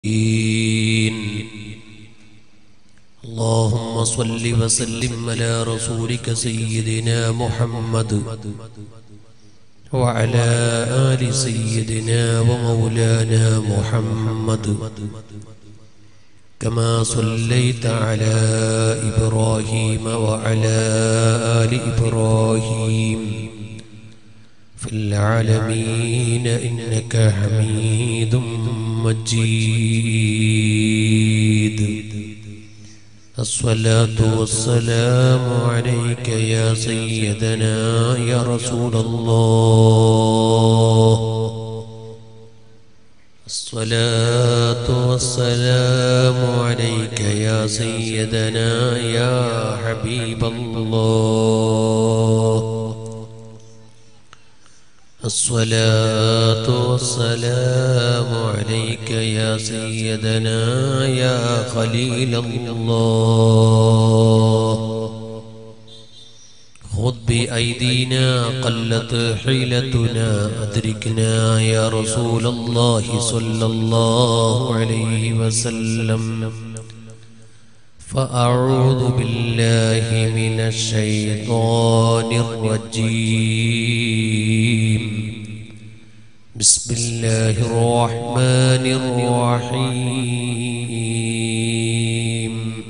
اللهم صل وسلم على رسولك سيدنا محمد وعلى آل سيدنا ومولانا محمد كما صليت على إبراهيم وعلى آل إبراهيم في العالمين إنك حميد مجيد الصلاة والسلام عليك يا سيدنا يا رسول الله الصلاة والسلام عليك يا سيدنا يا حبيب الله الصلاة والسلام عليك يا سيدنا يا خليل الله خذ بأيدينا قلت حيلتنا أدركنا يا رسول الله صلى الله عليه وسلم فأعوذ بالله من الشيطان الرجيم بسم الله الرحمن الرحيم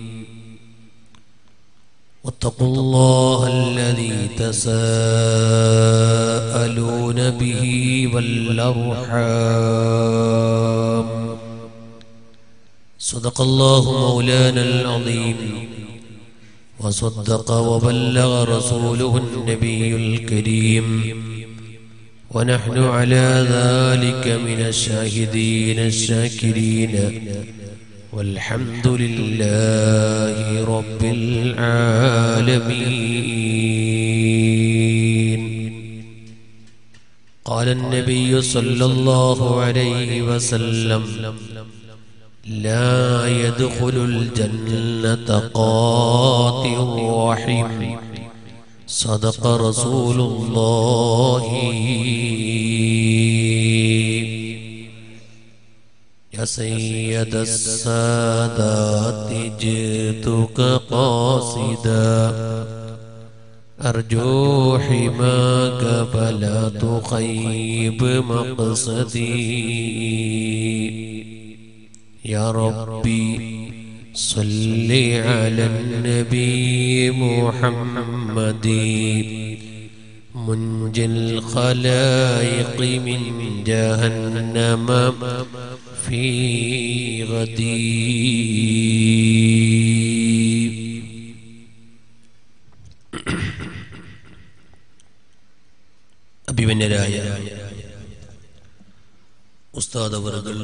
واتقوا الله الذي تساءلون به والأرحام صدق الله مولانا العظيم وصدق وبلغ رسوله النبي الكريم ونحن على ذلك من الشاهدين الشاكرين والحمد لله رب العالمين قال النبي صلى الله عليه وسلم لا يدخل الجنة قاطع رحم صدق رسول الله يا سيد السادات جئتك قاصدا أرجو حماك فلا تخيب مقصدي يا ربي صل على النبي محمد منجي الخلائق من جهنم في غدي അഭിമന്യരായ ഉസ്താദ് അവറുകൾ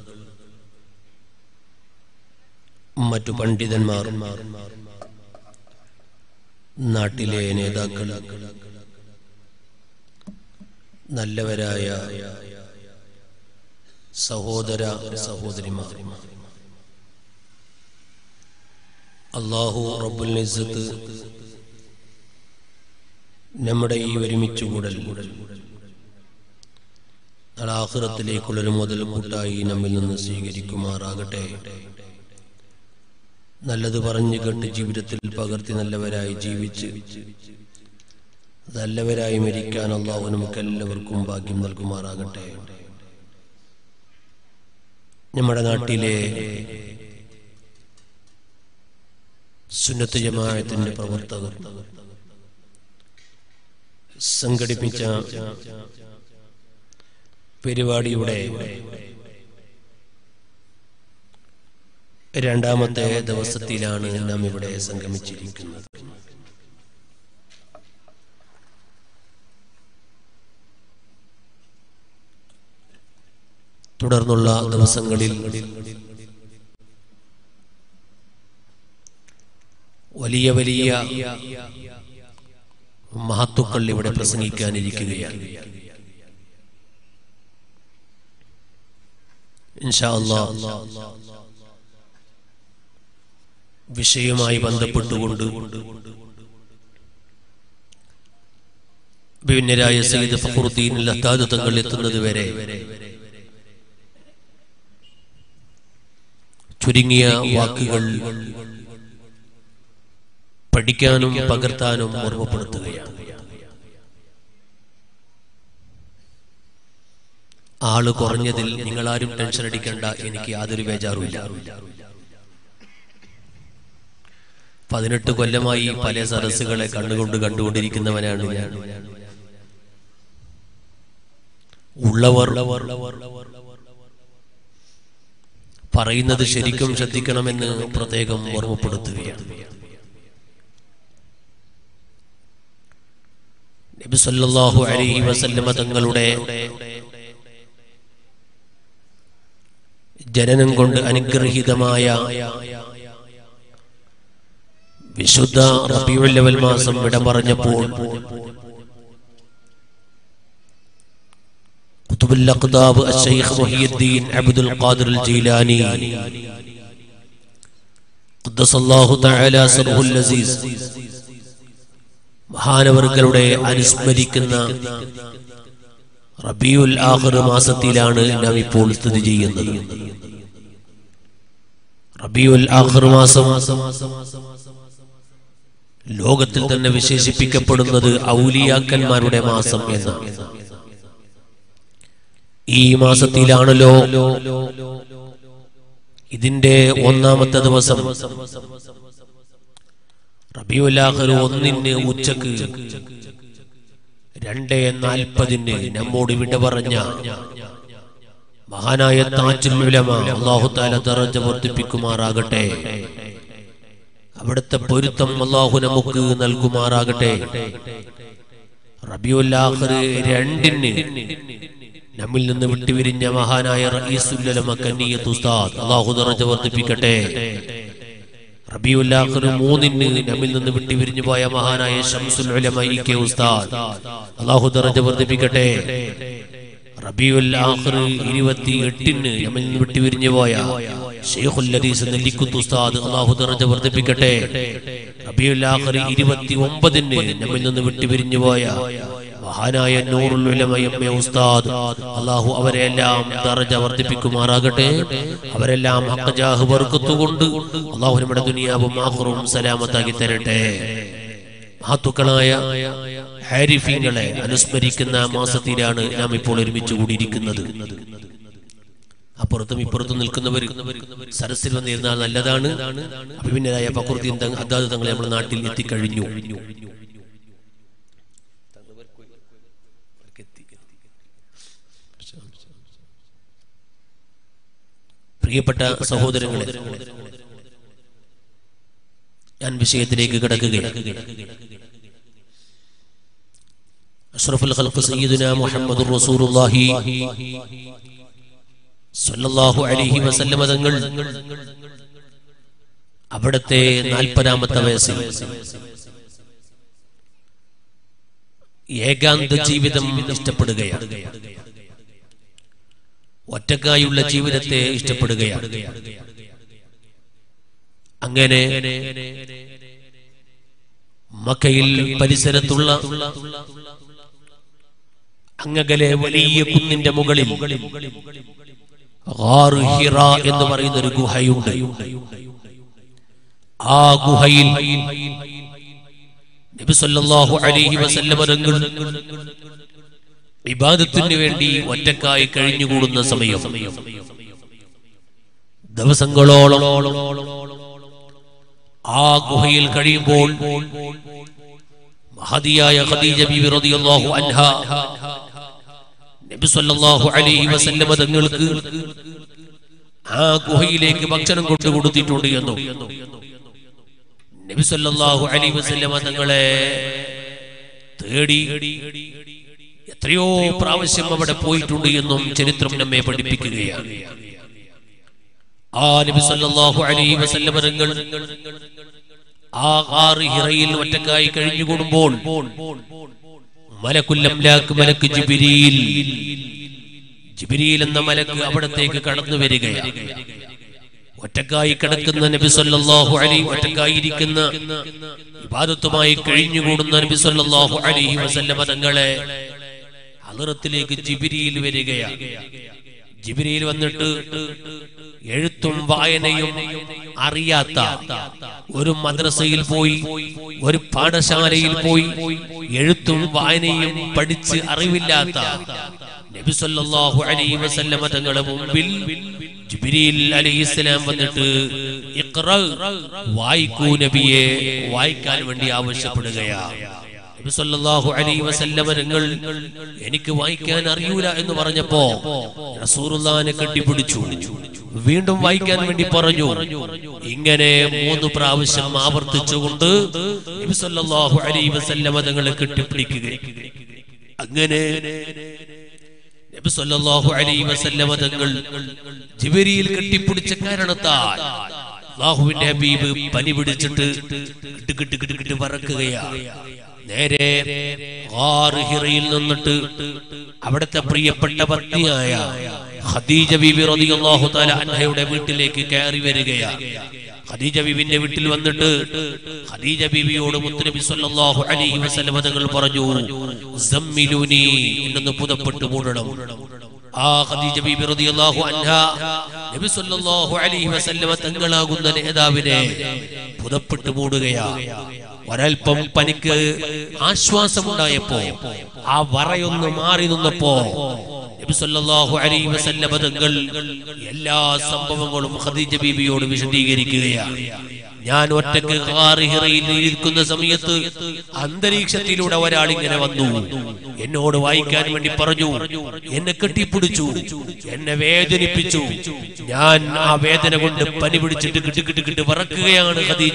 മറ്റു പണ്ഡിതന്മാർ നാട്ടിലെ നേതാക്കൾ നല്ലവരായ സഹോദര സഹോദരിമാർ അള്ളാഹു റബ്ബുൽ ഇസ്സത്ത് നമ്മുടെ ഈ ഒരുമിച്ച് കൂടൽ നാളെ ആഹ്റത്തിലേക്കുള്ളൊരു മുതൽ കൂട്ടായി നമ്മിൽ നിന്ന് സ്വീകരിക്കുമാറാകട്ടെ നല്ലത് പറഞ്ഞു കേട്ട് ജീവിതത്തിൽ പകർത്തി നല്ലവരായി ജീവിച്ച് നല്ലവരായി മരിക്കാൻ അള്ളാഹു നമുക്ക് എല്ലാവർക്കും ഭാഗ്യം നൽകുമാറാകട്ടെ നമ്മുടെ നാട്ടിലെ സുന്നത്ത് ജമാഅത്തിന്റെ പ്രവർത്തകർ സംഘടിപ്പിച്ച പരിപാടിയുടെ രണ്ടാമത്തെ ദിവസത്തിലാണ് നാം ഇവിടെ സംഗമിച്ചിരിക്കുന്നത് തുടർന്നുള്ള ദിവസങ്ങളിൽ വലിയ വലിയ മഹത്തുക്കൾ ഇവിടെ പ്രസംഗിക്കാനിരിക്കുകയാണ് ഇൻഷാ അല്ലാ വിഷയവുമായി ബന്ധപ്പെട്ടുകൊണ്ട് ഭിന്നരായ സയ്യിദ് ഫഖറുദ്ദീൻ അഹ്താദ് തങ്ങൾ എത്തുന്നത് വരെ ചുരുങ്ങിയ വാക്കുകൾ പഠിക്കാനും പകർത്താനും ഓർമ്മപ്പെടുത്തുകയാണ് ആള് കുറഞ്ഞതിൽ നിങ്ങളാരും ടെൻഷൻ അടിക്കണ്ട എനിക്ക് യാതൊരു ബേജാറുമില്ല പതിനെട്ട് കൊല്ലമായി പല സദസ്സുകളെ കണ്ടുകൊണ്ട് കണ്ടുകൊണ്ടിരിക്കുന്നവനാണ് ഞാൻ ഉള്ളവർ പറയുന്നത് ശരിക്കും ശ്രദ്ധിക്കണമെന്ന് പ്രത്യേകം ഓർമ്മപ്പെടുത്തുകയാണ് നബി സല്ലല്ലാഹു അലൈഹി വസല്ലമ തങ്ങളുടെ ജനനം കൊണ്ട് അനുഗ്രഹീതമായ വിശുദ്ധ റബിയുൽ അവൽ മാസം ഇടം പറഞ്ഞപ്പോൾ കുത്തുബുൽ അഖ്താബ് അശ്ശൈഖ് മുഹിയുദ്ദീൻ അബ്ദുൽ ഖാദിർ അൽ ജീലാനി ഖദ്ദസല്ലാഹു തആല സർഹുൽ അസീസ് മഹാനവർകളുടെ അനുസ്മരിക്കുന്ന റബിയുൽ ആഖിർ മാസത്തിലാണ് നാം ഇപ്പോൾ സ്ഥിതി ചെയ്യുന്നത് റബിയുൽ ആഖിർ മാസം ലോകത്തിൽ തന്നെ വിശേഷിപ്പിക്കപ്പെടുന്നത് ഔലിയാക്കന്മാരുടെ മാസം എന്നാണ് ഈ മാസത്തിലാണല്ലോ ഇതിന്റെ ഒന്നാമത്തെ ദിവസം റബിയുലാഹർ ഒന്നിന് ഉച്ചക്ക് രണ്ട് നാൽപ്പതിന് നമ്മോട് വിട പറഞ്ഞ മഹാനായ താജുൽ ഉലമ അള്ളാഹു താല ദറജ വർദ്ധിപ്പിക്കുമാറാകട്ടെ അവിടുത്തെ പൊരുത്തം അള്ളാഹു നമുക്ക് നൽകുമാറാകട്ടെ റബിയുല്ലാഹർ രണ്ടിന് നമ്മിൽ നിന്ന് വിട്ടുപിരിഞ്ഞ മഹാനായ റഈസുല്ലമ കന്നിയത്ത് ഉസ്താദ് അള്ളാഹു ദറജ വർദ്ധിപ്പിക്കട്ടെ റബിയുല്ലാഖിർ മൂന്നിന് നമ്മിൽ നിന്ന് വിട്ടുപിരിഞ്ഞു പോയ മഹാനായ ഷംസുൽ ഉലമ ഇ കെ ഉസ്താദ് അള്ളാഹു ദറജ വർദ്ധിപ്പിക്കട്ടെ റബിയുൽ ആഖിർ ഇരുപത്തി എട്ടിന് നമ്മിൽ നിന്ന് വിട്ടുപിരിഞ്ഞു പോയ ഷെയ്ഖുൽ ഹദീസ് നെല്ലിക്കുത്ത് ഉസ്താദ് അള്ളാഹു ദറജ വർദ്ധിപ്പിക്കട്ടെ റബിയുൽ ആഖിർ ഇരുപത്തി ഒമ്പതിന് നമ്മിൽ നിന്ന് വിട്ടുപിരിഞ്ഞു പോയ മഹാനായ നൂറുൽ ഉലമ എം എ ഉസ്താദ് അള്ളാഹു അവരെല്ലാം ദറജ വർദ്ധിപ്പിക്കുമാറാകട്ടെ അവരെല്ലാം ഹക്കജാഹ് ബർക്കത്തുകൊണ്ട് അള്ളാഹു നമ്മുടെ ദുനിയാവും ആഖിറും സലാമത്താക്കി തരട്ടെ മഹത്തുക്കളായ ഹാരിഫീങ്ങളെ അനുസ്മരിക്കുന്ന മാസത്തിലാണ് നാം ഇപ്പോൾ ഒരുമിച്ച് കൂടിയിരിക്കുന്നത് അപ്പുറത്തും ഇപ്പുറത്തും നിൽക്കുന്നവർ സരസിൽ വന്നിരുന്നാൽ നല്ലതാണ് അഭിഭിന്നരായ പക്രുദ്ദീൻ അതാത് തങ്ങളെ നമ്മുടെ നാട്ടിൽ എത്തിക്കഴിഞ്ഞു പ്രിയപ്പെട്ട സഹോദരങ്ങളെ ഞാൻ വിഷയത്തിലേക്ക് കിടക്കുകയാണ് അഷ്റഫുൽ ഖൽഖ് സയ്യിദുന മുഹമ്മദുർ റസൂലുള്ളാഹി സ്വല്ലല്ലാഹു അലൈഹി വസല്ലമ തങ്ങൾ അവിടുത്തെ നാൽപ്പതാമത്തെ വയസ്സിൽ ഏകാന്ത ജീവിതം ഇഷ്ടപ്പെടുകയാണ് ഒറ്റക്കായുള്ള ജീവിതത്തെ ഇഷ്ടപ്പെടുകയാണ് അങ്ങനെ മക്കയിൽ പരിസരത്തുള്ള അങ്ങകലെ വലിയ കുന്നിന്റെ മുകളിൽ ഗാറ് ഹിറ എന്ന് പറയുന്ന ഒരു ഗുഹയുണ്ട് ആ ഗുഹയിൽ നബി സല്ലല്ലാഹു അലൈഹി വസല്ലമ തങ്ങൾ വിവാദത്തിന് വേണ്ടി ഒറ്റക്കായി കഴിഞ്ഞുകൂടുന്ന സമയം ദിവസങ്ങളോളം ആ ഗുഹയിൽ കഴിയുമ്പോൾ മഹതിയായ ഖദീജ ബീവി റളിയല്ലാഹു അൻഹ നബി സല്ലല്ലാഹു അലൈഹി വസല്ലമ തങ്ങൾക്ക് ആ ഗുഹയിലേക്ക് ഭക്ഷണം കൊണ്ടു കൊടുത്തിട്ടുണ്ട് എന്നും നബി സല്ലല്ലാഹു അലൈഹി വസല്ലമ തങ്ങളെ തേടി എത്രയോ പ്രാവശ്യം അവിടെ പോയിട്ടുണ്ട് എന്നും ചരിത്രം നമ്മെ പഠിപ്പിക്കുകയാണ് ആ നബി സല്ലല്ലാഹു അലൈഹി വസല്ലമ തങ്ങൾ ആ ആറ് ഹിറയിൽ ഒറ്റക്കായി കഴിഞ്ഞുകൂടുമ്പോൾ മലക്കുല്ലംലാക്ക് മലക്ക് ജിബിരിയിൽ ജിബിരിയിൽ എന്ന മലക്ക് അവിടത്തേക്ക് കടന്നു വരികയാണ് ഒറ്റക്കായി കിടക്കുന്ന നബി സല്ലല്ലാഹു അലൈഹി ഒറ്റക്കായി ഇരിക്കുന്ന ഇബാദത്തുമായി കഴിഞ്ഞുകൂടുന്ന നബി സല്ലല്ലാഹു അലൈഹി വസല്ലമ തങ്ങളെ ഹദറത്തിലേക്ക് ജിബിരിയിൽ വരികയാണ് ജിബിരിയിൽ വന്നിട്ട് എഴുത്തും വായനയും അറിയാത്ത ഒരു മദ്രസയിൽ പോയി ഒരു പാഠശാലയിൽ പോയി എഴുത്തും വായനയും പഠിച്ച് അറിവില്ലാത്ത നബി സല്ലല്ലാഹു അലൈഹി വസല്ലമ തങ്ങളുടെ മുമ്പിൽ ജിബ്രീൽ അലൈഹിസ്സലാം വന്നിട്ട് ഇഖ്റ വായിക്കൂ നബിയെ വായിക്കാൻ വേണ്ടി ആവശ്യപ്പെടുകയാണ് നബി സല്ലല്ലാഹു അലൈഹി വസല്ലമ തങ്ങൾ എനിക്ക് വായിക്കാൻ അറിയൂല എന്ന് പറഞ്ഞപ്പോ റസൂലുള്ളാഹിനെ കെട്ടിപ്പിടിച്ചു വീണ്ടും വായിക്കാൻ വേണ്ടി പറഞ്ഞു ഇങ്ങനെ മൂന്ന് പ്രാവശ്യം ആവർത്തിച്ചുകൊണ്ട് നബി സല്ലല്ലാഹു അലൈഹി വസല്ലമ തങ്ങളെ കെട്ടിപ്പിടിക്കുക അങ്ങനെ നബി സല്ലല്ലാഹു അലൈഹി വസല്ലമ തങ്ങൾ ജിബരിയിൽ കെട്ടിപ്പിടിച്ച കാരണത്താൽ അള്ളാഹുവിന്റെ ഹബീബ് പനി പിടിച്ചിട്ട് കിട്ട് കിട്ട് കിട്ട് കിട്ട് പറക്കുകയാണ് നേരെ ഗാറ് ഹിറയിൽ നിന്നിട്ട് അവിടുത്തെ പ്രിയപ്പെട്ട പത്നിയായ ഖദീജ ബീബി റളിയല്ലാഹു തആല അൻഹയുടെ വീട്ടിലേക്ക് കയറി വരികയാണ് ഖദീജ ബീബിന്റെ വീട്ടിൽ വന്നിട്ട് ഖദീജ ബീബിയോട് മുത്തുനബി സല്ലല്ലാഹു അലൈഹി വസല്ലം തങ്ങൾ പറഞ്ഞു സമ്മിലുനി എന്നൊന്ന് പുതപ്പെട്ട് മൂടണം ആ ഖദീജ ബീബി റളിയല്ലാഹു അൻഹ നബി സല്ലല്ലാഹു അലൈഹി വസല്ലം തങ്ങളാകുന്ന നേതാവിനെ പുതപ്പെട്ട് മൂടുകയാണ് ഒരൽപ്പം പനിക്ക് ആശ്വാസമുണ്ടായപ്പോ ആ വറയൊന്ന് മാറി നിന്നപ്പോ നബി സല്ലല്ലാഹു അലൈഹി വസല്ലം തങ്ങൾ എല്ലാ സംഭവങ്ങളും ഖദീജ ബീബിയോട് വിശദീകരിക്കുകയാണ് ഞാൻ ഒറ്റക്ക് ഹിറയിൽ ഇരിക്കുന്ന സമയത്ത് അന്തരീക്ഷത്തിലൂടെ ഒരാൾ ഇങ്ങനെ വന്നു എന്നോട് വായിക്കാൻ വേണ്ടി പറഞ്ഞു എന്നെ കെട്ടിപ്പിടിച്ചു എന്നെ വേദനിപ്പിച്ചു ഞാൻ ആ വേദന കൊണ്ട് പനി പിടിച്ചിട്ട് കിട്ട് കിട്ട് കിട്ട് പറക്കുകയാണ് ഖദീജ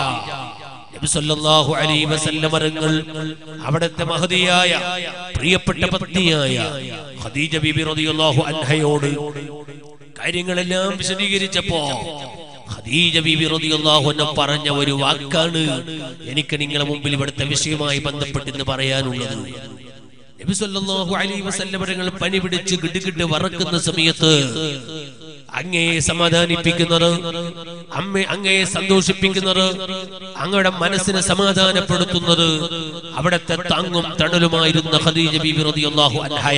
നബി സല്ലല്ലാഹു അലൈഹി വസല്ലം മരങ്ങൾ അവിടുത്തെ മഹതിയായ പ്രിയപ്പെട്ട പത്നിയായ ഖദീജ ബീബി റളിയല്ലാഹു അൻഹയോട് കാര്യങ്ങളെല്ലാം വിശദീകരിച്ചപ്പോ ഖദീജ ബീബി റളിയല്ലാഹു അൻഹ പറഞ്ഞ ഒരു വാക്കാണ് എനിക്ക് നിങ്ങളുടെ മുമ്പിൽ ഇവിടുത്തെ വിഷയവുമായി ബന്ധപ്പെട്ട് ഇന്ന് പറയാനുള്ളത് നബി സല്ലല്ലാഹു അലൈഹി വസല്ലം മരങ്ങൾ പനി പിടിച്ച് കിട്ടുകിട്ട് വറക്കുന്ന സമയത്ത് അങ്ങയെ സമാധാനിപ്പിക്കുന്നത് അമ്മ അങ്ങയെ സന്തോഷിപ്പിക്കുന്നത് അങ്ങയുടെ മനസ്സിനെ സമാധാനപ്പെടുത്തുന്നത് അവിടത്തെ താങ്ങും തണലുമായിരുന്ന ഖദീജ ബീബി റളിയല്ലാഹു അൻഹയ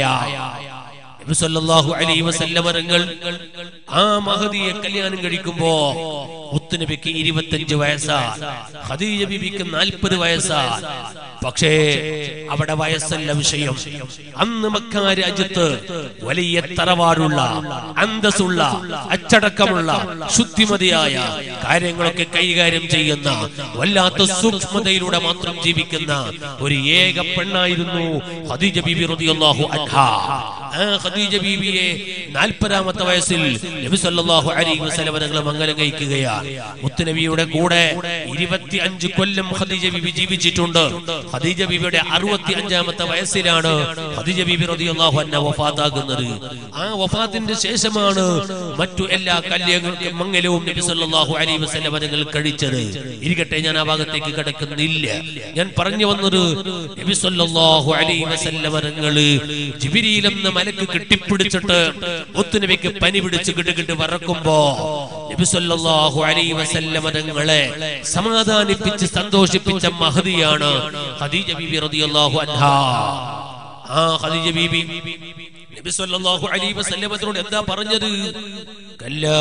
നബി സല്ലല്ലാഹു അലൈഹി വസല്ലം തങ്ങൾ ആ മഹദിയെ കല്യാണം കഴിക്കുമ്പോ മുത്തുനബിക്ക് ഇരുപത്തഞ്ച് വയസ്സാ ഖദീജ ബീബിക്ക് നാൽപ്പത് വയസ്സാ പക്ഷേ അവിടെ വയസ്സല്ല വിഷയം അന്ന് മക്ക രാജ്യത്ത് വലിയ തറവാടുള്ള അന്തസ്സുള്ള അച്ചടക്കമുള്ള ശുദ്ധിമതിയായ കാര്യങ്ങളൊക്കെ കൈകാര്യം ചെയ്യുന്ന വല്ലാത്ത സൂക്ഷ്മതയിലൂടെ മാത്രം ജീവിക്കുന്ന ഒരു ഏക പെണ്ണായിരുന്നു ഖദീജ ബീബി റളിയല്ലാഹു അൻഹ ആ ഖദീജ ബീബിയെ നാൽപ്പതാമത്തെ വയസ്സിൽ നബി സല്ലല്ലാഹു അലൈഹി വസല്ലം തങ്ങൾ മംഗലം കഴിക്കുകയാണ് മുത്തുനബിയുടെ കൂടെ ഇരുപത്തി അഞ്ച് കൊല്ലം ഖദീജ ബീബി ജീവിച്ചിട്ടുണ്ട് ഖദീജ ബീബിയുടെ അറുപത്തി അഞ്ചാമത്തെ വയസ്സിലാണ് ഖദീജ ബീബി റളിയല്ലാഹു അൻഹ വഫാത്താകുന്നത് ആ വഫാത്തിന്റെ ശേഷമാണ് മറ്റു എല്ലാ കല്യാണങ്ങൾക്കും മംഗലവും നബി സല്ലല്ലാഹു അലൈഹി വസല്ലം തങ്ങൾ കഴിച്ചത് ഇരിക്കട്ടെ ഞാൻ ആ ഭാഗത്തേക്ക് കിടക്കുന്നില്ല ഞാൻ പറഞ്ഞു വന്നത് നബി സല്ലല്ലാഹു അലൈഹി വസല്ലം തങ്ങൾ ജിബിരിയിൽ എന്ന മലക്ക് കെട്ടിപ്പിടിച്ചിട്ട് മുത്തുനബിക്ക് പനി പിടിച്ച് കിട്ടുകിട്ട് വറക്കുമ്പോ നബി സല്ലല്ലാഹു അലൈഹി വസല്ലം തങ്ങളെ സമാധാനിപ്പിച്ച് സന്തോഷിപ്പിച്ച മഹദിയാണ് ഖദീജ ബീബി റളിയല്ലാഹു അൻഹ ആ ഖദീജ ബീബി നബി സല്ലല്ലാഹു അലൈഹി വസല്ലം തങ്ങളോട് എന്താ പറഞ്ഞത് കല്ലാ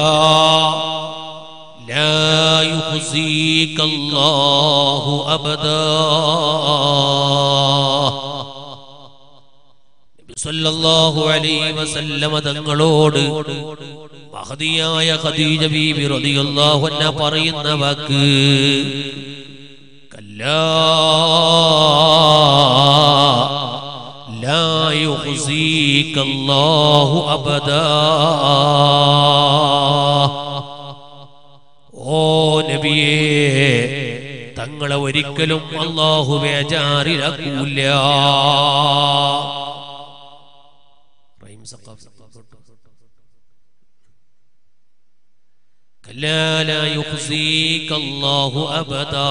لا يخزيك الله أبدا സല്ലല്ലാഹു അലൈഹി വസല്ലമ തങ്ങളോട് മഹദിയായ ഖദീജ ബീബി റളിയല്ലാഹു അൻഹ പറയുന്ന വാക്ക് കല്ലാ ലാ യുഖ്സീക അല്ലാഹു അബദാ ഓ നബിയേ തങ്ങളെ ഒരിക്കലും അള്ളാഹു ബേജാറിലാക്കൂല റഹീം സഖാഫ് كلا لا يخزيك الله أبدا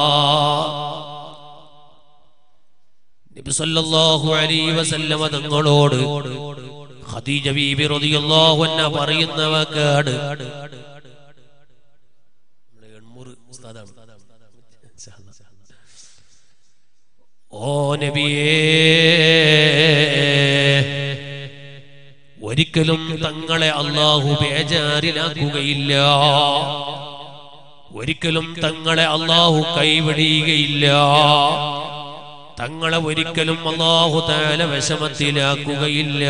നബി സല്ലല്ലാഹു അലൈഹി വസല്ലമ തങ്ങളോട് ഖദീജ ബീബി റളിയല്ലാഹു അൻഹ പറയുന്ന വാക്കാണ് നമ്മുടെ എൺമൂറ് ഉസ്താദാണ് ഇൻഷാ അല്ലാ. ഓ നബിയേ ഒരിക്കലും തങ്ങളെ അള്ളാഹു ബേജാറിലാക്കുകയില്ല ഒരിക്കലും തങ്ങളെ അള്ളാഹു കൈവടിയുകയില്ല തങ്ങളെ ഒരിക്കലും അള്ളാഹു താല വിഷമത്തിലാക്കുകയില്ല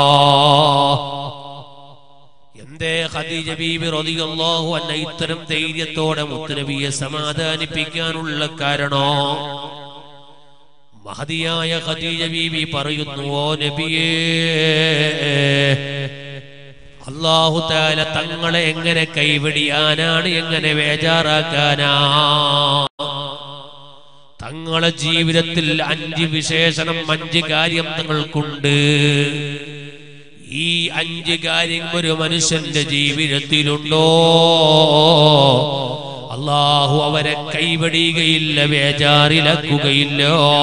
എന്തേ ഖദീജ ബീബി റളിയല്ലാഹു അൻഹ ഇത്തരം ധൈര്യത്തോടെ മുത്തുനബിയെ സമാധാനിപ്പിക്കാനുള്ള കാരണോ മഹതിയായ ഖദീജ ബീബി പറയുന്നു ഓ നബിയേ അള്ളാഹു താല തങ്ങളെ എങ്ങനെ കൈവടിയാനാണ് എങ്ങനെ വേജാറാക്കാനാ തങ്ങളെ ജീവിതത്തിൽ അഞ്ച് വിശേഷണം അഞ്ച് കാര്യം തങ്ങൾക്കുണ്ട് ഈ അഞ്ച് കാര്യം ഒരു മനുഷ്യന്റെ ജീവിതത്തിലുണ്ടോ അള്ളാഹു അവരെ കൈവടിയുകയില്ല വേജാറിലാക്കുകയില്ല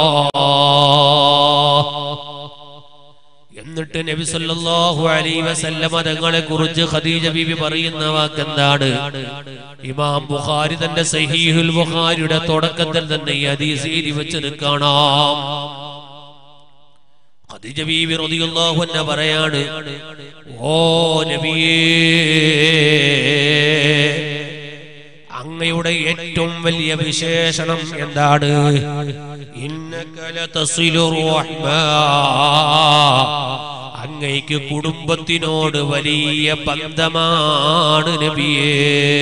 എന്നിട്ട് നബി സല്ലല്ലാഹു അലൈഹി വസല്ലമ തങ്ങളെ കുറിച്ച് ഖദീജ ബീബി പറയുന്ന വാക്കെന്താണ് ഇമാം ബുഖാരി തന്റെ സഹീഹുൽ ബുഖാരിയുടെ തുടക്കത്തിൽ തന്നെ ഈ ഹദീസ് എഴുതി വെച്ചത് കാണാം ഖദീജ ബീബി റളിയല്ലാഹു അൻഹ പറയാണ് ഓ നബിയേ അങ്ങയുടെ ഏറ്റവും വലിയ വിശേഷണം എന്താണ് ഇന്നക ലതസിലു റഹ്മാ. അങ്ങയ്ക്ക് കുടുംബത്തിനോട് വലിയ ബന്ധമാണ് നബിയേ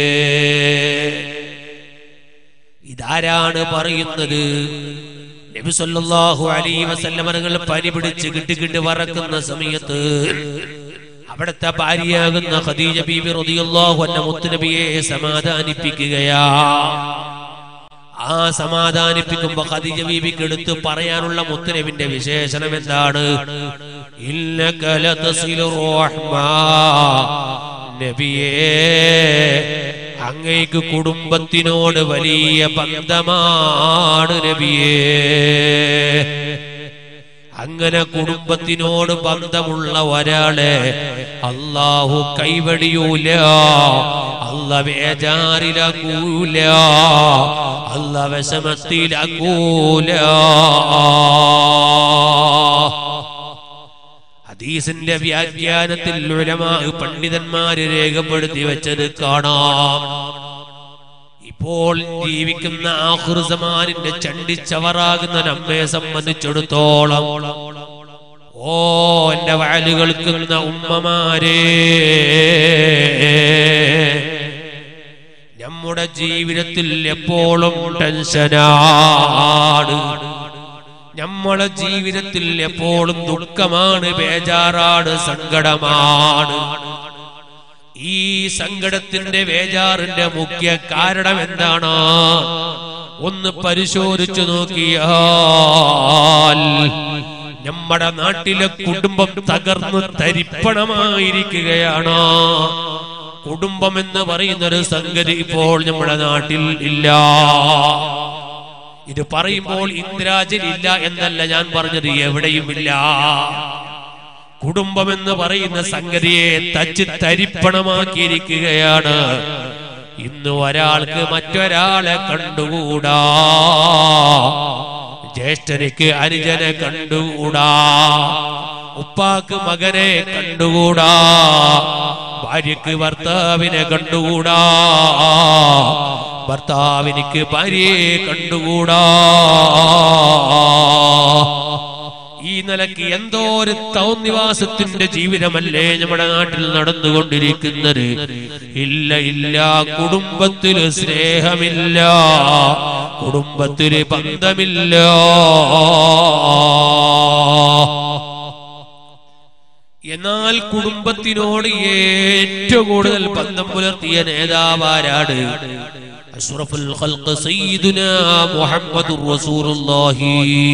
ഇതാരാണ് പറയുന്നത് നബി സല്ലല്ലാഹു അലൈഹി വസല്ലമ തങ്ങൾ പനി പിടിച്ച് കിട്ടുകിട്ട് വറക്കുന്ന സമയത്ത് അവിടുത്തെ ഭാര്യയാകുന്ന ഖദീജ ബീബി റളിയല്ലാഹു അൻഹ മുത്തുനബിയെ സമാധാനിപ്പിക്കുകയാ ആ സമാധാനിപ്പിക്കുമ്പോ ഖദീജ ബീബിക്ക് എടുത്ത് പറയാനുള്ള മുത്തുനബിന്റെ വിശേഷണം എന്താണ് ഇന്നക ലതസിലു റഹ്മാ. നബിയേ അങ്ങയ്ക്ക് കുടുംബത്തിനോട് വലിയ ബന്ധമാണ് നബിയേ അങ്ങനെ കുടുംബത്തിനോട് ബന്ധമുള്ള ഒരാളെ അള്ളാഹു കൈവടിയൂല അല്ല വേജാറിലാക്കൂല അല്ല വിഷമത്തിലാക്കൂല ഹദീസിന്റെ വ്യാഖ്യാനത്തിൽ ഉലമാ പണ്ഡിതന്മാര് രേഖപ്പെടുത്തി വെച്ചത് കാണാം ഇപ്പോൾ ജീവിക്കുന്ന ആഹൃസമാനിന്റെ ചണ്ടിച്ചവറാകുന്ന നമ്മെ സംബന്ധിച്ചിടത്തോളം ഓ എന്റെ വയല് കേൾക്കുന്ന ഉമ്മമാരെ നമ്മുടെ ജീവിതത്തിൽ എപ്പോഴും ടെൻഷനാണ് നമ്മളെ ജീവിതത്തിൽ എപ്പോഴും ദുഃഖമാണ് ബേജാറാണ് സങ്കടമാണ് ഈ സങ്കടത്തിന്റെ വേജാറിന്റെ മുഖ്യ കാരണം എന്താണ് ഒന്ന് പരിശോധിച്ചു നോക്കിയാൽ നമ്മുടെ നാട്ടിലെ കുടുംബം തകർന്ന് തരിപ്പണമായിരിക്കുകയാണ് കുടുംബം എന്ന് പറയുന്ന ഒരു സംഗതി ഇപ്പോൾ നമ്മുടെ നാട്ടിൽ ഇല്ല ഇത് പറയുമ്പോൾ ഇന്ദിരാജൻ ഇല്ല എന്നല്ല ഞാൻ പറഞ്ഞത് എവിടെയുമില്ല കുടുംബം എന്ന് പറയുന്ന സംഗതിയെ തച്ച് തരിപ്പണമാക്കിയിരിക്കുകയാണ് ഇന്ന് ഒരാൾക്ക് മറ്റൊരാളെ കണ്ടുകൂടാ ജ്യേഷ്ഠനിക്ക് അനുജനെ കണ്ടുകൂടാ ഉപ്പാക്ക് മകനെ കണ്ടുകൂടാ ഭാര്യക്ക് ഭർത്താവിനെ കണ്ടുകൂടാ ഭർത്താവിനിക്ക് ഭാര്യയെ കണ്ടുകൂടാ ഈ നിലയ്ക്ക് എന്തോ ഒരു തൗന്നിവാസത്തിന്റെ ജീവിതമല്ലേ നമ്മുടെ നാട്ടിൽ നടന്നുകൊണ്ടിരിക്കുന്നത് ഇല്ല ഇല്ല കുടുംബത്തില് സ്നേഹമില്ല കുടുംബത്തില് ബന്ധമില്ല എന്നാൽ കുടുംബത്തിനോട് ഏറ്റവും കൂടുതൽ ബന്ധം പുലർത്തിയ നേതാവാരാണ് അഷ്റഫുൽ ഖൽഖ് സയ്യിദുനാ മുഹമ്മദുർ റസൂലുള്ളാഹി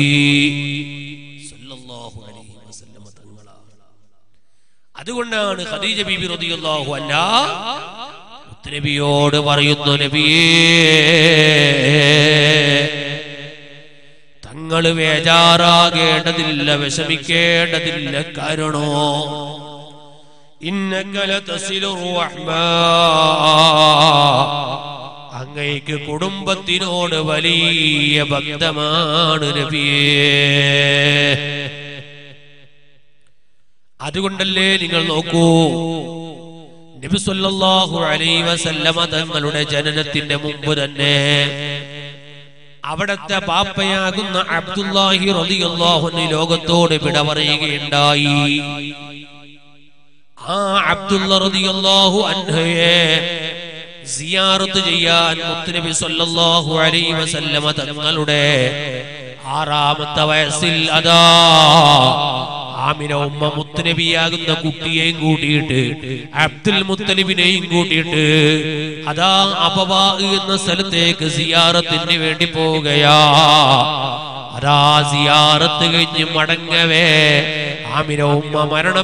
സല്ലല്ലാഹു അലൈഹി വസല്ലമ തങ്ങളാണ് അതുകൊണ്ടാണ് ഖദീജ ബീബി റളിയല്ലാഹു അൻഹാ നബിയോട് പറയുന്നു നബിയേ തങ്ങൾ വേജാറാകേണ്ടതില്ല വിഷമിക്കേണ്ടതില്ല കാരണോ ഇന്നകല തസിലു റഹ്മാ അങ്ങയ്ക്ക് കുടുംബത്തിനോട് വലിയ ബന്ധമാണ് നബിയേ അതുകൊണ്ടല്ലേ നിങ്ങൾ നോക്കൂ നബി സല്ലല്ലാഹു അലൈഹി വസല്ലമ തങ്ങളുടെ ജനനത്തിന്റെ മുമ്പ് തന്നെ അവിടത്തെ പാപ്പയാകുന്ന അബ്ദുല്ലാഹി റളിയല്ലാഹു അൻഹു ലോകത്തോട് വിട പറയുകയുണ്ടായി ആ അബ്ദുള്ള റളിയല്ലാഹു അൻഹയെ സിയാറത്ത് ചെയ്യാൻ മുത്തുനബി സല്ലല്ലാഹു അലൈഹി വസല്ലമ തങ്ങളുടെ ആറാമത്തെ വയസ്സിൽ അതാ ആമിന ഉമ്മ മുത്തുനബിയാകുന്ന കുട്ടിയെയും കൂട്ടിയിട്ട് അബ്ദുൽ മുത്തലിബിനെയും കൂട്ടിയിട്ട് അതാ അപവാ എന്ന സ്ഥലത്തേക്ക് സിയാറത്തിന് വേണ്ടി പോവുകയാ അതാ സിയാറത്ത് കഴിഞ്ഞ് മടങ്ങവേ ആമിന ഉമ്മ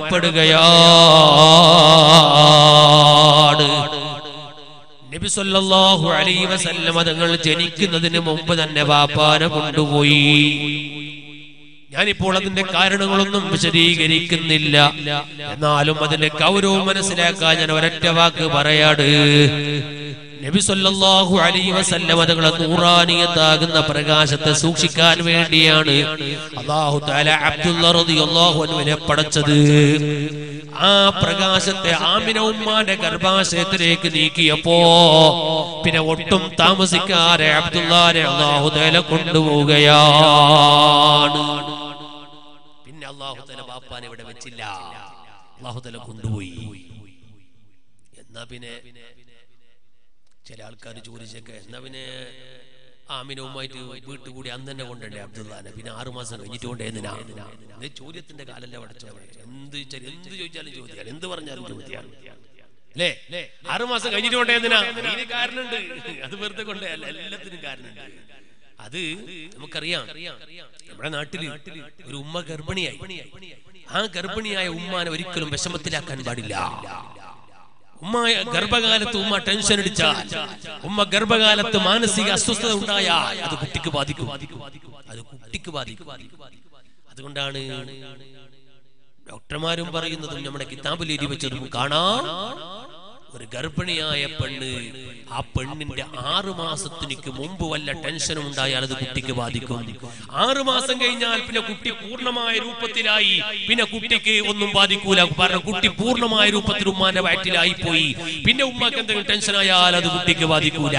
മരണപ്പെടുകയാണ് നബി സല്ലല്ലാഹു അലൈഹി വസല്ലമ തങ്ങൾ ജനിക്കുന്നതിന് മുമ്പ് തന്നെ വാപ്പാനെ കൊണ്ടുപോയി ഞാനിപ്പോൾ അതിന്റെ കാരണങ്ങളൊന്നും വിശദീകരിക്കുന്നില്ല എന്നാലും അതിന്റെ ഗൗരവം മനസ്സിലാക്കാൻ ഞാൻ ഒരൊറ്റ വാക്ക് പറയാട് നബി സല്ലല്ലാഹു അലൈഹി വസല്ലമ തങ്ങളെ നൂറാനിയത്താകുന്ന പ്രകാശത്തെ സൂക്ഷിക്കാൻ വേണ്ടിയാണ് അല്ലാഹു തആല അബ്ദുള്ള റളിയല്ലാഹു അൻഹുവിനെ പടച്ചത് ആ പ്രകാശത്തെ ആമിന ഉമ്മാന്റെ ഗർഭാശയത്തിലേക്ക് നീക്കിയപ്പോ പിന്നെ ഒട്ടും താമസിക്കാതെ അബ്ദുല്ലാനെ അള്ളാഹു തല കൊണ്ടുപോവുകയാണ് പിന്നെ അള്ളാഹു തല ബാപ്പാനെ ഇവിടെ വെച്ചില്ല അള്ളാഹു തല കൊണ്ടുപോയി എന്നാ പിന്നെ ചില ആൾക്കാർ ചോദിച്ചൊക്കെ എന്നാ പിന്നെ ആമിനവുമായിട്ട് വീട്ടിൽ കൂടി അന്ന് തന്നെ കൊണ്ടുണ്ടേ അബ്ദുല്ലാനെ പിന്നെ ആറു മാസം കഴിഞ്ഞിട്ട് കൊണ്ടേ എന്തിനാ ഇത് ചോദ്യത്തിന്റെ കാലല്ലേ പഠിച്ചോ എന്ത് ചെ- എന്ത് ചോദിച്ചാലും ചോദ്യം എന്ത് പറഞ്ഞാലും ചോദ്യം അല്ലേ ആറു മാസം കഴിഞ്ഞിട്ട് കൊണ്ടേ എന്തിനാ അതിന് കാരണമുണ്ട് അത് വെറുതെ കൊണ്ടേ അല്ല എല്ലാത്തിനും കാരണമുണ്ട് അത് നമുക്കറിയാം നമ്മുടെ നാട്ടില് ഒരു ഉമ്മ ഗർഭിണിയായി ആ ഗർഭിണിയായ ഉമ്മാനെ ഒരിക്കലും വിഷമത്തിലാക്കാൻ പാടില്ല ഉമ്മ ഗർഭകാലത്ത് ഉമ്മ ടെൻഷൻ അടിച്ചാൽ ഉമ്മ ഗർഭകാലത്ത് മാനസിക അസ്വസ്ഥത ഉണ്ടായാൽ അത് കുട്ടിക്ക് ബാധിക്കും അത് കുട്ടിക്ക് ബാധിക്കും അതുകൊണ്ടാണ് ഡോക്ടർമാരും പറയുന്നതും നമ്മുടെ കിതാബിൽ എഴുതി വെച്ചതും കാണാം ഒരു ഗർഭിണിയായ പെണ്ണ് ആ പെണ്ണിന്റെ ആറു മാസത്തിനിക്ക് മുമ്പ് വല്ല ടെൻഷനും ഉണ്ടായാൽ അത് കുട്ടിക്ക് ബാധിക്കും ആറു മാസം കഴിഞ്ഞാൽ പിന്നെ കുട്ടി പൂർണ്ണമായ രൂപത്തിലായി പിന്നെ കുട്ടിക്ക് ഒന്നും ബാധിക്കൂല കാരണം കുട്ടി പൂർണ്ണമായ രൂപത്തിൽ ഉമ്മാന്റെ വയറ്റിലായി പോയി പിന്നെ ഉമ്മാക്ക് എന്തെങ്കിലും ടെൻഷൻ ആയാൽ അത് കുട്ടിക്ക് ബാധിക്കൂല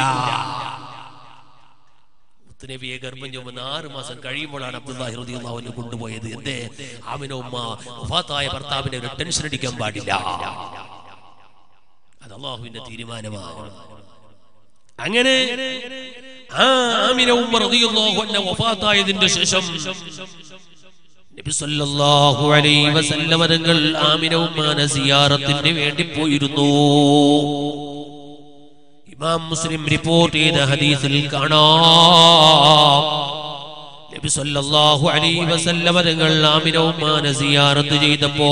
നബിയെ ഗർഭം ചുമന്ന് ആറ് മാസം കഴിയുമ്പോഴാണ് അബ്ദുല്ലാഹി റളിയല്ലാഹു അൻഹു കൊണ്ടുപോയത് എന്തേ ആമിന ഉമ്മ വഫാത്തായ ഭർത്താവിനെ ഒരു ടെൻഷൻ അടിക്കാൻ പാടില്ല അത് അള്ളാഹുവിന്റെ തീരുമാനമാണ് അങ്ങനെ ആ ആമിന ഉമ്മ റളിയല്ലാഹു അൻഹ വഫാത്തായതിന്റെ ശേഷം നബി സല്ലല്ലാഹു അലൈഹി വസല്ലമ തങ്ങൾ ആമിന ഉമ്മാനെ സിയാറത്തിന് വേണ്ടി പോയിരുന്നു ഇമാം മുസ്ലിം റിപ്പോർട്ട് ചെയ്ത ഹദീസിൽ കാണാം നബി സല്ലല്ലാഹു അലൈഹി വസല്ലമ തങ്ങൾ ആമിന ഉമ്മാനെ സിയാറത്ത് ചെയ്തപ്പോ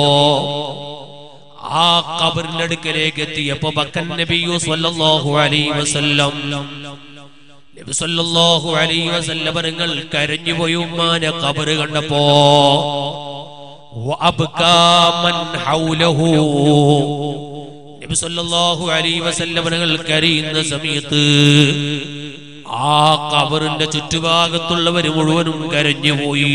ആ ഖബറിന്റെ അടുക്കലേക്ക് എത്തിയപ്പോ ബക്കൻ നബിയു സല്ലല്ലാഹു അലൈഹി വസല്ലം നബി സല്ലല്ലാഹു അലൈഹി വസല്ലം തങ്ങൾ കരഞ്ഞു പോയി ഉമ്മാനെ ഖബർ കണ്ടപ്പോ വഅബ്കാ മൻ ഹൗലഹു നബി സല്ലല്ലാഹു അലൈഹി വസല്ലം തങ്ങൾ കരയുന്ന സമയത്ത് ആ ഖബറിന്റെ ചുറ്റുഭാഗത്തുള്ളവർ മുഴുവനും കരഞ്ഞുപോയി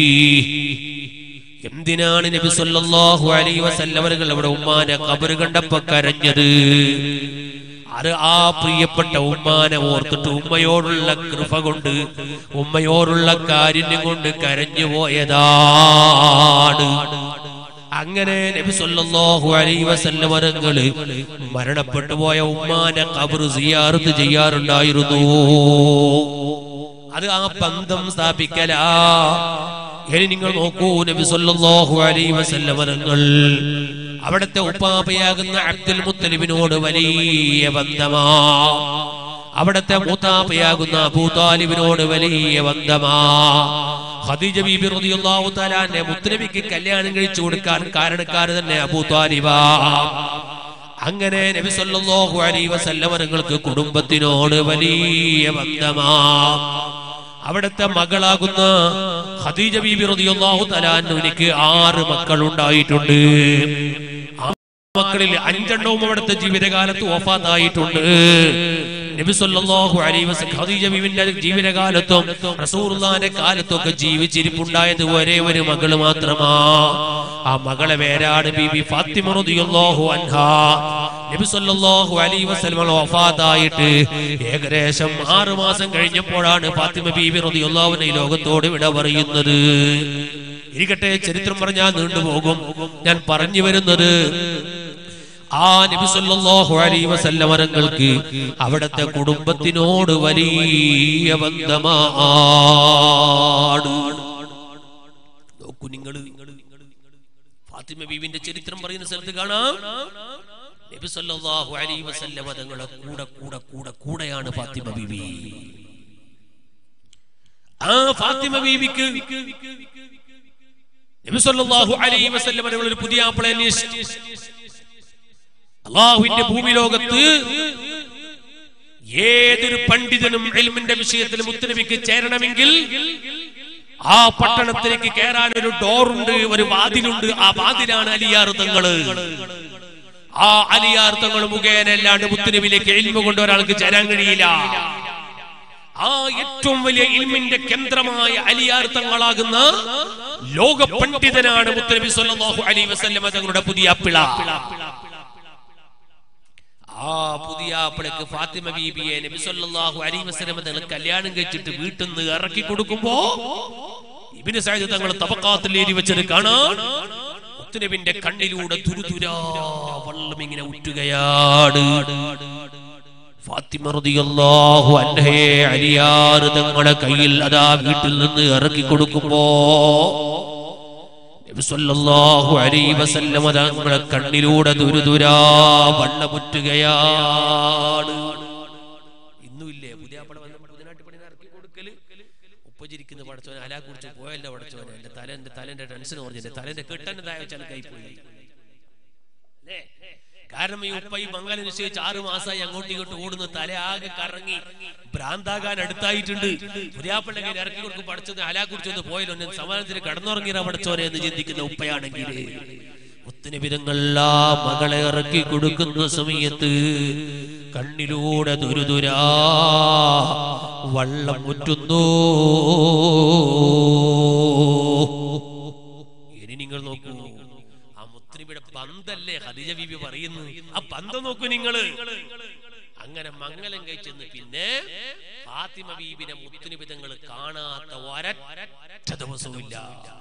എന്തിനാണ് നബി സല്ലല്ലാഹു അലൈഹി വസല്ലം തങ്ങൾ അവിടെ ഉമ്മാനെ ഖബർ കണ്ടപ്പോ കരഞ്ഞത് അത് ആ പ്രിയപ്പെട്ട ഉമ്മാനെ ഓർത്തിട്ട് ഉമ്മയോടുള്ള കൃപ കൊണ്ട് ഉമ്മയോടുള്ള കാരുണ്യം കൊണ്ട് കരഞ്ഞു പോയതാണ് അങ്ങനെ നബി സല്ലല്ലാഹു അലൈഹി വസല്ലം മരങ്ങള് മരണപ്പെട്ടു പോയ ഉമ്മാനെ ഖബർ സിയാറത്ത് ചെയ്യാറുണ്ടായിരുന്നു അത് ആ ബന്ധം സ്ഥാപിക്കലാ ഇനി നിങ്ങൾ നോക്കൂ നബി സല്ലല്ലാഹു അലൈഹി വസല്ലം മരങ്ങൾ അവിടുത്തെ ഉപ്പാപ്പയാകുന്ന അബ്ദുൽ മുത്തലിബിനോട് വലിയ ബന്ധമാ അവിടുത്തെ മൂത്താപ്പയാകുന്ന അബൂതാലിബിനോട് വലിയ ബന്ധമാ ഖദീജ ബീബി റളിയല്ലാഹു തആലാന്റെ മുത്തനബിക്ക് കല്യാണം കഴിച്ചു കൊടുക്കാൻ കാരണക്കാർ തന്നെ അബൂ താലിബാ അങ്ങനെ നബി സല്ലല്ലാഹു അലൈഹി വസല്ലം തങ്ങൾക്ക് കുടുംബത്തിനോട് വലിയ ബന്ധമാ അവിടുത്തെ മകളാകുന്ന ഖദീജ ബീബി റളിയല്ലാഹു തആലാക്ക് ആറ് മക്കൾ ഉണ്ടായിട്ടുണ്ട് ആ മക്കളിൽ അഞ്ചെണ്ണവും അവിടുത്തെ ജീവിതകാലത്ത് വഫാത്തായിട്ടുണ്ട് നബി സല്ലല്ലാഹു അലൈഹി വസല്ലം ഖദീജ ബീവിന്റെ ജീവിതകാലത്തും റസൂലുള്ളാഹിന്റെ കാലത്തൊക്കെ ജീവിച്ചിരിപ്പുണ്ടായത് ഒരേ ഒരു മകള് മാത്രമാ ആ മകളെ പേരാണ് ബീബി ഫാത്തിമ റളിയല്ലാഹു അൻഹാ നബി സല്ലല്ലാഹു അലൈഹി വസല്ലം വഫാത്തായിട്ട് ഏകദേശം ആറ് മാസം കഴിഞ്ഞപ്പോഴാണ് ഫാത്തിമ ബീബി റളിയല്ലാഹു അൻഹ ഈ ലോകത്തോട് വിട പറയുന്നത് ഇരിക്കട്ടെ ചരിത്രം പറഞ്ഞാൽ നീണ്ടുപോകും ഞാൻ പറഞ്ഞു വരുന്നത് ആ നബി സല്ലല്ലാഹു അലൈഹി വസല്ലം വരങ്ങൾക്ക് അവിടുത്തെ കുടുംബത്തിനോട് വലിയ ബന്ധമാണ് നോക്കൂ നിങ്ങൾ ഫാത്തിമ ബീവിന്റെ ചരിത്രം പറയുന്ന സ്ഥലത്ത് കാണാം നബി സല്ലല്ലാഹു അലൈഹി വസല്ലം തങ്ങളെ കൂടെ കൂടെ കൂടെ കൂടെയാണ് ഫാത്തിമ ബീവി ആ ഫാത്തിമ ബീവിക്ക് നബി സല്ലല്ലാഹു അലൈഹി വസല്ലം തങ്ങൾ ഒരു പുതിയ ആപ്പിളെ അന്വേഷിച്ചു അള്ളാഹുവിന്റെ ഭൂമി ലോകത്ത് ഏതൊരു പണ്ഡിതനും ഇൽമിന്റെ വിഷയത്തിൽ മുത്തനബിക്ക് ചേരണമെങ്കിൽ ആ പട്ടണത്തിലേക്ക് കയറാൻ ഒരു ഡോറുണ്ട് ഒരു വാതിലുണ്ട് ആ വാതിലാണ് അലിയാർത്തങ്ങള് ആ അലിയാർത്തങ്ങൾ മുഖേന അല്ലാണ്ട് മുത്തനബിലേക്ക് എൽമ കൊണ്ട് ഒരാൾക്ക് ചേരാൻ കഴിയില്ല ആ ഏറ്റവും വലിയ ഇൽമിന്റെ കേന്ദ്രമായ അലിയാർത്തങ്ങളാകുന്ന ലോക പണ്ഡിതനാണ് മുത്തനബി സല്ലല്ലാഹു അലൈഹി വസല്ലമ തങ്ങളുടെ പുതിയ പിള ആ പുതിയ ആപ്പിളക്ക് ഫാത്തിമ ബീബിയെ നബി സല്ലല്ലാഹു അലൈഹി വസല്ലമ തങ്ങൾ കല്യാണം കഴിച്ചിട്ട് വീട്ടിൽ നിന്ന് ഇറക്കി കൊടുക്കുമ്പോ ഇബ്നു സഈദ് തങ്ങൾ തബക്കാത്തിൽ എഴുതി വെച്ചത് കാണാൻ മുത്തുനബിന്റെ കണ്ണിലൂടെ തുരുതുരാ വള്ളം ഇങ്ങനെ ഉറ്റുകയാണ് ഫാത്തിമ റളിയല്ലാഹു അൻഹയെ അലിയാർ തങ്ങളെ കയ്യിൽ അതാ വീട്ടിൽ നിന്ന് ഇറക്കി കൊടുക്കുമ്പോ നബി സല്ലല്ലാഹു അലൈഹി വസല്ലമ തങ്ങളെ കണ്ണിലൂടെ ദുരുദുരാ വണ്ണമുറ്റുകയാണ് ഇന്നുമില്ലേ പുതിയ പടം വന്നപ്പോൾ പുതിനാട്ടി പണി ഇറക്കി കൊടുക്കല് ഉപ്പജിരിക്കുന്ന പടച്ചോനെ അലാ കുറിച്ച് പോയല്ലോ പടച്ചോനെ എന്റെ തല എന്റെ തലന്റെ ടെൻഷൻ പറഞ്ഞു എന്റെ തലന്റെ കെട്ടന്നതായ വെച്ചാൽ കൈപ്പോയി അല്ലേ കാരണം ഈ ഉപ്പ ഈ മംഗലം നിശ്ചയിച്ച് ആറ് മാസമായി അങ്ങോട്ടും ഇങ്ങോട്ടും ഓടുന്ന തല ആകെ കറങ്ങി ഭ്രാന്താകാൻ അടുത്തായിട്ടുണ്ട് പുതിയാപ്പിള്ള കയ്യിൽ ഇറക്കി കൊടുക്കും പഠിച്ചത് അലാ കുറിച്ചൊന്ന് പോയല്ലോ ഞാൻ സമാധാനത്തിന് കടന്നുറങ്ങിയ പഠിച്ചോനെ എന്ന് ചിന്തിക്കുന്ന ഉപ്പയാണെങ്കിൽ ഒത്തിരി വിധങ്ങളാ മകളെ ഇറക്കി കൊടുക്കുന്ന സമയത്ത് കണ്ണിലൂടെ ദുരുദുരാ വള്ളം മുറ്റുന്നു ഇനി നിങ്ങൾ നോക്കൂ ആ മുസ്ലിമിയുടെ പന്തല്ലേ ഹദിജ ബീബി പറയുന്നു ആ പന്തം നോക്കൂ നിങ്ങള് അങ്ങനെ മംഗലം കഴിച്ചെന്ന് പിന്നെ ഫാത്തിമ ബീബിനെ മുത്തുനിബിതങ്ങൾ കാണാത്ത ഒരൊറ്റ ദിവസവുമില്ല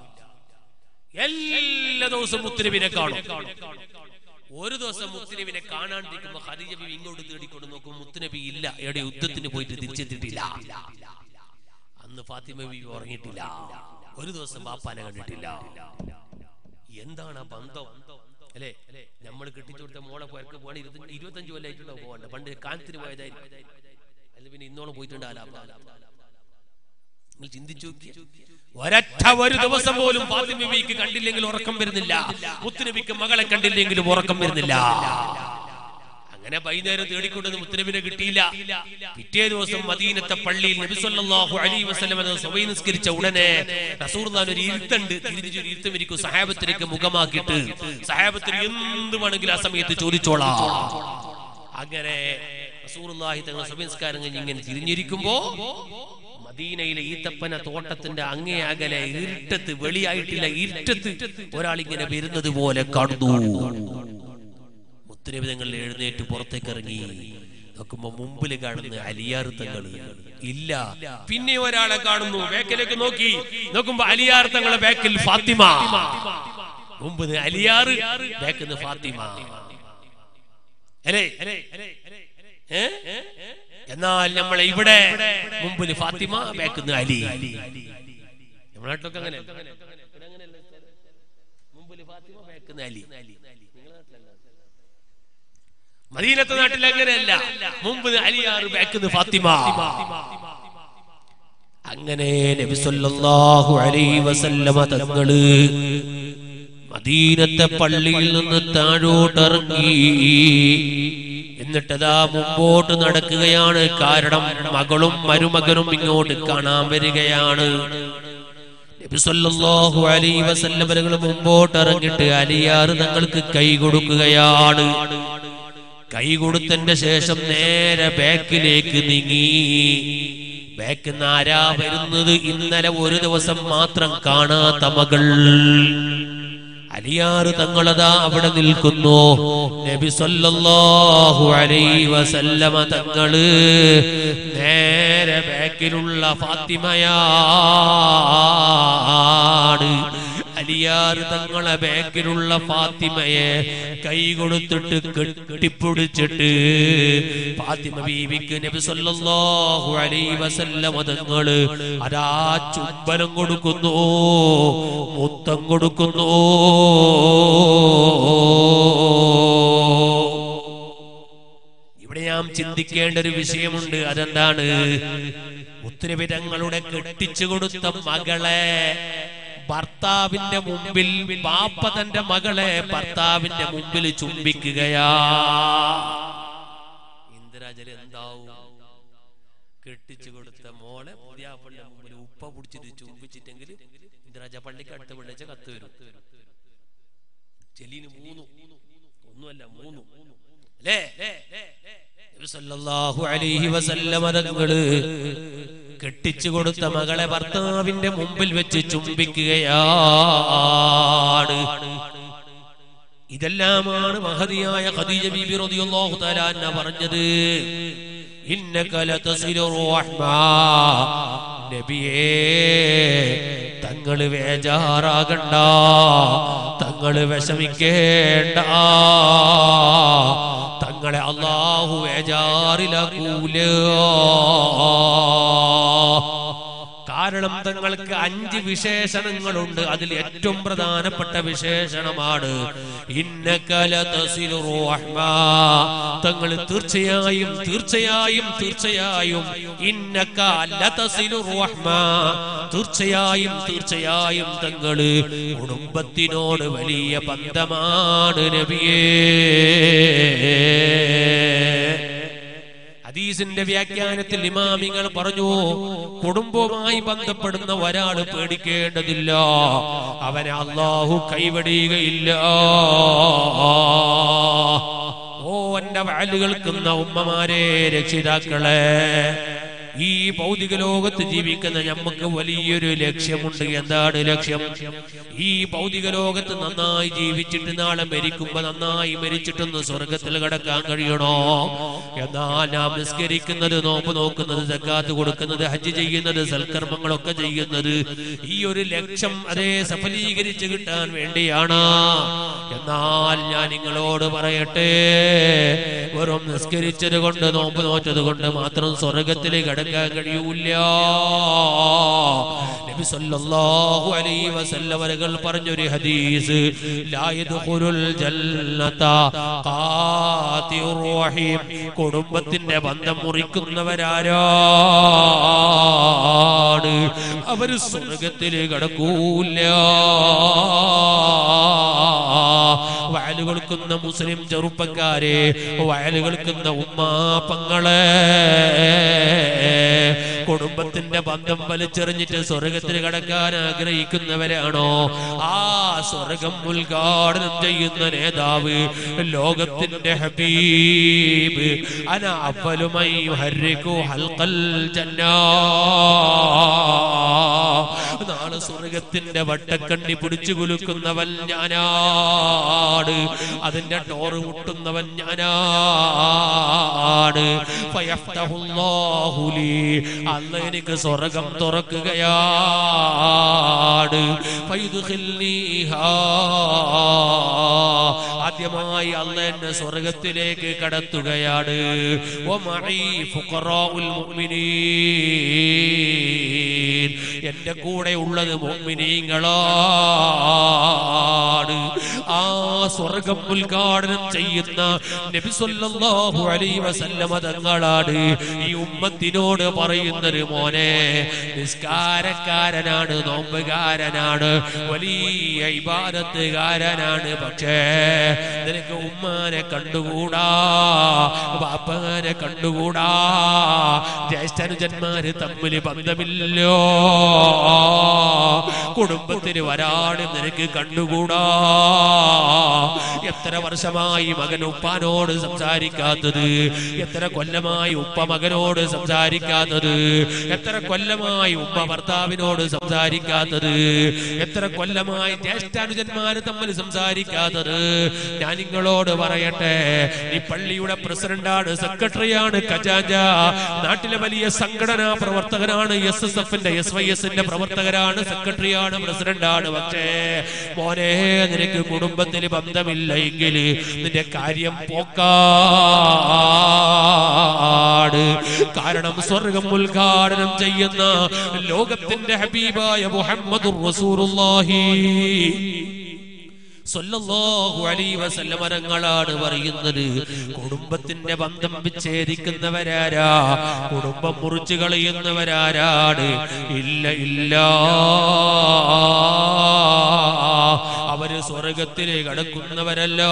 എല്ലാ ദിവസവും മുത്തുനബിനെ കാണും ഒരു ദിവസം മുത്തുനബിനെ കാണാണ്ടിരിക്കുമ്പോ ഹദിജ ബീബി ഇങ്ങോട്ട് തേടിക്കൊണ്ട് നോക്കും മുത്തുനബി ഇല്ല എവിടെ യുദ്ധത്തിന് പോയിട്ട് തിരിച്ചെത്തിയിട്ടില്ല അന്ന് ഫാത്തിമ ബീബി ഉറങ്ങിയിട്ടില്ല ഒരു ദിവസം ബാപ്പാനെ കണ്ടിട്ടില്ല എന്താണ് ആ ബന്ധം അല്ലേ നമ്മൾ കെട്ടിച്ചു കൊടുത്ത മോളെ പുരക്ക് പോകണ ഇരുപത്തഞ്ച് ഇരുപത്തഞ്ച് കൊല്ലായിട്ടുണ്ടോ പോകണ്ട പണ്ട് കാലത്തിന് പോയതായിരിക്കും അല്ല പിന്നെ ഇന്നോളം പോയിട്ടുണ്ട് ആലാപ്പ നിങ്ങൾ ചിന്തിച്ചു ഒരൊറ്റ ഒരു ദിവസം പോലും ഫാത്തിമ ബീവിക്ക് കണ്ടില്ലെങ്കിൽ ഉറക്കം വരുന്നില്ല മുത്തുനബിക്ക് മകളെ കണ്ടില്ലെങ്കിലും ഉറക്കം വരുന്നില്ല അങ്ങനെ വൈകുന്നേരം തേടിക്കൊണ്ടത് മുത്തനബിനെ കിട്ടിയില്ല പിറ്റേ ദിവസം മദീനത്തെ പള്ളിയിൽ നബി സല്ലല്ലാഹു അലൈഹി വസല്ലം എന്ന സുബൈ നിസ്കരിച്ച ഉടനെ റസൂലുള്ളാഹി ഒരു ഇരുത്തുണ്ട് തിരിഞ്ഞു ഒരു ഇരുത്തം ഇരിക്കും സഹാബത്തിലേക്ക് മുഖമാക്കിയിട്ട് സഹാബത്തിന് എന്ത് വേണമെങ്കിലും ആ സമയത്ത് ചോദിച്ചോളാം അങ്ങനെ റസൂലുള്ളാഹി തങ്ങൾ സുബൈ നിസ്കാരം കഴിഞ്ഞ് ഇങ്ങനെ തിരിഞ്ഞിരിക്കുമ്പോ മദീനയിലെ ഈത്തപ്പന തോട്ടത്തിന്റെ അങ്ങേ അകലെ ഇരുട്ടത്ത് വെളിയായിട്ടില്ല ഇരുട്ടത്ത് ഒരാൾ ഇങ്ങനെ വരുന്നത് പോലെ കാണുന്നു മുത്തരവിധങ്ങൾ എഴുന്നേറ്റ് പുറത്തേക്ക് ഇറങ്ങി നോക്കുമ്പോ മുമ്പിൽ കാണുന്ന അലിയാർത്തങ്ങൾ ഇല്ല പിന്നെ ഒരാളെ കാണുന്നു ബേക്കിലേക്ക് നോക്കി നോക്കുമ്പോ അലിയാർത്തങ്ങളെ ബേക്കിൽ ഫാത്തിമ മുമ്പ് അലിയാറ് ബേക്കിന്ന് ഫാത്തിമ അല്ലേ ഏ? എന്നാൽ നമ്മൾ ഇവിടെ മുമ്പിൽ ഫാത്തിമ ബേക്കിന്ന് അലി നമ്മുടെ നാട്ടിലൊക്കെ അങ്ങനെ മുമ്പിൽ ഫാത്തിമ ബേക്കിന്ന് അലി മദീനത്തെ നാട്ടിൽ അങ്ങനെയല്ല മുമ്പ് അലിയാറ് ബാക്കിന്ന് ഫാത്തിമ അങ്ങനെ നബി സല്ലല്ലാഹു അലൈഹി വസല്ലമ തങ്ങള് മദീനത്തെ പള്ളിയിൽ നിന്ന് താഴോട്ടിറങ്ങി എന്നിട്ടതാ മുമ്പോട്ട് നടക്കുകയാണ് കാരണം മകളും മരുമകനും ഇങ്ങോട്ട് കാണാൻ വരികയാണ് നബി സല്ലല്ലാഹു അലൈഹി വസല്ലം അവരുകൾ മുമ്പോട്ട് ഇറങ്ങിയിട്ട് അലിയാർ തങ്ങൾക്ക് കൈ കൊടുക്കുകയാണ് കൈ കൊടുത്തതിന്റെ ശേഷം നേരെ ബാക്കിലേക്ക് നീങ്ങി ബാക്കിൽ നിന്ന് ആരാ വരുന്നത് ഇന്നലെ ഒരു ദിവസം മാത്രം കാണാത്ത മകൾ അലിയാറ് തങ്ങളതാ അവിടെ നിൽക്കുന്നു നബി സല്ലല്ലാഹു അലൈഹി വസല്ലമ തങ്ങള് നേരെ ബാക്കിലുള്ള ഫാത്തിമയാണ് അലിയാറ് തങ്ങളെ ബാക്കിലുള്ള ഫാത്തിമയെ കൈ കൊടുത്തിട്ട് കെട്ടിപ്പിടിച്ചിട്ട് ഫാത്തിമ ബീവിക്ക് നബി സല്ലല്ലാഹു അലൈഹി വസല്ലമ തങ്ങള് അതാ ചുംബനം കൊടുക്കുന്നു മുത്തം കൊടുക്കുന്നു ഇവിടെ നാം ചിന്തിക്കേണ്ട ഒരു വിഷയമുണ്ട് അതെന്താണ് ഉത്തരവിധങ്ങളുടെ കെട്ടിച്ചു കൊടുത്ത മകളെ ഭർത്താവിന്റെ മുമ്പിൽ പാപ്പ തന്റെ മകളെ ഭർത്താവിന്റെ മുമ്പിൽ ചുംബിക്കുകയാ ഇന്ദിരാജൽ എന്താവും കെട്ടിച്ചു കൊടുത്ത മോളെ പുതിയാപ്പള്ളിന്റെ മുമ്പിൽ ഉപ്പ പിടിച്ചിട്ട് ചുംബിച്ചിട്ടെങ്കിൽ ഇന്ദിരാജ പള്ളിക്ക് അടുത്ത വെള്ളിച്ച കത്ത് വരും ചെലീന് മൂന്നു ഒന്നുമല്ല മൂന്നു അല്ലേ നബി സല്ലല്ലാഹു അലൈഹി വസല്ലമ തങ്ങള് കെട്ടിച്ചു കൊടുത്ത മകളെ ഭർത്താവിന്റെ മുമ്പിൽ വെച്ച് ചുംബിക്കുകയാണ് ഇതെല്ലാമാണ് മഹതിയായ ഖദീജ ബീബി റളിയല്ലാഹു തആല അൻഹ പറഞ്ഞത് ഇന്നക ലതസിലു റഹ്മാ നബിയേ തങ്ങള് വേജാറാകണ്ട തങ്ങള് വിഷമിക്കേണ്ട തങ്ങളെ അള്ളാഹു വേജാറിലാക്കൂല കാരണം തങ്ങൾക്ക് അഞ്ച് വിശേഷണങ്ങളുണ്ട് അതിൽ ഏറ്റവും പ്രധാനപ്പെട്ട വിശേഷണമാണ് ഇന്നകല തസിലു റഹ്മാ. തങ്ങൾ തീർച്ചയായും തീർച്ചയായും തീർച്ചയായും ഇന്നക ലതസിലു റഹ്മാ. തീർച്ചയായും തീർച്ചയായും തങ്ങള് കുടുംബത്തിനോട് വലിയ ബന്ധമാണ് നബിയേ ഹദീസിന്റെ വ്യാഖ്യാനത്തിൽ ഇമാമിങ്ങൾ പറഞ്ഞു കുടുംബവുമായി ബന്ധപ്പെടുന്ന ഒരാള് പേടിക്കേണ്ടതില്ല അവനെ അള്ളാഹു കൈവടിയുകയില്ല ഓ എന്റെ വാല് കേൾക്കുന്ന ഉമ്മമാരെ രക്ഷിതാക്കളെ ഈ ഭൗതിക ലോകത്ത് ജീവിക്കുന്ന നമുക്ക് വലിയൊരു ലക്ഷ്യമുണ്ട് എന്താണ് ലക്ഷ്യം ഈ ഭൗതിക ലോകത്ത് നന്നായി ജീവിച്ചിട്ട് നാളെ മരിക്കുമ്പോ നന്നായി മരിച്ചിട്ടൊന്ന് സ്വർഗത്തിൽ കടക്കാൻ കഴിയണോ എന്നാൽ നാം നിസ്കരിക്കുന്നത് നോമ്പ് നോക്കുന്നത് സക്കാത്ത് കൊടുക്കുന്നത് ഹജ്ജ് ചെയ്യുന്നത് സൽക്കർമ്മങ്ങളൊക്കെ ചെയ്യുന്നത് ഈ ഒരു ലക്ഷ്യം അതേ സഫലീകരിച്ച് കിട്ടാൻ വേണ്ടിയാണ് എന്നാൽ ഞാൻ നിങ്ങളോട് പറയട്ടെ വെറും നിസ്കരിച്ചത് കൊണ്ട് നോമ്പ് നോറ്റത് കൊണ്ട് മാത്രം സ്വർഗത്തിൽ കടക്കാൻ കഴിയൂല നബി സല്ലല്ലാഹു അലൈഹി വസല്ലം വരകൾ പറഞ്ഞൊരു ഹദീസ് ലാ യദ്ഖുലുൽ ജന്നത ഖാതിഉർ റഹീം കുടുംബത്തിന്റെ ബന്ധം മുറിക്കുന്നവരാരാണ് അവര് സ്വർഗത്തിൽ കടക്കൂല വയല് കേൾക്കുന്ന മുസ്ലിം ചെറുപ്പക്കാരെ വയല് കേൾക്കുന്ന ഉമ്മാപ്പങ്ങളെ കുടുംബത്തിന്റെ ബന്ധം വലിച്ചെറിഞ്ഞിട്ട് സ്വർഗത്തിൽ കടക്കാൻ ആഗ്രഹിക്കുന്നവരാണോ ആ സ്വർഗം ഉദ്ഘാടനം ചെയ്യുന്ന നേതാവ് ലോകത്തിന്റെ ഹബീബ് അന അഫലുമൈ ഹരിക്കു ഹൽക്കൽ ജന്നാ നാളെ സ്വർഗത്തിന്റെ വട്ടക്കണ്ണി പിടിച്ചു കുലുക്കുന്നവൻ ഞാനാണ് അതിന്റെ ഡോറ് മുട്ടുന്നവൻ ഞാനാണ് ഫയഫ്തഹുല്ലാഹു ലീ. അന്ന് എനിക്ക് സ്വർഗം തുറക്കുകയാണ് ഫയുദ്ഖിൽനീഹാ. ആദ്യമായി അല്ല എന്നെ സ്വർഗത്തിലേക്ക് കടത്തുകയാണ് വമഈ ഫുഖറാഉൽ മുഅ്മിനീൻ എന്റെ കൂടെ ഉള്ളത് മുഅ്മിനീങ്ങളാണ് ആ സ്വർഗം ഉദ്ഘാടനം ചെയ്യുന്ന നബി സല്ലല്ലാഹു അലൈഹി വസല്ലമ തങ്ങളാണ് ഈ ഉമ്മത്തിനോട് പറയുന്നത് മോനെ നിസ്കാരക്കാരനാണ് നോമ്പുകാരനാണ് വലിയ ഇബാദത്തുകാരനാണ് പക്ഷേ നിനക്ക് ഉമ്മാനെ കണ്ടുകൂടാ ബാപ്പനെ കണ്ടുകൂടാ ജ്യേഷ്ഠനുജന്മാര് തമ്മിൽ ബന്ധമില്ലോ കുടുംബത്തിന് വരാണ് നിനക്ക് കണ്ടുകൂടാ എത്ര വർഷമായി മകൻ ഉപ്പാനോട് സംസാരിക്കാത്തത് എത്ര കൊല്ലമായി ഉപ്പ മകനോട് സംസാരിക്കാത്തത് എത്ര കൊല്ലമായി ഉമ്മ ഭർത്താവിനോട് സംസാരിക്കാത്തത് എത്ര കൊല്ലമായി ജ്യേഷ്ഠാനുജന്മാര് തമ്മിൽ സംസാരിക്കാത്തത് ഞാൻ നിങ്ങളോട് പറയട്ടെ ഈ പള്ളിയുടെ പ്രസിഡന്റാണ് സെക്രട്ടറിയാണ് ഖജാജ നാട്ടിലെ വലിയ സംഘടനാ പ്രവർത്തകനാണ് എസ് എസ് എഫിന്റെ എസ് വൈ എസിന്റെ പ്രവർത്തകരാണ് സെക്രട്ടറിയാണ് പ്രസിഡന്റാണ് പക്ഷേ മോനെ നിനക്ക് കുടുംബത്തിൽ ബന്ധമില്ല എങ്കിൽ നിന്റെ കാര്യം പോക്കാട് കാരണം സ്വർഗം ഉദ്ഘാടനം ചെയ്യുന്ന ലോകത്തിന്റെ ഹബീബായ മുഹമ്മദ് റസൂലുള്ളാഹി സ്വല്ലല്ലാഹു അലൈഹി വസല്ലം മരങ്ങളാണ് പറയുന്നത് കുടുംബത്തിന്റെ ബന്ധം വിച്ഛേദിക്കുന്നവരാരാ കുടുംബം മുറിച്ചു കളയുന്നവരാരാണ് ഇല്ല ഇല്ല അവര് സ്വർഗത്തിലേക്ക് കടക്കുന്നവരല്ലോ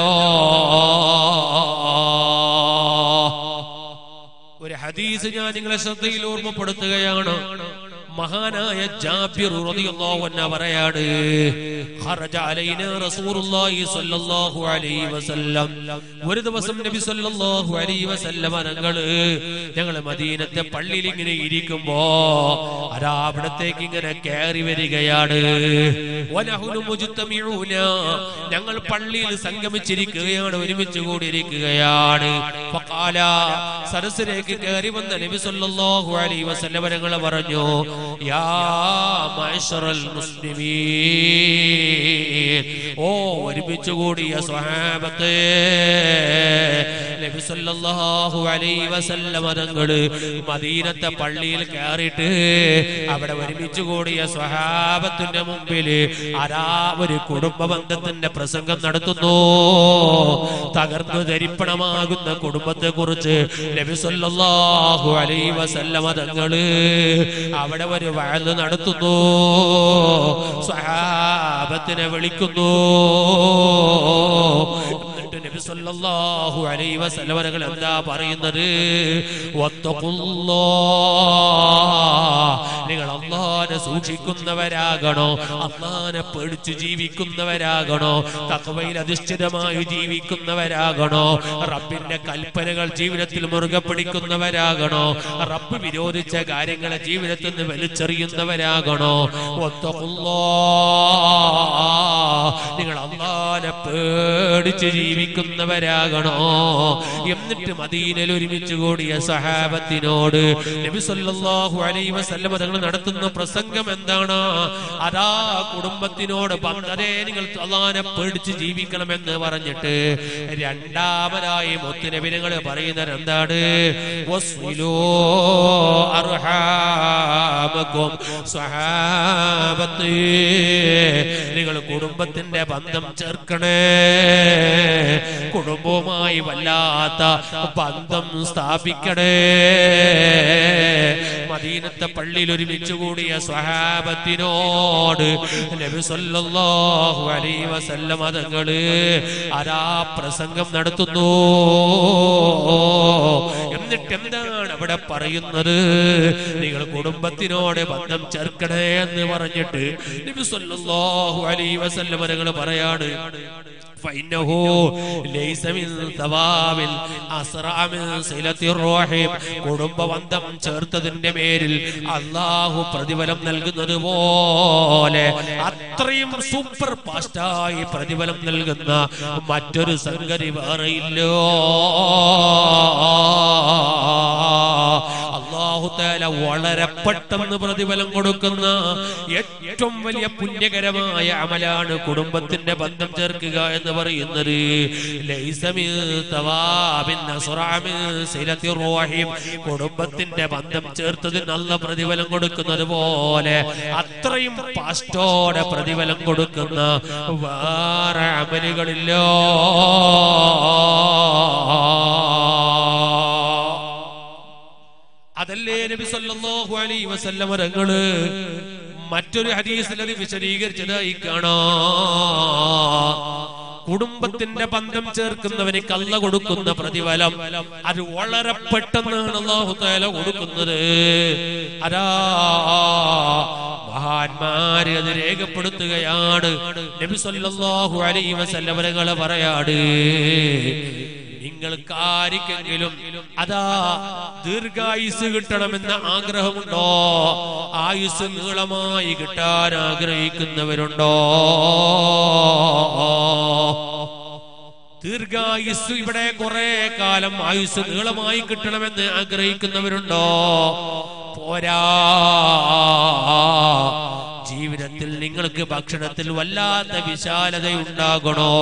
ഒരു ഹദീസ് ഞാൻ നിങ്ങളെ ശ്രദ്ധയിൽ ഓർമ്മപ്പെടുത്തുകയാണ് മഹാനായ ജാബിർ റളിയല്ലാഹു അൻഹു പറയാണ് ഖറജ അലൈനാ റസൂലുള്ളാഹി സ്വല്ലല്ലാഹു അലൈഹി വസല്ലം ഒരു ദിവസം നബി സ്വല്ലല്ലാഹു അലൈഹി വസല്ലം ഞങ്ങള് ഞങ്ങൾ മദീനത്തെ പള്ളിയിൽ ഇങ്ങനെ ഇരിക്കുമ്പോ അതാ അവിടത്തേക്ക് ഇങ്ങനെ കയറി വരികയാണ് വനഹുനു മുജ്തമിഊന ഞങ്ങൾ പള്ളിയിൽ സംഗമിച്ചിരിക്കുകയാണ് ഒരുമിച്ച് കൂടിയിരിക്കുകയാണ് ഫഖാല സരസിലേക്ക് കയറി വന്ന നബി സല്ലല്ലാഹു അലൈഹി വസല്ലം ഞങ്ങൾ പറഞ്ഞു യാ മഅ്ശറൽ മുസ്ലിമീൻ ഓ ഒരുമിച്ച് കൂടിയ സ്വഹാബത്തെ നബി സല്ലല്ലാഹു അലൈഹി വസല്ലം തങ്ങള് മദീനത്തെ പള്ളിയിൽ കയറിയിട്ട് അവിടെ ഒരുമിച്ച് കൂടിയ സ്വഹാബത്തിന്റെ മുമ്പിൽ ആരാ ഒരു കുടുംബ ബന്ധത്തിന്റെ പ്രസംഗം നടത്തുന്നു തകർന്നു ധരിപ്പണമാകുന്ന കുടുംബത്തെ കുറിച്ച് നബി സല്ലല്ലാഹു അലൈഹി വസല്ലം തങ്ങള് അവിടെ ഒരു വഴല് നടത്തുന്നു സ്വഹാബത്തിനെ വിളിക്കുന്നു എന്നിട്ട് നബി സല്ലല്ലാഹു അലൈഹി വസല്ലം തങ്ങൾ എന്താ പറയുന്നത് വത്തഖുല്ലാഹ് നിങ്ങൾ അള്ളാനെ സൂക്ഷിക്കുന്നവരാകണോ അള്ളാനെ പേടിച്ച് ജീവിക്കുന്നവരാകണോ തക്കവയിൽ അധിഷ്ഠിതമായി ജീവിക്കുന്നവരാകണോ റബ്ബിന്റെ കൽപ്പനകൾ ജീവിതത്തിൽ മുറുകെ പിടിക്കുന്നവരാകണോ റബ്ബ് വിരോധിച്ച കാര്യങ്ങളെ ജീവിതത്തിൽ നിന്ന് വലിച്ചെറിയുന്നവരാകണോ വത്തഖുല്ലാഹ് നിങ്ങൾ അള്ളാനെ പേടിച്ച് ജീവിക്കുന്നവരാകണോ എന്നിട്ട് മദീനയിൽ ഒരുമിച്ച് കൂടിയ സഹാബത്തിനോട് നബി സല്ലല്ലാഹു അലൈഹി വസല്ലം തങ്ങൾ നടത്തുന്ന പ്രസംഗം എന്താണ് അതാ കുടുംബത്തിനോട് അതേ നിങ്ങൾ അള്ളാനെ പേടിച്ച് ജീവിക്കണമെന്ന് പറഞ്ഞിട്ട് രണ്ടാമതായി മുത്തുനബിനങ്ങൾ പറയുന്നത് എന്താണ് വസ്വിലൂ അർഹാമക്കും സ്വഹാബത്ത് നിങ്ങൾ കുടുംബത്തിന്റെ ബന്ധം ചേർക്കണേ കുടുംബവുമായി വല്ലാത്ത ബന്ധം സ്ഥാപിക്കണേ മദീനത്തെ പള്ളിയിൽ ഒരുമിച്ച് കൂടിയ സ്വഹാബത്തിനോട് നബി സല്ലല്ലാഹു അലൈഹി വസല്ലം തങ്ങള് ആരാ പ്രസംഗം നടത്തുന്നു എന്നിട്ട് എന്താണ് അവിടെ പറയുന്നത് നിങ്ങൾ കുടുംബത്തിനോട് ബന്ധം ചേർക്കണേ എന്ന് പറഞ്ഞിട്ട് നബി സല്ലല്ലാഹു അലൈഹി വസല്ലം തങ്ങൾ പറയാണ് فإنه ليس من ثواب أسرع من صلة الرحم കുടുംബ ബന്ധം ചേർത്തതിന്റെ പേരിൽ അള്ളാഹു പ്രതിഫലം നൽകുന്നത് പോലെ അത്രയും സൂപ്പർ ഫാസ്റ്റായി പ്രതിഫലം നൽകുന്ന മറ്റൊരു സംഗതി വേറെയില്ലോ അള്ളാഹു താല വളരെ പെട്ടെന്ന് പ്രതിഫലം കൊടുക്കുന്ന ഏറ്റവും വലിയ പുണ്യകരമായ അമലാണ് കുടുംബത്തിന്റെ ബന്ധം ചേർക്കുക എന്ന് പറയുന്നത് ലൈസ മിൻ തവാബിൻ നസ്റാ മിൻ സിലത്തിർ റഹീം. കുടുംബത്തിന്റെ ബന്ധം ചേർത്തതിന് നല്ല പ്രതിഫലം കൊടുക്കുന്നത് പോലെ അത്രയും പാസ്റ്റോടെ പ്രതിഫലം കൊടുക്കുന്ന വേറെ അമലുകളില്ലോ അതല്ലേ നബി സല്ലല്ലാഹു അലൈഹി വസല്ലം തങ്ങള് മറ്റൊരു ഹദീസിൽ അത് വിശദീകരിച്ചതായി കാണാം കുടുംബത്തിന്റെ ബന്ധം ചേർക്കുന്നവന് കള്ള കൊടുക്കുന്ന പ്രതിഫലം അത് വളരെ പെട്ടെന്നാണ് അള്ളാഹു തആല കൊടുക്കുന്നത് അതാ മഹാന്മാര് അത് രേഖപ്പെടുത്തുകയാണ് നബി സല്ലല്ലാഹു അലൈഹി വസല്ലം അവരുകളെ പറയാട് നിങ്ങൾക്ക് ആർക്കെങ്കിലും അതാ ദീർഘായുസ് കിട്ടണമെന്ന ആഗ്രഹമുണ്ടോ ആയുസ് നീളമായി കിട്ടാൻ ആഗ്രഹിക്കുന്നവരുണ്ടോ ദീർഘായുസ് ഇവിടെ കുറെ കാലം ആയുസ് നീളമായി കിട്ടണമെന്ന് ആഗ്രഹിക്കുന്നവരുണ്ടോ പോരാ ജീവിതത്തിൽ നിങ്ങൾക്ക് ഭക്ഷണത്തിൽ വല്ലാത്ത വിശാലത ഉണ്ടാകണോ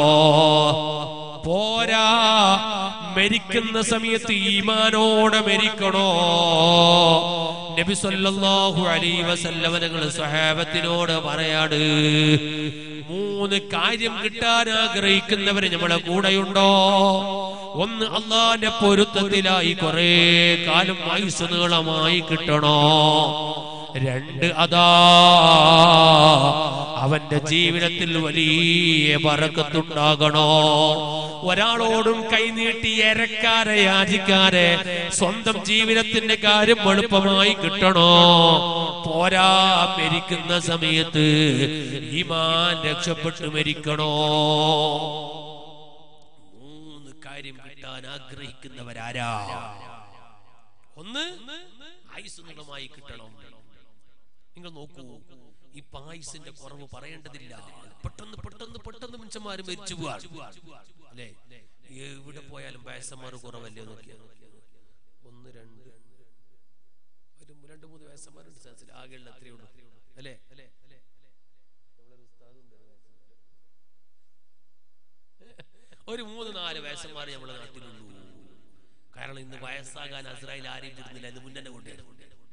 പോരാ മരിക്കുന്ന സമയത്ത് ഈമാനോടെ മരിക്കണോ നബി സല്ലല്ലാഹു അലൈഹി വസല്ലമ നിങ്ങൾ സ്വഹാബത്തിനോട് പറയാട് മൂന്ന് കാര്യം കിട്ടാൻ ആഗ്രഹിക്കുന്നവര് നമ്മളെ കൂടെയുണ്ടോ ഒന്ന് അള്ളാന്റെ പൊരുത്തത്തിലായി കുറെ കാലം ആയുസ് നീളമായി കിട്ടണോ രണ്ട് അതാ അവന്റെ ജീവിതത്തിൽ വലിയ പറക്കത്തുണ്ടാകണോ ഒരാളോടും കൈനീട്ടി എരക്കാരെ യാചിക്കാരെ സ്വന്തം ജീവിതത്തിന്റെ കാര്യം എളുപ്പമായി കിട്ടണോ പോരാ മരിക്കുന്ന സമയത്ത് ഈമാൻ രക്ഷപ്പെട്ട് മരിക്കണോ മൂന്ന് കാര്യം കിട്ടാൻ ആഗ്രഹിക്കുന്നവരാരാ ഒന്ന് ആയുസ് നീളമായി കിട്ടണം നിങ്ങൾ നോക്കൂ ഈ പായസിന്റെ കുറവ് പറയേണ്ടതില്ല പെട്ടെന്ന് പെട്ടെന്ന് പെട്ടെന്ന് മനുഷ്യന്മാര് മരിച്ചു പോവാൻ അല്ലേ എവിടെ പോയാലും വയസ്സന്മാർ കുറവല്ലേ നോക്കിയാൽ ഒന്ന് രണ്ട് ഒരു രണ്ട് മൂന്ന് വയസ്സന്മാരുണ്ട് സദസ്സിൽ ആകെയുള്ള അത്രയേ ഉള്ളൂ അല്ലേ ഒരു മൂന്ന് നാല് വയസ്സന്മാർ നമ്മുടെ നാട്ടിലുള്ളൂ കാരണം ഇന്ന് വയസ്സാകാൻ അസ്രായേൽ ആരെയും വിടുന്നില്ല ഇത് മുന്നേ കൊണ്ടുവരും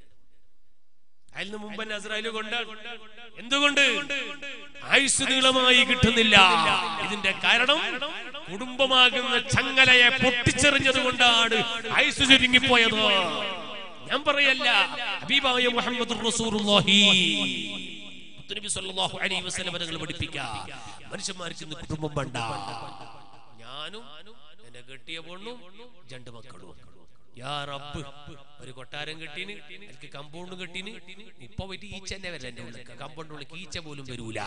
അതിന് മുമ്പ് നസ്രായേൽ കൊണ്ട് എന്തുകൊണ്ട് ആയുസ് നീളമായി കിട്ടുന്നില്ല ഇതിന്റെ കാരണം കുടുംബമാകുന്ന ചങ്ങലയെ പൊട്ടിച്ചെറിഞ്ഞത് കൊണ്ടാണ് ആയുസ് ചുരുങ്ങിപ്പോയത് ഞാൻ പറയല്ല ഹബീബായ മുഹമ്മദ് റസൂലുള്ളാഹി മുത്തുനബി സല്ലല്ലാഹു അലൈഹി വസല്ലം തങ്ങൾ പഠിപ്പിക്കുക മനുഷ്യന്മാർക്ക് ഇന്ന് കുടുംബം വേണ്ട ഞാനും എന്റെ കെട്ടിയ പൊണ്ണും രണ്ട് മക്കളും യാ റബ്ബ് ഒരു കൊട്ടാരം കെട്ടീന് എനിക്ക് കമ്പൗണ്ട് കെട്ടീന് ഇപ്പൊ പറ്റി ഈച്ച തന്നെ വരില്ല എന്റെ ഉള്ളിൽ കമ്പൗണ്ട് ഉള്ളിൽ ഈച്ച പോലും വരൂല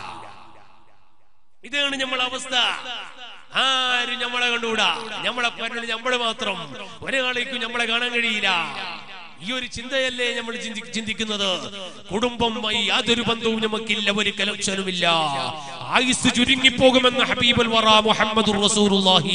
ഇതാണ് നമ്മളെ അവസ്ഥ ആരും നമ്മളെ കണ്ടുകൂടാ നമ്മളെ പറഞ്ഞത് നമ്മള് മാത്രം ഒരാളേക്കും നമ്മളെ കാണാൻ കഴിയില്ല ഈ ഒരു ചിന്തയല്ലേ നമ്മൾ ചിന്തി- ചിന്തിക്കുന്നത് കുടുംബമായി യാതൊരു ബന്ധവും നമുക്കില്ല ഒരു കലക്ഷനുമില്ല ആയുസ് ചുരുങ്ങിപ്പോകുമെന്ന് ഹബീബുൽ വറ മുഹമ്മദ് റസൂലുള്ളാഹി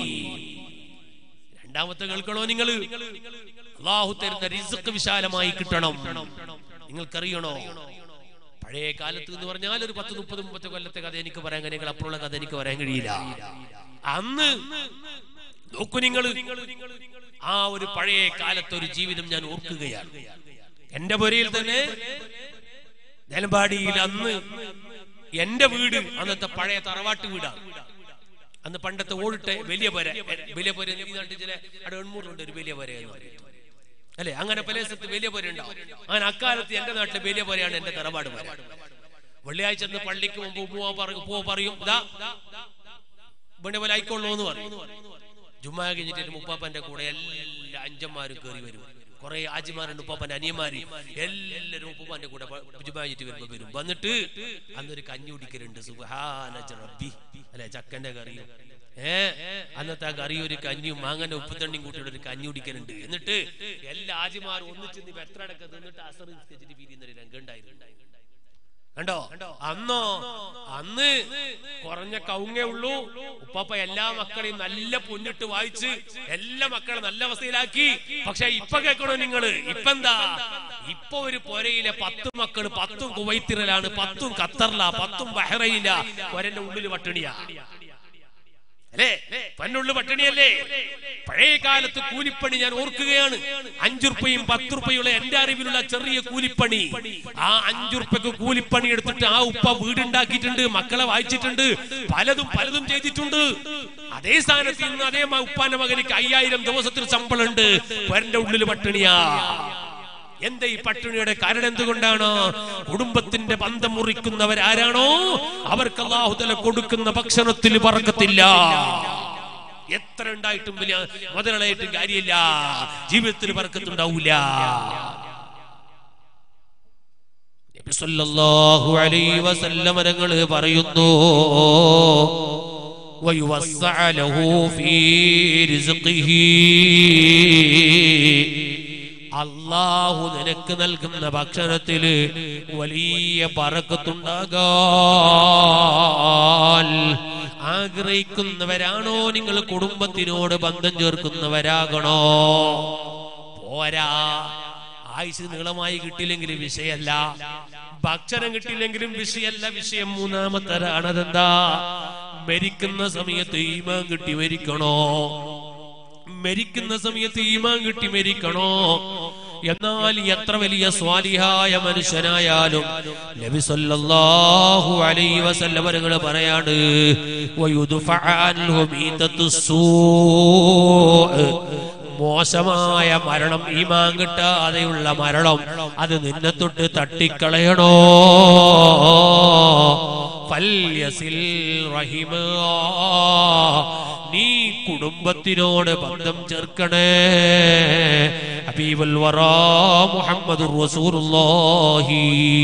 രണ്ടാമത്തെ കേൾക്കണോ നിങ്ങൾ അള്ളാഹു തരുന്ന റിസ്ക് വിശാലമായി കിട്ടണം നിങ്ങൾക്കറിയണോ പഴയ കാലത്ത് എന്ന് പറഞ്ഞാൽ ഒരു പത്ത് മുപ്പത് മുപ്പത്തെ കൊല്ലത്തെ കഥ എനിക്ക് പറയാൻ കഴിയും അപ്പുറമുള്ള കഥ എനിക്ക് പറയാൻ കഴിയില്ല അന്ന് നോക്കൂ നിങ്ങൾ ആ ഒരു പഴയ കാലത്തെ ഒരു ജീവിതം ഞാൻ ഓർക്കുകയാണ് എന്റെ പുരയിൽ തന്നെ നെലമ്പാടിയിൽ അന്ന് എന്റെ വീട് അന്നത്തെ പഴയ തറവാട്ട് വീടാണ് അന്ന് പണ്ടത്തെ ഓടിട്ടെ വലിയ പുര വലിയ പുര ഈ നാട്ടിൽ ചില അവിടെ എണ്ണൂറുണ്ട് ഒരു വലിയ പുര എന്ന് പറയും അല്ലെ അങ്ങനെ പല സ്ഥലത്ത് വലിയ പുര ഉണ്ടാവും അങ്ങനെ അക്കാലത്ത് എന്റെ നാട്ടിലെ വലിയ പുരയാണ് എന്റെ തറവാട് പുര വെള്ളിയാഴ്ച അന്ന് പള്ളിക്ക് മുമ്പ് ഉമ്മുവ പറയും ഉപ്പ പറയും ഇതാ ഇവിടെ പോലെ ആയിക്കൊള്ളൂ എന്ന് പറയും ജുമാ കഴിഞ്ഞിട്ട് മുപ്പാപ്പന്റെ കൂടെ എല്ലാ അഞ്ചന്മാരും കയറി വരും കുറെ ആജിമാരുണ്ട് ഉപ്പാപ്പന്റെ അനിയന്മാര് എല്ലാരും ഉപ്പാപ്പന്റെ കൂടെ പ- ജുമാ കഴിഞ്ഞിട്ട് വരുമ്പോ വരും വന്നിട്ട് അന്നൊരു കഞ്ഞി കുടിക്കലുണ്ട് സുബ്ഹാന റബ്ബി അല്ലെ ചക്കന്റെ കറിയും ഏ അന്നത്തെ ആ കറി ഒരു കഞ്ഞിയും മാങ്ങന്റെ ഉപ്പുതണ്ണിയും കൂട്ടിയുടെ ഒരു കഞ്ഞി കുടിക്കലുണ്ട് എന്നിട്ട് എല്ലാ ആജിമാരും ഒന്നിച്ച് നിന്ന് എത്ര അടക്കം തിന്നിട്ട് അസർ നിസ്കരിച്ചിട്ട് പിരിയുന്ന ഒരു രംഗം ഉണ്ടായിരുന്നു കണ്ടോ അന്നോ അന്ന് കുറഞ്ഞ കൗങ്ങേ ഉള്ളൂ ഉപ്പാപ്പ എല്ലാ മക്കളെയും നല്ല പൊന്നിട്ട് വായിച്ച് എല്ലാ മക്കളെ നല്ല അവസ്ഥയിലാക്കി പക്ഷെ ഇപ്പൊ കേൾക്കണോ നിങ്ങള് ഇപ്പൊ എന്താ ഇപ്പൊ ഒരു പൊരയിലെ പത്ത് മക്കള് പത്തും കുവൈത്തിറലാണ് പത്തും ഖത്തറില പത്തും ബഹ്റൈനില പൊരന്റെ ഉള്ളിൽ പട്ടിണിയാ അല്ലേ പന്നുള്ളു പട്ടിണിയല്ലേ പഴയ കാലത്ത് കൂലിപ്പണി ഞാൻ ഓർക്കുകയാണ് അഞ്ചുറുപ്പയും പത്തുറുപ്പയുള്ള എന്റെ അറിവിലുള്ള ചെറിയ കൂലിപ്പണി ആ അഞ്ചുറുപ്പക്ക് കൂലിപ്പണി എടുത്തിട്ട് ആ ഉപ്പ വീടുണ്ടാക്കിയിട്ടുണ്ട് മക്കളെ വായിച്ചിട്ടുണ്ട് പലതും പലതും ചെയ്തിട്ടുണ്ട് അതേ സ്ഥാനത്ത് ഇന്ന് അതേ മ- ഉപ്പാന്റെ മകനിക്ക് അയ്യായിരം ദിവസത്തിന് ശമ്പളം ഉണ്ട് വരന്റെ ഉള്ളിൽ പട്ടിണിയാ എന്താ ഈ പട്ടിണിയുടെ കാരണം എന്തുകൊണ്ടാണ് കുടുംബത്തിന്റെ ബന്ധം മുറിക്കുന്നവരാരാണോ അവർക്ക് അള്ളാഹുതല കൊടുക്കുന്ന ഭക്ഷണത്തിൽ പറക്കത്തില്ല എത്ര ഉണ്ടായിട്ടും വലിയ മുതലായിട്ടും കാര്യമില്ല ജീവിതത്തിൽ പറക്കത്തുണ്ടാവൂല നബി സല്ലല്ലാഹു അലൈഹി വസല്ലം തങ്ങൾ പറയുന്നു ويوسع له في رزقه അള്ളാഹു നിനക്ക് നൽകുന്ന ഭക്ഷണത്തില് വലിയ പറക്കത്തുണ്ടാകാൻ ആഗ്രഹിക്കുന്നവരാണോ നിങ്ങൾ കുടുംബത്തിനോട് ബന്ധം ചേർക്കുന്നവരാകണോ പോരാ ആയുസ് നീളമായി കിട്ടിയില്ലെങ്കിൽ വിഷയല്ല ഭക്ഷണം കിട്ടിയില്ലെങ്കിലും വിഷയല്ല വിഷയം മൂന്നാമത്തരാണ് അതെന്താ മരിക്കുന്ന സമയത്ത് ഈമാൻ കിട്ടി മരിക്കണോ മരിക്കുന്ന സമയത്ത് ഈമാൻ കിട്ടി മരിക്കണോ എന്നാൽ എത്ര വലിയ സ്വാലിഹായ മനുഷ്യനായാലും നബി സല്ലല്ലാഹു അലൈഹി വസല്ലം അവരുകൾ പറയാണ് വയുദ്ഫഅ അൻഹു മീതത്തു സൂഅ് മോശമായ മരണം ഈമാൻ കിട്ടാതെയുള്ള മരണം അത് നിന്നെ തൊട്ട് തട്ടിക്കളയണോ ഫല്യസിൽ റഹിമ നീ കുടുംബത്തിനോട് ബന്ധം ചേർക്കണേ ഹബീബുൽ വറാ മുഹമ്മദുർ റസൂലുള്ളാഹി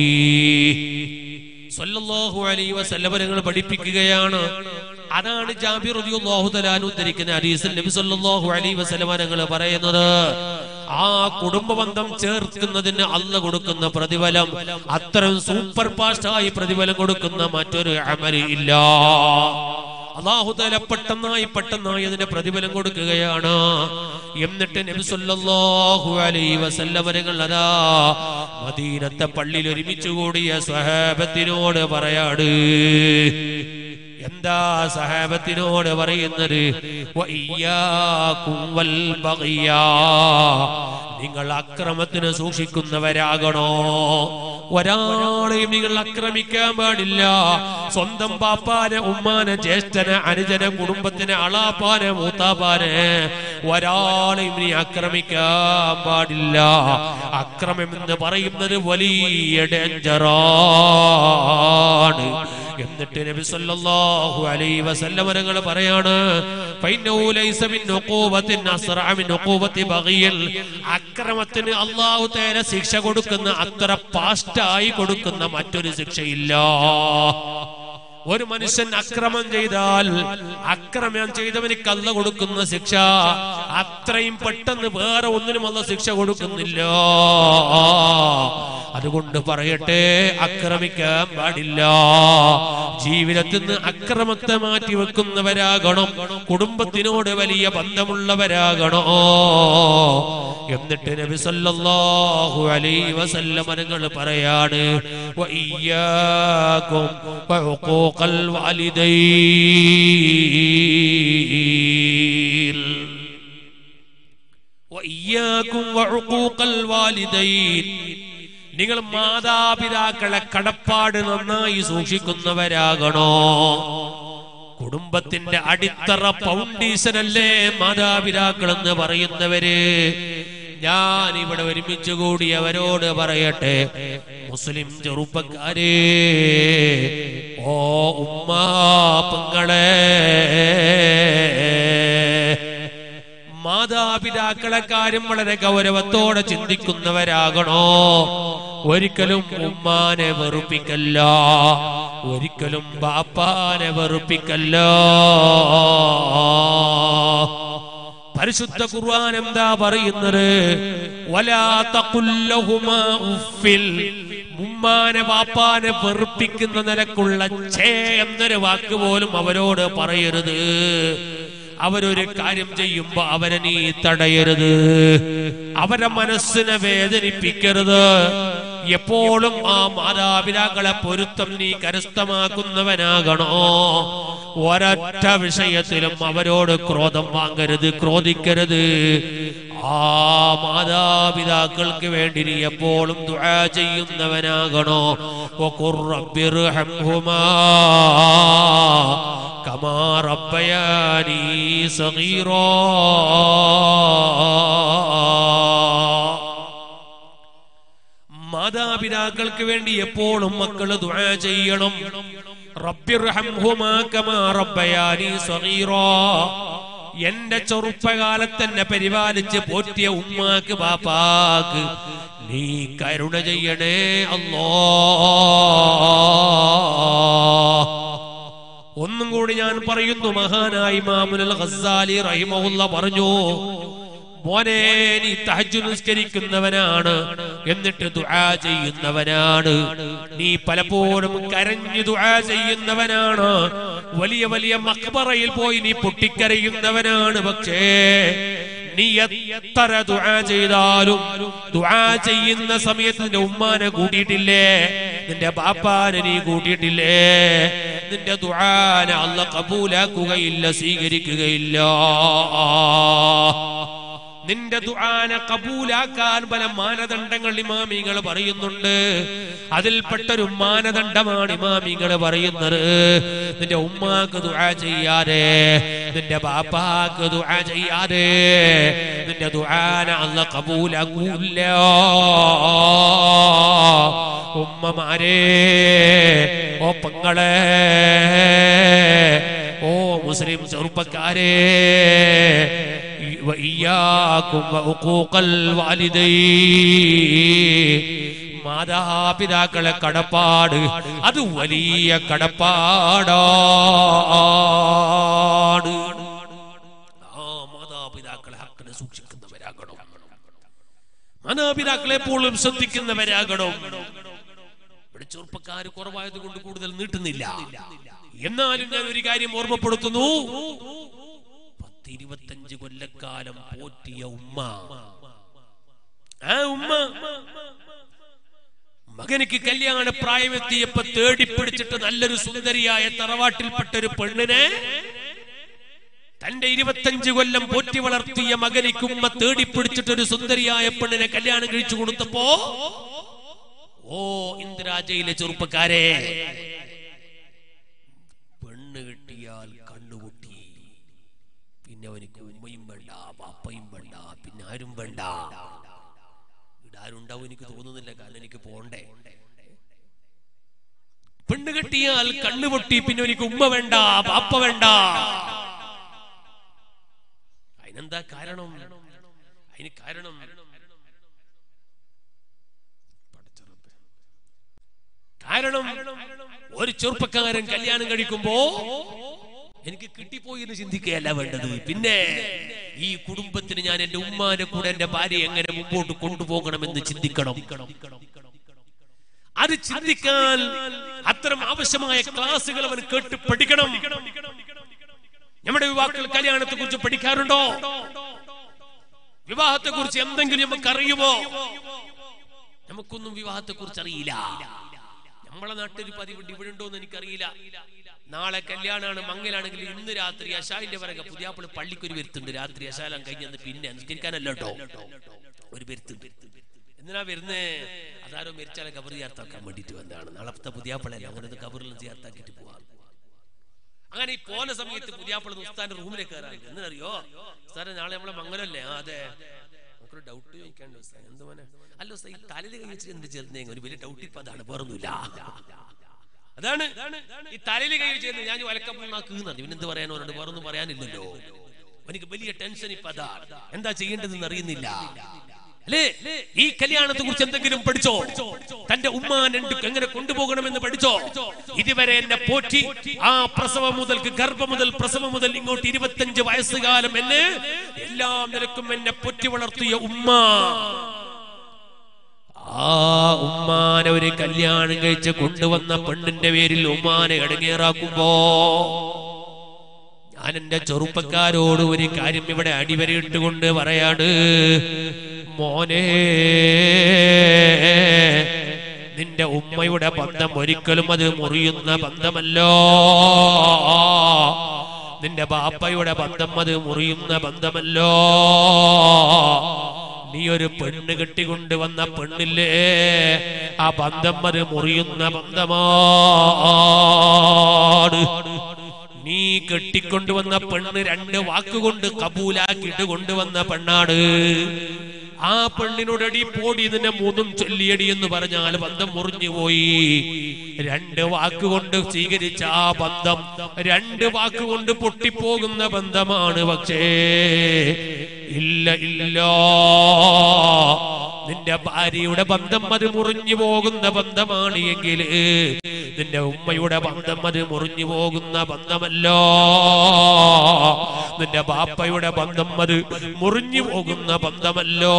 സല്ലല്ലാഹു അലൈഹി വസല്ലം നിങ്ങൾ പഠിപ്പിക്കുകയാണ് അതാണ് ജാബിർ റളിയല്ലാഹു തആല അൻഹു ഉദ്ധരിക്കുന്ന ഹദീസിൽ നബി സല്ലല്ലാഹു അലൈഹി വസല്ലം നിങ്ങൾ പറയുന്നത് ആ കുടുംബ ബന്ധം ചേർക്കുന്നതിന് അല്ല കൊടുക്കുന്ന പ്രതിഫലം അത്തരം സൂപ്പർ ഫാസ്റ്റായി പ്രതിഫലം കൊടുക്കുന്ന മറ്റൊരു അമല് ഇല്ല അള്ളാഹു തല പെട്ടെന്നായി പെട്ടെന്നായി അതിന്റെ പ്രതിഫലം കൊടുക്കുകയാണ് എന്നിട്ട് നബി സല്ലല്ലാഹു അലൈഹി വസല്ലമരങ്ങൾ അതാ മദീനത്തെ പള്ളിയിൽ ഒരുമിച്ച് കൂടിയ സ്വഹാബത്തിനോട് പറയാണ് എന്താ സഹാബത്തിനോട് പറയുന്നത് വഇയ്യാകും വൽ ബഗിയാ. നിങ്ങൾ അക്രമത്തിന് സൂക്ഷിക്കുന്നവരാകണോ ഒരാളെയും നിങ്ങൾ ആക്രമിക്കാൻ പാടില്ല സ്വന്തം പാപ്പാനെ ഉമ്മാനെ ജ്യേഷ്ഠനെ അനുജനെ കുടുംബത്തിനെ അളാപ്പാനെ മൂത്താപ്പാനെ ഒരാളെയും നീ ആക്രമിക്കാൻ പാടില്ല അക്രമം എന്ന് പറയുന്നത് വലിയ ഡേഞ്ചറാണ് എന്നിട്ട് നബി സല്ലല്ലാഹു അലൈഹി വസല്ലം തങ്ങൾ പറയാണ് ഫൈനഹു ലൈസ മിൻ ഉഖൂബത്തിൻ അസ്റഅ മിൻ ഉഖൂബത്തി ബഗിയൽ അക്രമത്തിന് അല്ലാഹു തആല ശിക്ഷ കൊടുക്കുന്ന അത്ര ഫാസ്റ്റായി കൊടുക്കുന്ന മറ്റൊരു ശിക്ഷയില്ല ഒരു മനുഷ്യൻ അക്രമം ചെയ്താൽ അക്രമം ചെയ്തവന് കള്ള കൊടുക്കുന്ന ശിക്ഷ അത്രയും പെട്ടെന്ന് വേറെ ഒന്നിനും അല്ല ശിക്ഷ കൊടുക്കുന്നില്ല അതുകൊണ്ട് പറയട്ടെ ആക്രമിക്കാൻ പാടില്ല ജീവിതത്തിൽ നിന്ന് അക്രമത്തെ മാറ്റി വെക്കുന്നവരാകണം കുടുംബത്തിനോട് വലിയ ബന്ധമുള്ളവരാകണോ എന്നിട്ട് നബി സല്ലല്ലാഹു അലൈഹി വസല്ലം നിങ്ങൾ പറയാണ് വഇയ്യാകും വഉഖൂഖൽ വാലിദൈൻ വഇയ്യാകും വഉഖൂഖൽ വാലിദൈൻ നിങ്ങൾ മാതാപിതാക്കളെ കടപ്പാട് നന്നായി സൂക്ഷിക്കുന്നവരാകണോ കുടുംബത്തിന്റെ അടിത്തറ ഫൗണ്ടേഷൻ അല്ലേ മാതാപിതാക്കൾ എന്ന് പറയുന്നവര് ഞാൻ ഇവിടെ ഒരുമിച്ച് കൂടി അവരോട് പറയട്ടെ മുസ്ലിം ചെറുപ്പക്കാരെ ഓ ഉമ്മാ പെങ്ങളെ മാതാപിതാക്കളെ കാര്യം വളരെ ഗൗരവത്തോടെ ചിന്തിക്കുന്നവരാകണോ ഒരിക്കലും ഉമ്മാനെ വെറുപ്പിക്കല്ല ഒരിക്കലും ബാപ്പാനെ വെറുപ്പിക്കല്ല പരിശുദ്ധ ഖുർആൻ എന്താ പറയുന്നത് വലാ തഖുല്ലഹുമാ ഉഫിൽ ഉമ്മാനെ ബാപ്പാനെ വെറുപ്പിക്കുന്ന നിലക്കുള്ള ഛേ എന്നൊരു വാക്ക് പോലും അവരോട് പറയരുത് അവരൊരു കാര്യം ചെയ്യുമ്പോ അവരെ നീ തടയരുത് അവരെ മനസ്സിനെ വേദനിപ്പിക്കരുത് എപ്പോഴും ആ മാതാപിതാക്കളെ പൊരുത്തം നീ കരസ്ഥമാക്കുന്നവനാകണോ ഒരൊറ്റ വിഷയത്തിലും അവരോട് ക്രോധം വാങ്ങരുത് ക്രോധിക്കരുത് ആ മാതാപിതാക്കൾക്ക് വേണ്ടി നീ എപ്പോഴും ദുആ ചെയ്യുന്നവനാകണോ വഖുർ റബ്ബിർഹംഹുമാ കമാ റബ്ബയാനി സഗീറാ മാതാപിതാക്കൾക്ക് വേണ്ടി എപ്പോഴും മക്കൾ ദുആ ചെയ്യണം റബ്ബിർഹംഹുമാ കമാ റബ്ബയാനി സഗീറാ എന്റെ ചെറുപ്പകാലത്ത് എന്നെ പരിപാലിച്ച് പോറ്റിയ ഉമ്മാക്ക് ബാപ്പാക്ക് നീ കരുണ ചെയ്യണേ അല്ലോ ഒന്നും കൂടി ഞാൻ പറയുന്നു മഹാനായി മാമുൽ ഖസാലി റഹിമഹുല്ല പറഞ്ഞു മോനെ നീ തഹജ്ജു നിസ്കരിക്കുന്നവനാണ് എന്നിട്ട് ദുആ ചെയ്യുന്നവനാണ് നീ പലപ്പോഴും കരഞ്ഞു ദുആ ചെയ്യുന്നവനാണ് വലിയ വലിയ മക്ബറയിൽ പോയി നീ പൊട്ടിക്കരയുന്നവനാണ് പക്ഷേ നീ എത്ര ദുആ ചെയ്താലും ദുആ ചെയ്യുന്ന സമയത്ത് നിന്റെ ഉമ്മാനെ കൂട്ടിയിട്ടില്ലേ നിന്റെ ബാപ്പാനെ നീ കൂട്ടിയിട്ടില്ലേ നിന്റെ ദുആനെ അല്ല കബൂലാക്കുകയില്ല സ്വീകരിക്കുകയില്ല നിന്റെ ദുആനെ കബൂലാക്കാൻ പല മാനദണ്ഡങ്ങൾ ഇമാമിങ്ങൾ പറയുന്നുണ്ട് അതിൽപ്പെട്ടൊരു മാനദണ്ഡമാണ് ഇമാമിങ്ങൾ പറയുന്നത് നിന്റെ ഉമ്മാക്ക് ദുആ ചെയ്യാതെ നിന്റെ ബാപ്പാക്ക് ദുആ ചെയ്യാതെ നിന്റെ ദുആനെ അല്ല കബൂലാക്കൂല്ല ഉമ്മമാരെ ഓ പങ്ങളെ ഓ മുസ്ലിം ചെറുപ്പക്കാരെ وإياكم وعقوق الوالدين മാതാപിതാക്കളെ കടപ്പാട് അത് വലിയ കടപ്പാടാണ് ആ മാതാപിതാക്കളെ ഹക്കിനെ സൂക്ഷിക്കുന്നവരാകണം മാതാപിതാക്കളെ എപ്പോഴും ശ്രദ്ധിക്കുന്നവരാകണം ഇവിടെ ചെറുപ്പക്കാർ കുറവായത് കൊണ്ട് കൂടുതൽ നീട്ടുന്നില്ല എന്നാലും ഞാൻ ഒരു കാര്യം ഓർമ്മപ്പെടുത്തുന്നു പത്തിരുപത്തഞ്ച് കൊല്ലക്കാലം പോറ്റിയ ഉമ്മ ആ ഉമ്മ മകനിക്ക് കല്യാണ പ്രായമെത്തിയപ്പോ തേടിപ്പിടിച്ചിട്ട് നല്ലൊരു സുന്ദരിയായ തറവാട്ടിൽപ്പെട്ട ഒരു പെണ്ണിനെ തന്റെ ഇരുപത്തഞ്ച് കൊല്ലം പോറ്റി വളർത്തിയ മകനിക്ക് ഉമ്മ തേടിപ്പിടിച്ചിട്ട് ഒരു സുന്ദരിയായ പെണ്ണിനെ കല്യാണം കഴിച്ചു കൊടുത്തപ്പോ ഓ ഇന്ദിരാജയിലെ ചെറുപ്പക്കാരെ പെണ്ണ് കിട്ടിയാൽ കണ്ണുകുട്ടി പിന്നെ അവനിക്ക് ഉമ്മയും വേണ്ട പാപ്പയും വേണ്ട പിന്നെ ആരും വേണ്ട ഇവിടെ ആരുണ്ടാവും എനിക്ക് തോന്നുന്നില്ല കാരണം എനിക്ക് പോണ്ടേ പെണ്ണ് കെട്ടിയാൽ കണ്ണു പൊട്ടി പിന്നെ എനിക്ക് ഉമ്മ വേണ്ട പാപ്പ വേണ്ട അതിനെന്താ കാരണം അതിന് കാരണം കാരണം ഒരു ചെറുപ്പക്കാരൻ കല്യാണം കഴിക്കുമ്പോ എനിക്ക് കിട്ടിപ്പോയി എന്ന് ചിന്തിക്കുകയല്ല വേണ്ടത് പിന്നെ ഈ കുടുംബത്തിന് ഞാൻ എന്റെ ഉമ്മാന്റെ കൂടെ എന്റെ ഭാര്യ എങ്ങനെ മുമ്പോട്ട് കൊണ്ടുപോകണമെന്ന് ചിന്തിക്കണം അത് ചിന്തിക്കാൻ അത്തരം ആവശ്യമായ ക്ലാസ്സുകൾ അവൻ കേട്ട് പഠിക്കണം നമ്മുടെ യുവാക്കൾ കല്യാണത്തെ കുറിച്ച് പഠിക്കാറുണ്ടോ വിവാഹത്തെ കുറിച്ച് എന്തെങ്കിലും നമുക്ക് അറിയുമോ നമുക്കൊന്നും വിവാഹത്തെ കുറിച്ച് അറിയില്ല നമ്മളെ നാട്ടിൽ പതിവുണ്ട് ഇവിടെ ഉണ്ടോ എന്ന് എനിക്കറിയില്ല നാളെ കല്യാണമാണ് മങ്ങലാണെങ്കിൽ ഇന്ന് രാത്രി അശാലിന്റെ പിറകെ പുതിയാപ്പിള് പള്ളിക്കൊരു വരുത്തുണ്ട് രാത്രി അശാലം കഴിഞ്ഞന്ന് പിന്നെ അനുഷ്കരിക്കാനല്ല കേട്ടോ ഒരു വരുത്തുണ്ട് എന്തിനാ വരുന്നേ അതാരോ മരിച്ചാലെ കബർ ചേർത്താക്കാൻ വേണ്ടിട്ട് വന്നതാണ് നാളത്തെ പുതിയാപ്പിളല്ല അങ്ങനെ കബറിൽ ചേർത്താക്കിട്ട് പോവാം അങ്ങനെ ഈ പോന്ന സമയത്ത് പുതിയാപ്പിള ഉസ്താന്റെ റൂമിലേക്ക് കയറാൻ എന്നറിയോ ഉസ്താനെ നാളെ നമ്മളെ മംഗലല്ലേ ആ അതെ നമുക്കൊരു ഡൗട്ട് ചോദിക്കാണ്ട് ഉസ്താൻ എന്ത് മോനെ അല്ല ഉസ്താൻ ഈ തലയിൽ കഴിച്ചിട്ട് എന്ത് ചേർന്നേ ഒരു വലിയ ഡൗട്ട് ഇപ്പൊ അതാണ് വേറൊന്നുമില്ല അതാണ് ഈ തലയിൽ കൈ ചെയ്യുന്നത് ഞാൻ വലക്കപ്പുണ്ണാക്കുന്ന പിന്നെ എന്ത് പറയാനോണ്ട് വേറൊന്നും പറയാനില്ലല്ലോ എനിക്ക് വലിയ ടെൻഷൻ ഇപ്പൊ അതാ എന്താ ചെയ്യേണ്ടതെന്ന് അറിയുന്നില്ല അല്ലേ ഈ കല്യാണത്തെ കുറിച്ച് എന്തെങ്കിലും പഠിച്ചോ തന്റെ ഉമ്മാൻ എങ്ങനെ കൊണ്ടുപോകണമെന്ന് പഠിച്ചോ ഇതുവരെ എന്നെ പോറ്റി ആ പ്രസവം മുതൽക്ക് ഗർഭം മുതൽ പ്രസവം മുതൽ ഇങ്ങോട്ട് ഇരുപത്തഞ്ച് വയസ്സുകാലം എന്നെ എല്ലാം നിലക്കും എന്നെ പൊറ്റി വളർത്തിയ ഉമ്മ ആ ഉമ്മാനെ ഒരു കല്യാണം കഴിച്ച് കൊണ്ടുവന്ന പെണ്ണിന്റെ പേരിൽ ഉമ്മാനെ ഇടങ്ങേറാക്കുമ്പോ ഞാൻ എന്റെ ചെറുപ്പക്കാരോട് ഒരു കാര്യം ഇവിടെ അടിവരയിട്ടുകൊണ്ട് പറയാണ് മോനെ നിന്റെ ഉമ്മയുടെ ബന്ധം ഒരിക്കലും അത് മുറിയുന്ന ബന്ധമല്ലോ നിന്റെ ബാപ്പയുടെ ബന്ധം അത് മുറിയുന്ന ബന്ധമല്ലോ നീ ഒരു പെണ്ണ് കെട്ടിക്കൊണ്ടുവന്ന പെണ്ണില്ലേ ആ ബന്ധം അത് മുറിയുന്ന ബന്ധമാണ് നീ കെട്ടിക്കൊണ്ടുവന്ന പെണ്ണ് രണ്ട് വാക്കുകൊണ്ട് കബൂലാക്കിയിട്ട് കൊണ്ടുവന്ന പെണ്ണാണ് ആ പെണ്ണിനോടടി പോടി നിന്നെ മൂന്നും ചൊല്ലിയടി എന്ന് പറഞ്ഞാൽ ബന്ധം മുറിഞ്ഞു പോയി രണ്ട് വാക്കുകൊണ്ട് സ്വീകരിച്ച ആ ബന്ധം രണ്ട് വാക്കുകൊണ്ട് പൊട്ടിപ്പോകുന്ന ബന്ധമാണ് പക്ഷേ ഇല്ല ഇല്ല നിന്റെ ഭാര്യയുടെ ബന്ധം അത് മുറിഞ്ഞു പോകുന്ന ബന്ധമാണ് എങ്കിൽ നിന്റെ ഉമ്മയുടെ ബന്ധം അത് മുറിഞ്ഞു പോകുന്ന ബന്ധമല്ലോ നിന്റെ ബാപ്പയുടെ ബന്ധം അത് മുറിഞ്ഞു പോകുന്ന ബന്ധമല്ലോ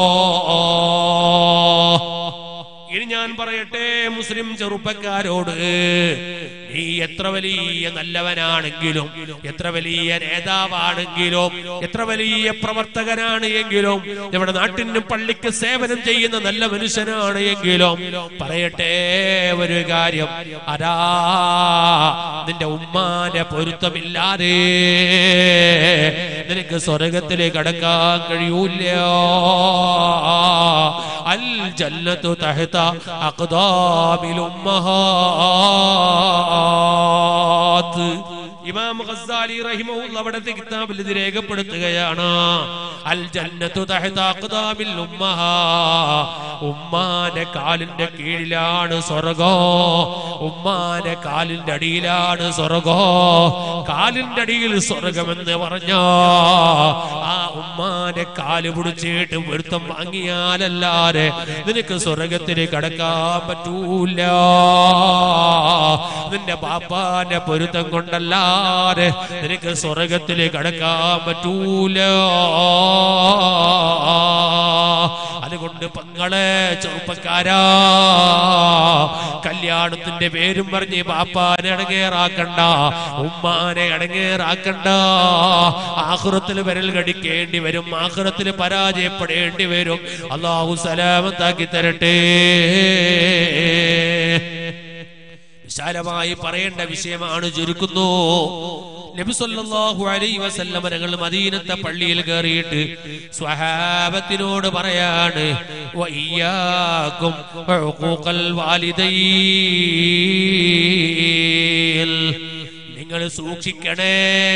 ഇനി ഞാൻ പറയട്ടെ മുസ്ലിം ചെറുപ്പക്കാരോട് നീ എത്ര വലിയ നല്ലവനാണെങ്കിലും എത്ര വലിയ നേതാവാണെങ്കിലും എത്ര വലിയ പ്രവർത്തകനാണ് എങ്കിലും നമ്മുടെ നാട്ടിനും പള്ളിക്ക് സേവനം ചെയ്യുന്ന നല്ല മനുഷ്യനാണ് എങ്കിലും പറയട്ടെ ഒരു കാര്യം അതാ നിന്റെ ഉമ്മാന്റെ പൊരുത്തമില്ലാതെ നിനക്ക് സ്വർഗത്തിലേക്ക് കടക്കാൻ കഴിയൂല അൽ ജന്നത്തു തഹത അഖ്ദാമിൽ ഉമ്മഹാത്ത് ഇമാം ഖസാലി റഹിമഹുല്ല അവിടുത്തെ കിതാബിൽ ഇത് രേഖപ്പെടുത്തുകയാണ് അൽ ജന്നത്തു തഹത അഖ്ദാമിൽ ഉമ്മഹാ ഉമ്മാന്റെ കാലിന്റെ കീഴിലാണ് സ്വർഗോ ഉമ്മാന്റെ കാലിന്റെ അടിയിലാണ് സ്വർഗോ കാലിന്റെ അടിയിൽ സ്വർഗമെന്ന് പറഞ്ഞ ആ ഉമ്മാന്റെ കാല് പിടിച്ചിട്ട് വൃത്തം വാങ്ങിയാലല്ലാതെ നിനക്ക് സ്വർഗത്തിന് കടക്കാൻ പറ്റൂല നിന്റെ പാപ്പാന്റെ പൊരുത്തം കൊണ്ടല്ലാതെ നിനക്ക് സ്വർഗത്തിന് കടക്കാൻ പറ്റൂല അതുകൊണ്ട് പങ്ങളെ ചെറുപ്പക്കാരാ കല്യാണത്തിന്റെ പേരും പറഞ്ഞ് പാപ്പാനെ അടങ്ങേറാക്കണ്ട ഉമ്മാനെ അടങ്ങേറാക്കണ്ട ആഹുറത്തിൽ വിരൽ കടിക്കേണ്ടി വരും ആഹുറത്തിൽ പരാജയപ്പെടേണ്ടി വരും അള്ളാഹു സലാമത്താക്കി തരട്ടെ വിശാലമായി പറയേണ്ട വിഷയമാണ് ചുരുക്കുന്നു നബി സല്ലല്ലാഹു അലൈഹി വസല്ലമ തങ്ങൾ മദീനത്തെ പള്ളിയിൽ കയറിയിട്ട് സ്വഹാബത്തിനോട് പറയാണ് വയ്യാക്കും ഉഖൂഖൽ വാലിദൈൻ നിങ്ങൾ സൂക്ഷിക്കണേ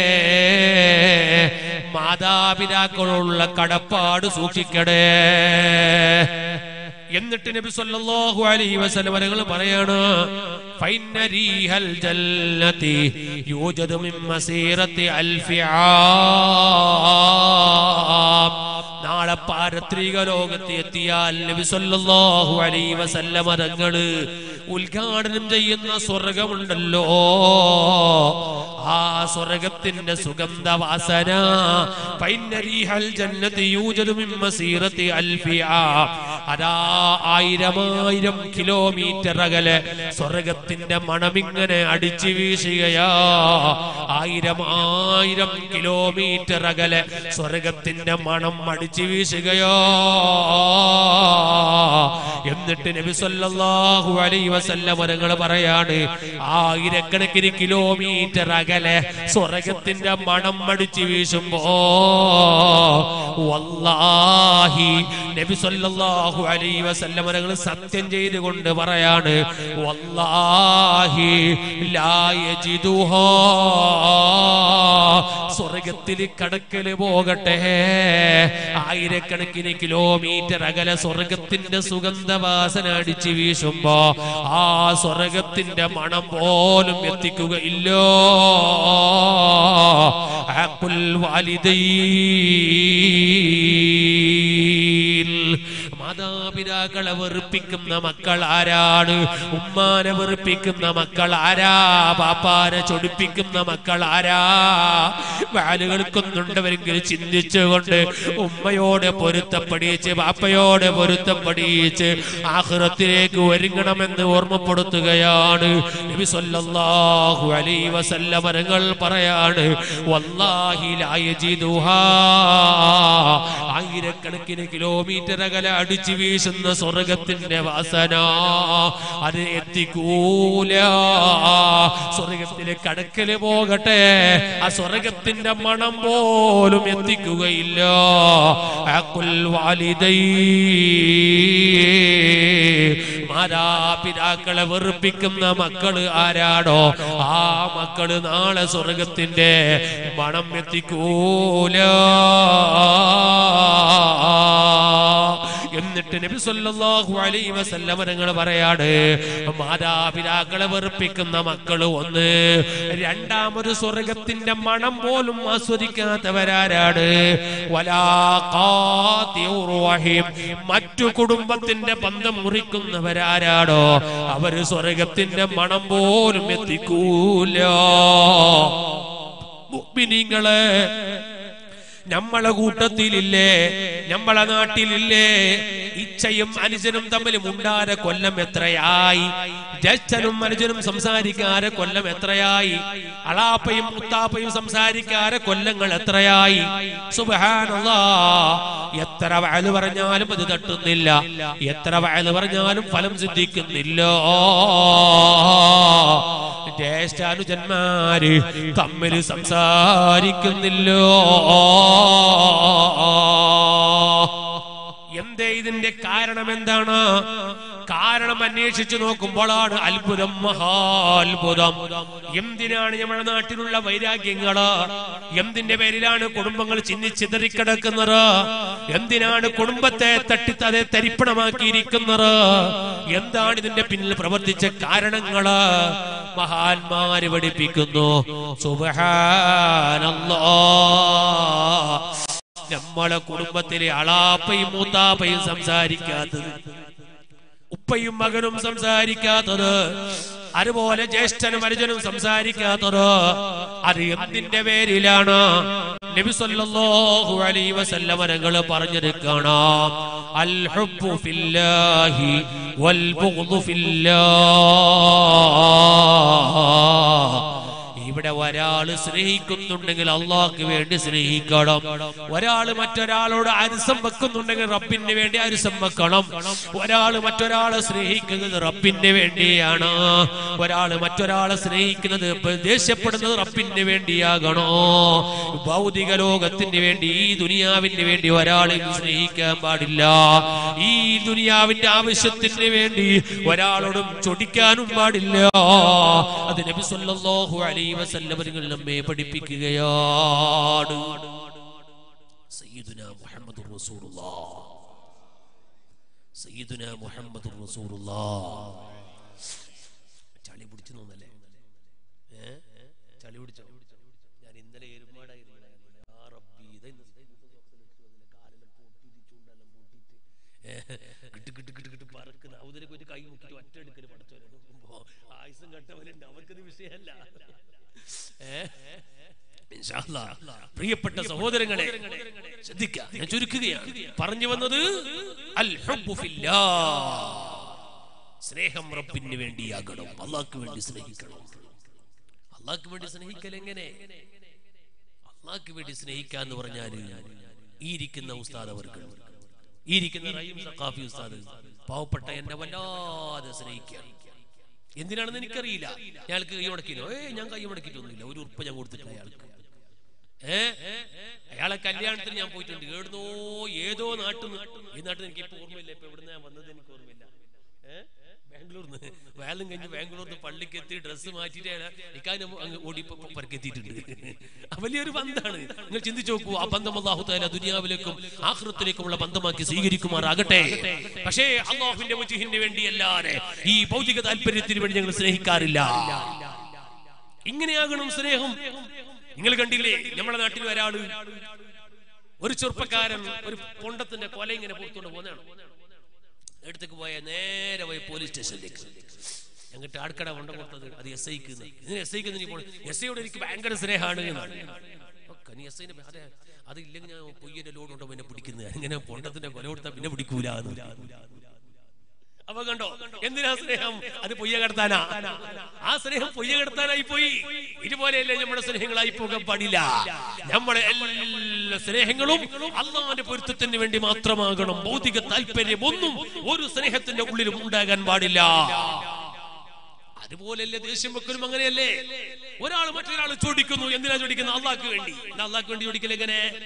മാതാപിതാക്കളുള്ള കടപ്പാട് സൂക്ഷിക്കണേ എന്നിട്ട് നബി സല്ലല്ലാഹു അലൈഹി വസല്ലം തങ്ങൾ പറയാണ് ഫൈന റീഹൽ ജന്നതി യൂജദു മിൻ മസീറത്തി അൽഫി ആം നാളെ പാരത്രിക ലോകത്ത് എത്തിയാൽ നബി സല്ലല്ലാഹു അലൈഹി വസല്ലം തങ്ങള് ഉദ്ഘാടനം ചെയ്യുന്ന സ്വർഗമുണ്ടല്ലോ ആ സ്വർഗത്തിന്റെ സുഗന്ധവാസന ഫൈന റീഹൽ ജന്നതി യൂജദു മിൻ മസീറത്തി അൽഫി ആം അതാ ആയിരമായിരം കിലോമീറ്റർ അകലെ സ്വർഗത്തിന്റെ മണമിങ്ങനെ അടിച്ചു വീശുകയാ ആയിരം ആയിരം കിലോമീറ്റർ അകലെ സ്വർഗത്തിന്റെ മണം അടിച്ചു വീശുകയോ എന്നിട്ട് നബി സല്ലല്ലാഹു അലൈഹി വസല്ലം മരങ്ങൾ പറയാണ് ആയിരക്കണക്കിന് കിലോമീറ്റർ അകലെ സ്വർഗത്തിന്റെ മണം അടിച്ചു വീശുമ്പോ വല്ലാഹി നബി സല്ലല്ലാഹു അലൈഹി വസല്ലം മരങ്ങൾ സത്യം ചെയ്തുകൊണ്ട് പറയാണ് വല്ലാഹി ലാ യജിദുഹാ സ്വർഗത്തിൽ കടക്കല് പോകട്ടെ ആയിരക്കണക്കിന് കിലോമീറ്റർ അകലെ സ്വർഗത്തിന്റെ സുഗന്ധവാസന അടിച്ചു വീശുമ്പോ ആ സ്വർഗത്തിന്റെ മണം പോലും എത്തിക്കുകയില്ലോ ആക്കുൽ വാലിദൈൻ മാതാപിതാക്കളെ വെറുപ്പിക്കുന്ന മക്കൾ ആരാണ് ഉമ്മാനെ വെറുപ്പിക്കുന്ന മക്കൾ ആരാ പാപ്പാനെ ചൊടിപ്പിക്കുന്ന മക്കൾ ആരാ വാലുകൾക്കൊന്നുണ്ടവരെങ്കിൽ ചിന്തിച്ചുകൊണ്ട് ഉമ്മയോട് പൊരുത്തപ്പെടിയിച്ച് പാപ്പയോട് പൊരുത്തപ്പെടിയിച്ച് ആഹ്റത്തിലേക്ക് ഒരുങ്ങണമെന്ന് ഓർമ്മപ്പെടുത്തുകയാണ് നബി സല്ലല്ലാഹു അലൈഹി വസല്ലം മരങ്ങൾ പറയാണ് വല്ലാഹി ലാ യജിദുഹാ ആയിരക്കണക്കിന് കിലോമീറ്റർ അകലെ അടിച്ചു വീശുന്ന സ്വർഗത്തിന്റെ വാസന അത് എത്തിക്കൂല സ്വർഗത്തിലെ കടക്കല് പോകട്ടെ ആ സ്വർഗത്തിന്റെ മണം പോലും എത്തിക്കുകയില്ല ആക്കുൽ വാലിദൈ മാതാപിതാക്കളെ വെറുപ്പിക്കുന്ന മക്കള് ആരാടോ ആ മക്കള് നാളെ സ്വർഗത്തിന്റെ മണം എത്തിക്കൂല എന്നിട്ട് നബി സല്ലല്ലാഹു അലൈഹി വസല്ലമ തങ്ങൾ പറയാണ് മാതാപിതാക്കളെ വെറുപ്പിക്കുന്ന മക്കള് ഒന്ന് രണ്ടാമത് സ്വർഗത്തിന്റെ മണം പോലും ആസ്വദിക്കാത്തവരാരാണ് വലാ ഖാതിഉർ റഹീം. മറ്റു കുടുംബത്തിന്റെ ബന്ധം മുറിക്കുന്നവരാരാടോ അവര് സ്വർഗത്തിന്റെ മണം പോലും എത്തിക്കൂല മുഅ്മിനീങ്ങളെ നമ്മളെ കൂട്ടത്തിലില്ലേ നമ്മളെ നാട്ടിലില്ലേ ഇച്ഛയും അനുജനും തമ്മിൽ മുണ്ടാര കൊല്ലം എത്രയായി ജ്യേഷ്ഠനും അനുജനും സംസാരിക്കാരെ കൊല്ലം എത്രയായി അളാപ്പയും മുത്താപ്പയും സംസാരിക്കാരെ കൊല്ലങ്ങൾ എത്രയായി സുബഹാനല്ലാ എത്ര വയല് പറഞ്ഞാലും അത് തട്ടുന്നില്ല എത്ര വയല് പറഞ്ഞാലും ഫലം സിദ്ധിക്കുന്നില്ല ജ്യേഷ്ഠാനുജന്മാര് തമ്മിൽ സംസാരിക്കുന്നില്ലോ എന്തേ ഇതിന്റെ കാരണം എന്താണ് കാരണം അന്വേഷിച്ചു നോക്കുമ്പോഴാണ് അത്ഭുതം മഹാത്ഭുതം എന്തിനാണ് നമ്മുടെ നാട്ടിലുള്ള വൈരാഗ്യങ്ങള് എന്തിന്റെ പേരിലാണ് കുടുംബങ്ങൾ ചിന്നിച്ചിതറിക്കിടക്കുന്നത് എന്തിനാണ് കുടുംബത്തെ തട്ടിത്തതെ തരിപ്പണമാക്കിയിരിക്കുന്നത് എന്താണ് ഇതിന്റെ പിന്നിൽ പ്രവർത്തിച്ച കാരണങ്ങള് മഹാന്മാര് പഠിപ്പിക്കുന്നു സുബഹാനല്ലാ നമ്മളെ കുടുംബത്തിലെ അളാപ്പയും മൂത്താപ്പയും സംസാരിക്കാത്തത് ഉപ്പയും മകനും സംസാരിക്കാത്തത് അതുപോലെ ജ്യേഷ്ഠനും അനുജനും സംസാരിക്കാത്തത് അത് എന്തിന്റെ പേരിലാണ് നബി സല്ലല്ലാഹു അലൈഹി വസല്ലമ ഞങ്ങൾ പറഞ്ഞത് കാണാം അൽ ഹുബ്ബു ഫില്ലാഹി വൽ ബുഗ്ദു ഫില്ലാഹ് ഇവിടെ ഒരാള് സ്നേഹിക്കുന്നുണ്ടെങ്കിൽ അള്ളാഹ്ക്ക് വേണ്ടി സ്നേഹിക്കണം ഒരാള് മറ്റൊരാളോട് അരിസം വെക്കുന്നുണ്ടെങ്കിൽ റബ്ബിന് വേണ്ടി അരിസം വെക്കണം ഒരാള് മറ്റൊരാളെ സ്നേഹിക്കുന്നത് റബ്ബിന് വേണ്ടിയാണ് ഒരാള് മറ്റൊരാളെ സ്നേഹിക്കുന്നത് ദേഷ്യപ്പെടുന്നത് റബ്ബിന് വേണ്ടിയാകണോ ഭൗതിക ലോകത്തിന് വേണ്ടി ഈ ദുനിയാവിന് വേണ്ടി ഒരാളെയും സ്നേഹിക്കാൻ പാടില്ല ഈ ദുനിയാവിന്റെ ആവശ്യത്തിന് വേണ്ടി ഒരാളോടും ചൊടിക്കാനും പാടില്ല അത് നബി സല്ലല്ലാഹു അലൈഹി വസല്ലം നിങ്ങൾ നമ്മെ പഠിപ്പിക്കുകയാണ് സയ്യിദുനാ മുഹമ്മദുർ റസൂലുള്ളാഹ് സയ്യിദുനാ മുഹമ്മദുർ റസൂലുള്ളാഹ് ചളി പിടിച്ചു തോന്നല്ലേ ഏ ചളി പിടിച്ചോ ഞാൻ ഇന്നലെ എരുമാടായിരുന്നു യാ റബ്ബി ഇതാ ഇന്ന് കാലെല്ലാം പൊട്ടിയിട്ട് ചുണ്ടെല്ലാം പൊട്ടിയിട്ട് ഏ, കിട്ട് കിട്ട് കിട്ട് കിട്ട് പറക്കുന്ന അവതിലേക്ക് ഒരു കൈ മുക്കിട്ട് ഒറ്റ എടുക്കല് പടച്ചോനെ നോക്കുമ്പോ ആയുസം കെട്ടവനുണ്ട് അവർക്കത് വിഷയമല്ല ഏ? ഇൻഷാ അല്ലാ. പ്രിയപ്പെട്ട സഹോദരങ്ങളെ ശ്രദ്ധിക്കുക ഞാൻ ചുരുക്കുകയാണ് പറഞ്ഞു വന്നത് അൽ ഹുബ്ബു ഫില്ലാ. സ്നേഹം റബ്ബിന് വേണ്ടിയാകണം അള്ളാഹ്ക്ക് വേണ്ടി സ്നേഹിക്കണം അള്ളാഹ്ക്ക് വേണ്ടി സ്നേഹിക്കൽ എങ്ങനെ അള്ളാഹ്ക്ക് വേണ്ടി സ്നേഹിക്കുക എന്ന് പറഞ്ഞാല് ഈ ഇരിക്കുന്ന ഉസ്താദ് അവർക്ക് ഈ ഇരിക്കുന്ന റഹീം സഖാഫി ഉസ്താദ് പാവപ്പെട്ട എന്നെ വല്ലാതെ സ്നേഹിക്കുകയാണ് എന്തിനാണെന്ന് എനിക്കറിയില്ല അയാൾക്ക് കൈ മുടക്കിനോ ഏ ഞാൻ കൈ മുടക്കിയിട്ടൊന്നുമില്ല ഒരു ഉറുപ്പ ഞാൻ കൊടുത്തിട്ടില്ല അയാൾക്ക് ഏ അയാളെ കല്യാണത്തിന് ഞാൻ പോയിട്ടുണ്ട് എവിടുന്നോ ഏതോ നാട്ടിൽ ഈ നാട്ടിൽ എനിക്ക് ഇപ്പൊ ഓർമ്മയില്ല ഇപ്പൊ എവിടുന്ന് ഞാൻ വന്നത് എനിക്ക് ഓർമ്മയില്ല ഏ ബാംഗ്ലൂർന്ന് വേലും കഴിഞ്ഞ് ബാംഗ്ലൂർന്ന് പള്ളിക്ക് എത്തി ഡ്രസ്സ് മാറ്റിയിട്ട് ഇക്കാനും അങ്ങ് ഓടി പരക്കെത്തിയിട്ടുണ്ട് വലിയൊരു ബന്ധാണ് നിങ്ങൾ ചിന്തിച്ചു നോക്കൂ ആ ബന്ധം അള്ളാഹു താല ദുനിയാവിലേക്കും ആഹൃത്തിലേക്കുമുള്ള ബന്ധമാക്കി സ്വീകരിക്കുമാറാകട്ടെ പക്ഷേ അള്ളാഹുവിന്റെ വജുഹിന്റെ വേണ്ടിയല്ലാതെ ഈ ഭൗതിക താല്പര്യത്തിന് വേണ്ടി ഞങ്ങൾ സ്നേഹിക്കാറില്ല ഇങ്ങനെയാകണം സ്നേഹം നിങ്ങൾ കണ്ടില്ലേ നമ്മുടെ നാട്ടിൽ ഒരാള് ഒരു ചെറുപ്പക്കാരൻ ഒരു പൊണ്ടത്തിന്റെ കൊല ഇങ്ങനെ പുറത്തുകൊണ്ട് പോകുന്നതാണ് എടുത്തേക്ക് പോയ നേരെ പോയി പോലീസ് സ്റ്റേഷനിലേക്ക് ഞങ്ങൾക്ക് ആൾക്കട കൊണ്ട കൊടുത്തത് അത് എസ് ഐക്ക് ഇതിന് എസ് ഐക്ക് എസ് ഐയോട് എനിക്ക് ഭയങ്കര സ്നേഹമാണ് എന്നാണ് ഒക്കെ നീ എസ് ഐനെ അതെ അത് ഇല്ലെങ്കിൽ ഞാൻ പൊയ്യന്റെ ലോഡ് കൊണ്ടോ എന്നെ പിടിക്കുന്നത് ഇങ്ങനെ പൊണ്ടത്തിന്റെ കൊല കൊടുത്താൽ പിന്നെ പിടിക്കൂല അപ്പൊ കണ്ടോ എന്തിനാ സ്നേഹം അത് പൊയ്യ കടത്താനാ ആ സ്നേഹം പൊയ്യ കടത്താനായി പോയി ഇതുപോലെയല്ലേ നമ്മുടെ സ്നേഹങ്ങളായി പോകാൻ പാടില്ല നമ്മുടെ എല്ലാ സ്നേഹങ്ങളും അള്ളാന്റെ പൊരുത്തത്തിന് വേണ്ടി മാത്രമാകണം ഭൗതിക താല്പര്യം ഒന്നും ഒരു സ്നേഹത്തിന്റെ ഉള്ളിലും ഉണ്ടാകാൻ പാടില്ല അതുപോലെയല്ലേ ദേഷ്യം വെക്കലും അങ്ങനെയല്ലേ ഒരാൾ മറ്റൊരാൾ ചോദിക്കുന്നു എന്തിനാ ചോദിക്കുന്നത് അള്ളാഹ്ക്ക് വേണ്ടി എന്താ അള്ളാഹ്ക്ക് വേണ്ടി ചോദിക്കൽ എങ്ങനെ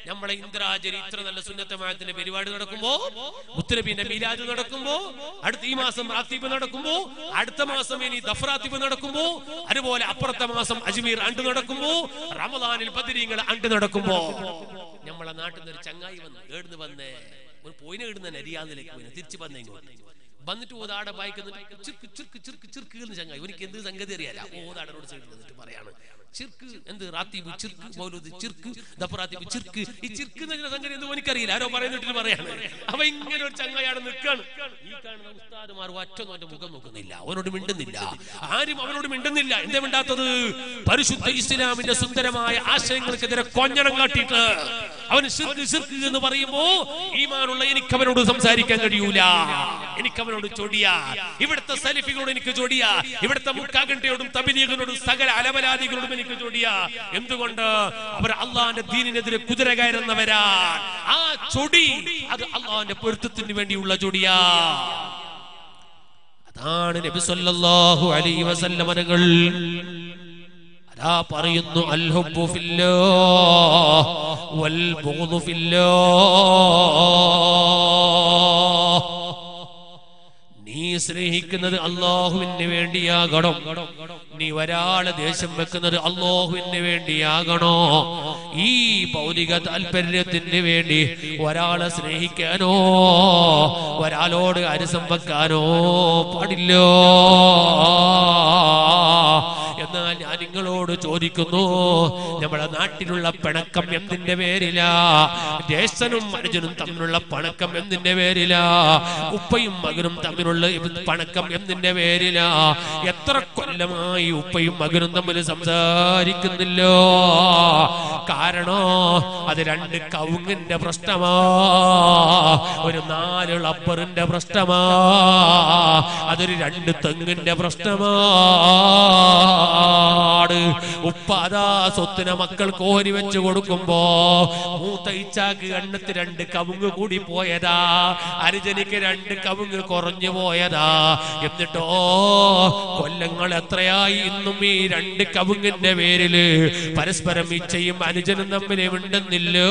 നമ്മളെ ഇന്ദിരാജരി ഇത്ര നല്ല സുന്നത്തമായത്തിന്റെ പരിപാടി നടക്കുമ്പോ മുത്തനബിന്റെ മീലാദ് നടക്കുമ്പോ അടുത്ത ഈ മാസം റാത്തീബ് നടക്കുമ്പോ അടുത്ത മാസം ഇനി ദഫ്രാത്തീബ് നടക്കുമ്പോ അതുപോലെ അപ്പുറത്തെ മാസം അജ്മീർ അണ്ട് നടക്കുമ്പോ റമദാനിൽ ബദരീങ്ങൾ അണ്ട് നടക്കുമ്പോ നമ്മളെ നാട്ടിൽ നിന്ന് ഒരു ചങ്ങായി വന്ന് ഏടുന്ന് വന്നേ ഒരു പോയിനെ ഇടുന്ന നരിയാതിലേക്ക് പോയിന് തിരിച്ചു വന്നേ ഇങ്ങോട്ട് വന്നിട്ട് ഓതാടെ വായിക്കുന്നുണ്ട് ചിർക്ക് ചിർക്ക് ചിർക്ക് ചിർക്ക് എന്ന് ചങ്ങായി എനിക്ക് എന്ത് സംഗതി അറിയാല ഓതാടനോട് സൈഡിൽ നിന്നിട്ട് പറയാണ് ചിർക്ക് എന്ത് റാത്തീബ് ചിർക്ക് മൗലൂദ് ചിർക്ക് ദഫറാത്തീബ് ചിർക്ക് ഈ ചിർക്ക് എന്ന സംഗതി എന്ത് എനിക്കറിയില്ല ആരോ പറയുന്നിട്ട് പറയാണ് അവ ഇങ്ങനെ ഒരു ചങ്ങായാണ് നിൽക്കാണ് ഈ കാണുന്ന ഉസ്താദുമാർ ഒറ്റൊന്നും അവന്റെ മുഖം നോക്കുന്നില്ല അവനോട് മിണ്ടുന്നില്ല ആരും അവനോട് മിണ്ടുന്നില്ല എന്താ മിണ്ടാത്തത് പരിശുദ്ധ ഇസ്ലാമിന്റെ സുന്ദരമായ ആശയങ്ങൾക്കെതിരെ കൊഞ്ഞണം കാട്ടിയിട്ട് അവന് ശിർക്ക് ശിർക്ക് എന്ന് പറയുമ്പോ ഈമാനുള്ള എനിക്ക് അവനോട് സംസാരിക്കാൻ കഴിയൂല എനിക്ക് അവനോട് ചൊടിയ ഇവിടുത്തെ സലിഫികളോട് എനിക്ക് ചൊടിയ ഇവിടുത്തെ മുക്കാകണ്ടയോടും തബിലീഗിനോടും സകല അലബലാദികളോടും എനിക്ക് ചൊടിയ എന്തുകൊണ്ട് അവർ അള്ളാന്റെ ദീനിനെതിരെ കുതിര കയറുന്നവരാ ആ ചൊടി അത് അള്ളാന്റെ പൊരുത്തത്തിന് വേണ്ടിയുള്ള ചൊടിയാ അതാണ് നബി സല്ലല്ലാഹു അലൈഹി വസല്ലം തങ്ങൾ അതാ പറയുന്നു അൽ ഹുബ്ബു ഫില്ലാഹ് വൽ ബുഗ്ദു ഫില്ലാഹ് നീ സ്നേഹിക്കുന്നത് അള്ളാഹുവിന് വേണ്ടിയാകണം നീ ഒരാളെ ദേഷ്യം വെക്കുന്നത് അള്ളാഹുവിന് വേണ്ടിയാകണോ ഈ ഭൗതിക താല്പര്യത്തിന് വേണ്ടി ഒരാളെ സ്നേഹിക്കാനോ ഒരാളോട് അരിസം വെക്കാനോ പാടില്ലോ എന്നാൽ ഞാൻ നിങ്ങളോട് ചോദിക്കുന്നു നമ്മുടെ നാട്ടിലുള്ള പിണക്കം എന്തിന്റെ പേരിലാ ജ്യേഷ്ഠനും അനുജനും തമ്മിലുള്ള പണക്കം എന്തിന്റെ പേരിലാ ഉപ്പയും മകനും തമ്മിലുള്ള ഇവ- പണക്കം എന്തിന്റെ പേരിലാ എത്ര കൊല്ലമായി ഉപ്പയും മകനും തമ്മിൽ സംസാരിക്കുന്നില്ലോ കാരണോ അത് രണ്ട് കവുങ്ങിന്റെ പ്രശ്നമാ ഒരു നാല് റബ്ബറിന്റെ പ്രശ്നമാ അതൊരു രണ്ട് തെങ്ങിന്റെ പ്രശ്നമാണ് ഉപ്പ അതാ സ്വത്തിനെ മക്കൾ കോരി വെച്ച് കൊടുക്കുമ്പോ മൂത്ത ഇച്ചാക്ക് കണ്ണത്ത് രണ്ട് കവുങ്ങ് കൂടി പോയതാ അനുജനിക്ക് രണ്ട് കവുങ്ങ് കുറഞ്ഞു പോയതാ എന്നിട്ടോ കൊല്ലങ്ങൾ എത്രയായി ഇന്നും ഈ രണ്ട് കവുങ്ങിന്റെ പേരില് പരസ്പരം ഇച്ഛയും അനുജനും തമ്മിൽ ഉണ്ടെന്നില്ലോ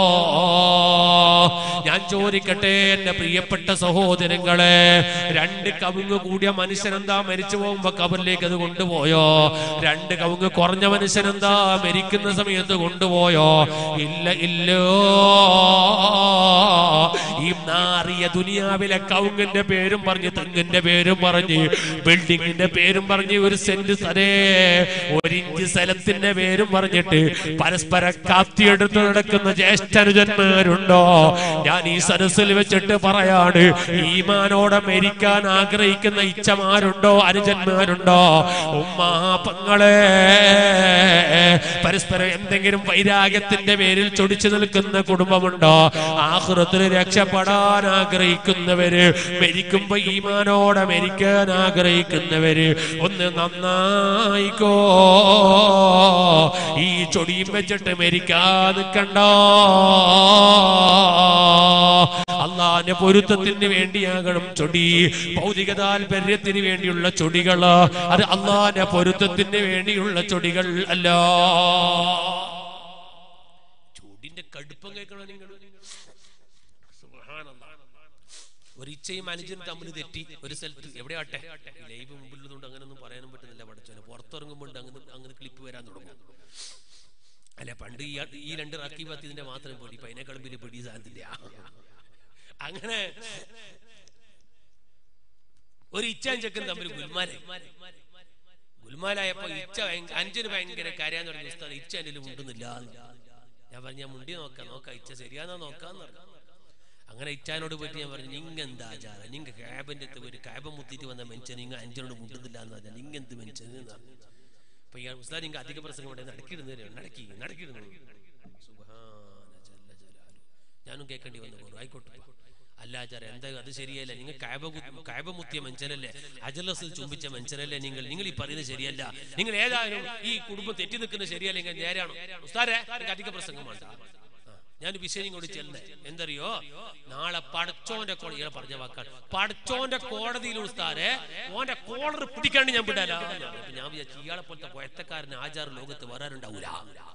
ഞാൻ ചോദിക്കട്ടെ എന്റെ പ്രിയപ്പെട്ട സഹോദരങ്ങളെ രണ്ട് കവുങ്ങ് കൂടിയ മനുഷ്യനെന്താ മരിച്ചു പോകുമ്പോ കബറിലേക്ക് അത് കൊണ്ടുപോയോ രണ്ട് കവുങ്ങ് കുറഞ്ഞ മനുഷ്യനെന്താ മരിക്കുന്ന സമയത്ത് കൊണ്ടുപോയോ ഇല്ല ഇല്ലോ ഈ നാറിയ ദുനിയാവിലെ കവുങ്ങിന്റെ പേരും പറഞ്ഞ് തെങ്ങിന്റെ പേരും പറഞ്ഞ് ബിൽഡിങ്ങിന്റെ പേരും പറഞ്ഞ് ഒരു സെന്റ് സ്ഥലേ ഒരിഞ്ച് സ്ഥലത്തിന്റെ പേരും പറഞ്ഞിട്ട് പരസ്പരം കാത്തിയെടുത്ത് നടക്കുന്ന ജ്യേഷ്ഠനുജന്മാരുണ്ടോ ഞാൻ ഈ സരസിൽ വെച്ചിട്ട് പറയാണ് ഈമാനോടെ മരിക്കാൻ ആഗ്രഹിക്കുന്ന ഇച്ഛമാരുണ്ടോ അനുജന്മാരുണ്ടോ ഉമ്മാപ്പങ്ങളെ പരസ്പരം എന്തെങ്കിലും വൈരാഗ്യത്തിന്റെ പേരിൽ ചൊടിച്ചു നിൽക്കുന്ന കുടുംബമുണ്ടോ ആഹൃത്തിൽ രക്ഷപ്പെടാൻ ആഗ്രഹിക്കുന്നവര് മരിക്കുമ്പോ ഈമാനോടെ മരിക്കാൻ ആഗ്രഹിക്കുന്നവര് ഒന്ന് നന്നായിക്കോ ഈ ചൊടിയും വെച്ചിട്ട് മരിക്കാൻ നിൽക്കണ്ട അള്ളാന്റെ പൊരുത്തത്തിന് വേണ്ടിയാകണം ചൊടി ഭൗതിക താല്പര്യത്തിന് വേണ്ടിയുള്ള ചൊടികള് അത് അള്ളാന്റെ പൊരുത്തത്തിന് വേണ്ടിയുള്ള ചൊടികൾ അല്ല ചൂടിന്റെ കടുപ്പം കേൾക്കണോ നിങ്ങൾ സുബ്ഹാനല്ലാഹ്. ഒരു ഇച്ചയും അനുജനും തമ്മിൽ തെറ്റി ഒരു സ്ഥലത്ത് എവിടെയാട്ടെ ലൈവ് മുമ്പിലുള്ളതുകൊണ്ട് അങ്ങനെയൊന്നും പറയാനും പറ്റുന്നില്ല പഠിച്ചോനെ പുറത്തിറങ്ങുമ്പോൾ അങ്ങനെ അങ്ങനെ ക്ലിപ്പ് വരാൻ തുടങ്ങും അല്ല പണ്ട് ഈ ഈ രണ്ട് റക്കീബത്ത് ഇതിന്റെ മാത്രം പൊടി ഇപ്പൊ അതിനേക്കാളും വലിയ പൊടി ഈ സാധനത്തിന്റെ അങ്ങനെ ഒരു ഇച്ചാൻ ചെക്കൻ തമ്മിൽ ഗുൽമാലായി ഗുൽമാലായപ്പോ ഇച്ച ഭയങ്ക- അഞ്ചിന് ഭയങ്കര കരയാൻ തുടങ്ങി ഉസ്താദ് ഇച്ച എന്റെ മുണ്ടുന്നില്ല ഞാൻ പറഞ്ഞു ഞാൻ മുണ്ടി നോക്കാം നോക്കാം ഇച്ച ശരിയാന്നാ നോക്കാന്ന് പറഞ്ഞു അങ്ങനെ ഇച്ചാനോട് പോയിട്ട് ഞാൻ പറഞ്ഞു നിങ്ങ എന്താ ആചാര നിങ്ങ ക്യാബിന്റെ അടുത്ത് ഒരു ക്യാബ് മുത്തിയിട്ട് വന്ന മനുഷ്യൻ നിങ്ങ അഞ്ചനോട് മുണ്ടുന്നില്ല എന്ന് പറഞ്ഞാൽ നിങ്ങ എന്ത് മനുഷ്യൻ എന്ന് പറഞ്ഞു. അപ്പൊ ഇയാൾ ഉസ്താദ് നിങ്ങ അധിക പ്രസംഗം ഇവിടെ നടക്കിടുന്നു നടക്കി നടക്കിടുന്നു സുബ്ഹാന ജല്ല ജലാലു. ഞാനും കേൾക്കേണ്ടി വന്നു പോലും ആയിക്കോട്ടെ അല്ല ആചാര എന്താ അത് ശരിയല്ല നിങ്ങൾ കായബ കായബ മുത്തിയ മനുഷ്യനല്ലേ അജലസിൽ ചുംബിച്ച മനുഷ്യനല്ലേ നിങ്ങൾ നിങ്ങൾ ഈ പറയുന്നത് ശരിയല്ല നിങ്ങൾ ഏതായാലും ഈ കുടുംബം തെറ്റി നിൽക്കുന്നത് ശരിയല്ലെങ്കിൽ നേരാണോ ഉസ്താരെ എനിക്ക് അധിക പ്രസംഗം വേണ്ട ആ, ഞാൻ വിഷയം കൂടി ചെല്ലേ എന്തറിയോ നാളെ പടച്ചോന്റെ കോടതി ഇയാളെ പറഞ്ഞ വാക്കാണ് പടച്ചോന്റെ കോടതിയിൽ ഉസ്താരെ ഓന്റെ കോളർ പിടിക്കാണ്ട് ഞാൻ വിടാല അപ്പൊ ഞാൻ വിചാരിച്ചു ഇയാളെ പോലത്തെ പൊയത്തക്കാരൻ ആചാര ലോകത്ത് വരാറുണ്ടാവൂല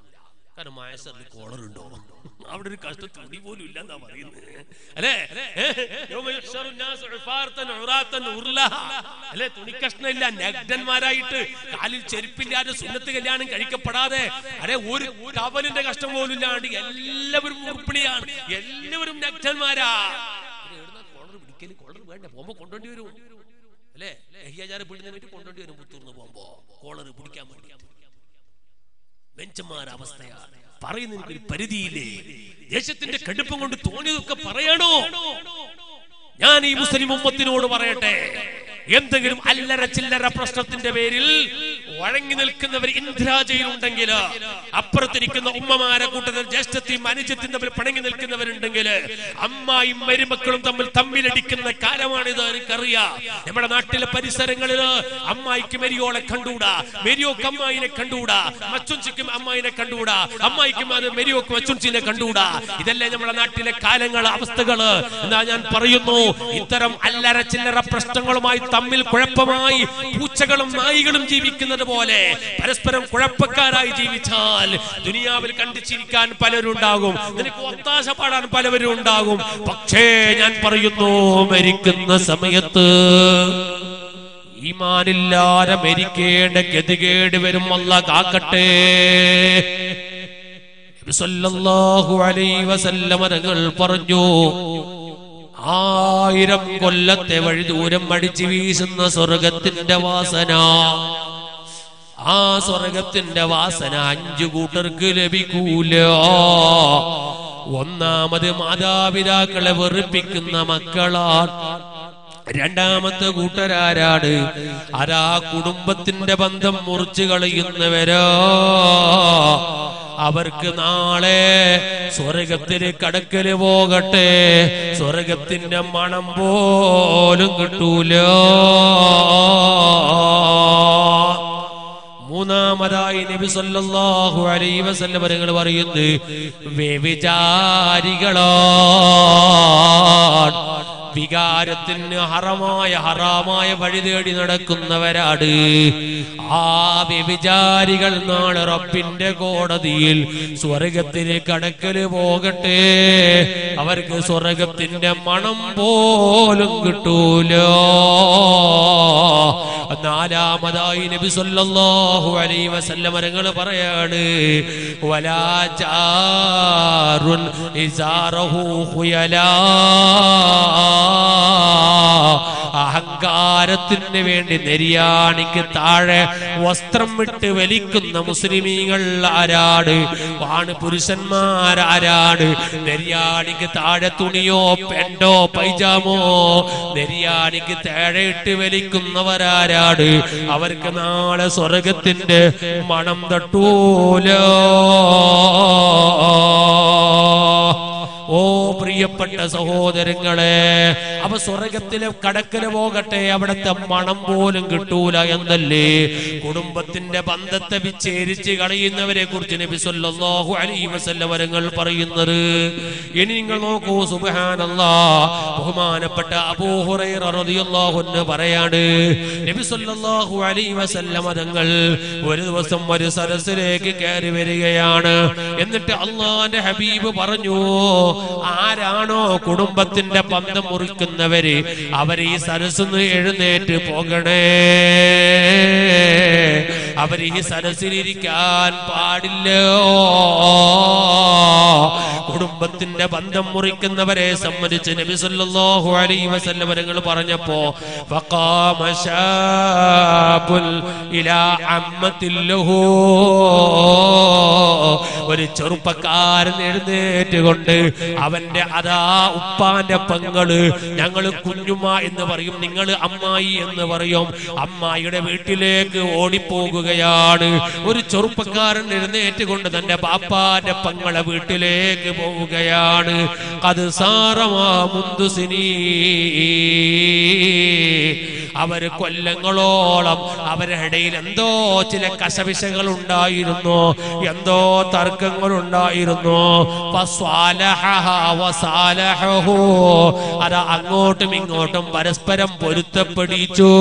കാരണം മായസറിൽ കോളർ ഉണ്ടോ അവിടെ ഒരു കഷ്ട തുണി പോലും ഇല്ലെന്നാ പറയുന്നത് അല്ലേ യൗമ യുഹ്ശറു الناس عفارة عراة ഉർലാ. അല്ലേ തുണി കഷ്ണമില്ല നഗ്നന്മാരായിട്ട് കാലിൽ ചെരുപ്പില്ലാതെ സുന്നത്ത് കല്യാണം കഴിക്കപ്പെടാതെ അരെ ഒരു കവലിന്റെ കഷ്ടം പോലും ഇല്ലാണ്ട് എല്ലാവരും ഉറുപ്പിളിയാണ് എല്ലാവരും നഗ്നന്മാരാ കോളർ പിടിക്കല് കോളർ വേണ്ട പോകുമ്പോ കൊണ്ടുവേണ്ടി വരും അല്ലേ അയ്യാചാരം പിടിക്കുന്ന വേണ്ടി കൊണ്ടുവേണ്ടി വരും പുത്തൂർന്ന് പോകുമ്പോ കോളർ പിടിക്കാൻ വേണ്ടിയിട്ട് ബെഞ്ചന്മാരുടെ അവസ്ഥയാണ് പറയുന്ന എനിക്കൊരു പരിധിയില്ലേ ദേശത്തിന്റെ കടുപ്പം കൊണ്ട് തോന്നിയതൊക്കെ പറയണോ ഞാൻ ഈ മുസ്ലിം ഉമ്മത്തിനോട് പറയട്ടെ എന്തെങ്കിലും അല്ലറ ചില്ലറ പ്രശ്നത്തിന്റെ പേരിൽ വഴങ്ങി നിൽക്കുന്നവർ ഇന്ദിരാജയിലുണ്ടെങ്കിൽ അപ്പുറത്തിരിക്കുന്ന ഉമ്മമാരെ കൂട്ടത്തിൽ ജ്യേഷ്ഠത്തെയും അനുജത്തെയും തമ്മിൽ പിണങ്ങി നിൽക്കുന്നവരുണ്ടെങ്കിൽ അമ്മായും മരുമക്കളും തമ്മിൽ തമ്മിലടിക്കുന്ന കാലമാണിത് എനിക്കറിയാം നമ്മുടെ നാട്ടിലെ പരിസരങ്ങളിൽ അമ്മായിക്ക് മെരിയോളെ കണ്ടൂടാ മെരിയോക്ക് അമ്മായിനെ കണ്ടൂടാ മച്ചുൻചിക്കും അമ്മായിനെ കണ്ടൂടാ അമ്മായിക്കും അത് മെരിയോക്ക് മച്ചുൻചിനെ കണ്ടൂടാ ഇതല്ലേ നമ്മുടെ നാട്ടിലെ കാലങ്ങൾ അവസ്ഥകള് എന്നാ ഞാൻ പറയുന്നു ഇത്തരം അല്ലറ ചില്ലറ പ്രശ്നങ്ങളുമായി തമ്മിൽ കുഴപ്പമായി പൂച്ചകളും നായികളും ജീവിക്കുന്നത് പോലെ പരസ്പരം കുഴപ്പക്കാരായി ജീവിച്ചാൽ ദുനിയാവിൽ കണ്ടിച്ചിരിക്കാൻ പലരുണ്ടാകും നിനക്ക് ഒത്താശ പാടാൻ പലവരും ഉണ്ടാകും പക്ഷേ ഞാൻ പറയുന്നു മരിക്കുന്ന സമയത്ത് ഈമാനില്ലാതെ മരിക്കേണ്ട ഗതികേട് വരും അല്ല കാക്കട്ടെ നബി സല്ലല്ലാഹു അലൈഹി വസല്ലമ തങ്ങൾ പറഞ്ഞു ആയിരം കൊല്ലത്തെ വഴി ദൂരം അടിച്ചു വീശുന്ന സ്വർഗത്തിന്റെ വാസന ആ സ്വർഗത്തിന്റെ വാസന അഞ്ചു കൂട്ടർക്ക് ലഭിക്കൂല ഒന്നാമത് മാതാപിതാക്കളെ വെറുപ്പിക്കുന്ന മക്കളാണ് രണ്ടാമത്തെ കൂട്ടരാരാണ് അതാ കുടുംബത്തിന്റെ ബന്ധം മുറിച്ചു കളയുന്നവരോ അവർക്ക് നാളെ സ്വർഗത്തിന് കടക്കല് പോകട്ടെ സ്വർഗത്തിന്റെ മണം പോലും കിട്ടൂലോ മൂന്നാമതായി നബി സല്ലല്ലാഹു അലൈഹി വസല്ലം അവരുകൾ പറയുന്നത് വ്യഭിചാരികളാണ് വികാരത്തിന് ഹറമായ ഹറാമായ വഴി തേടി നടക്കുന്നവരാണ് ആ വ്യഭിചാരികൾ നാളെ റബ്ബിന്റെ കോടതിയിൽ സ്വർഗത്തിന് കടക്കല് പോകട്ടെ അവർക്ക് സ്വർഗത്തിന്റെ മണം പോലും കിട്ടൂലോ നാലാമതായി നബി സല്ലല്ലാഹു അലൈഹി വസല്ലം മരങ്ങൾ പറയാണ് വലാ ജാറുൻ ഇസാറഹു ഖുയലാ അഹങ്കാരത്തിന് വേണ്ടി നെരിയാണിക്ക് താഴെ വസ്ത്രം വിട്ട് വലിക്കുന്ന മുസ്ലിമീങ്ങൾ ആരാണ് ആണ് പുരുഷന്മാരാരാണ് നെരിയാണിക്ക് താഴെ തുണിയോ പെണ്ടോ പൈജാമോ നെരിയാണിക്ക് താഴെ ഇട്ട് വലിക്കുന്നവരാരാണ് അവർക്ക് നാളെ സ്വർഗത്തിന്റെ മണം തട്ടൂലോ ഓ പ്രിയപ്പെട്ട സഹോദരങ്ങളെ അവ സ്വർഗത്തിലെ കടക്കല് പോകട്ടെ അവിടത്തെ മണം പോലും കിട്ടൂല എന്നല്ലേ കുടുംബത്തിന്റെ ബന്ധത്തെ വിച്ഛേരിച്ച് കളയുന്നവരെ കുറിച്ച് നബി സല്ലല്ലാഹു അലൈഹി വസല്ലം വരങ്ങൾ പറയുന്നത് ഇനി നിങ്ങൾ നോക്കൂ സുബ്ഹാനല്ലാ ബഹുമാനപ്പെട്ട അബൂ ഹുറൈറ റളിയല്ലാഹു അൻഹു പറയാണ് നബി സല്ലല്ലാഹു അലൈഹി വസല്ലം തങ്ങൾ ഒരു ദിവസം ഒരു സദസ്സിലേക്ക് കയറി വരികയാണ് എന്നിട്ട് അള്ളാന്റെ ഹബീബ് പറഞ്ഞു ആരാണോ കുടുംബത്തിന്റെ ബന്ധം മുറിക്കുന്നവര് അവർ ഈ സരസ്ന്ന് എഴുന്നേറ്റ് പോകണേ അവർ ഈ സരസിലിരിക്കാൻ പാടില്ലോ കുടുംബത്തിന്റെ ബന്ധം മുറിക്കുന്നവരെ സംബന്ധിച്ച് നബി സല്ലല്ലാഹു അലൈഹി വസല്ലം അവരുകൾ പറഞ്ഞപ്പോ ഫഖാമ ശാബുൽ ഇലാ അമ്മത്തിൽ ലഹു ഒരു ചെറുപ്പക്കാരൻ എഴുന്നേറ്റ് കൊണ്ട് അവന്റെ അതാ ഉപ്പാന്റെ പെങ്ങള് ഞങ്ങൾ കുഞ്ഞുമ്മ എന്ന് പറയും നിങ്ങൾ അമ്മായി എന്ന് പറയും അമ്മായിയുടെ വീട്ടിലേക്ക് ഓടിപ്പോകുകയാണ് ഒരു ചെറുപ്പക്കാരൻ എഴുന്നേറ്റ് കൊണ്ട് തന്റെ ബാപ്പാന്റെ പെങ്ങളെ വീട്ടിലേക്ക് പോവുകയാണ് അത് സാറമാ മുന്തുസിനീ അവര് കൊല്ലങ്ങളോളം അവരുടെ ഇടയിൽ എന്തോ ചില കശപിശകൾ ഉണ്ടായിരുന്നു എന്തോ തർക്കങ്ങൾ ഉണ്ടായിരുന്നു ഫസ്വാലഹഹാ വസാലഹഹു. അത് അങ്ങോട്ടും ഇങ്ങോട്ടും പരസ്പരം പൊരുത്തപ്പെടിച്ചു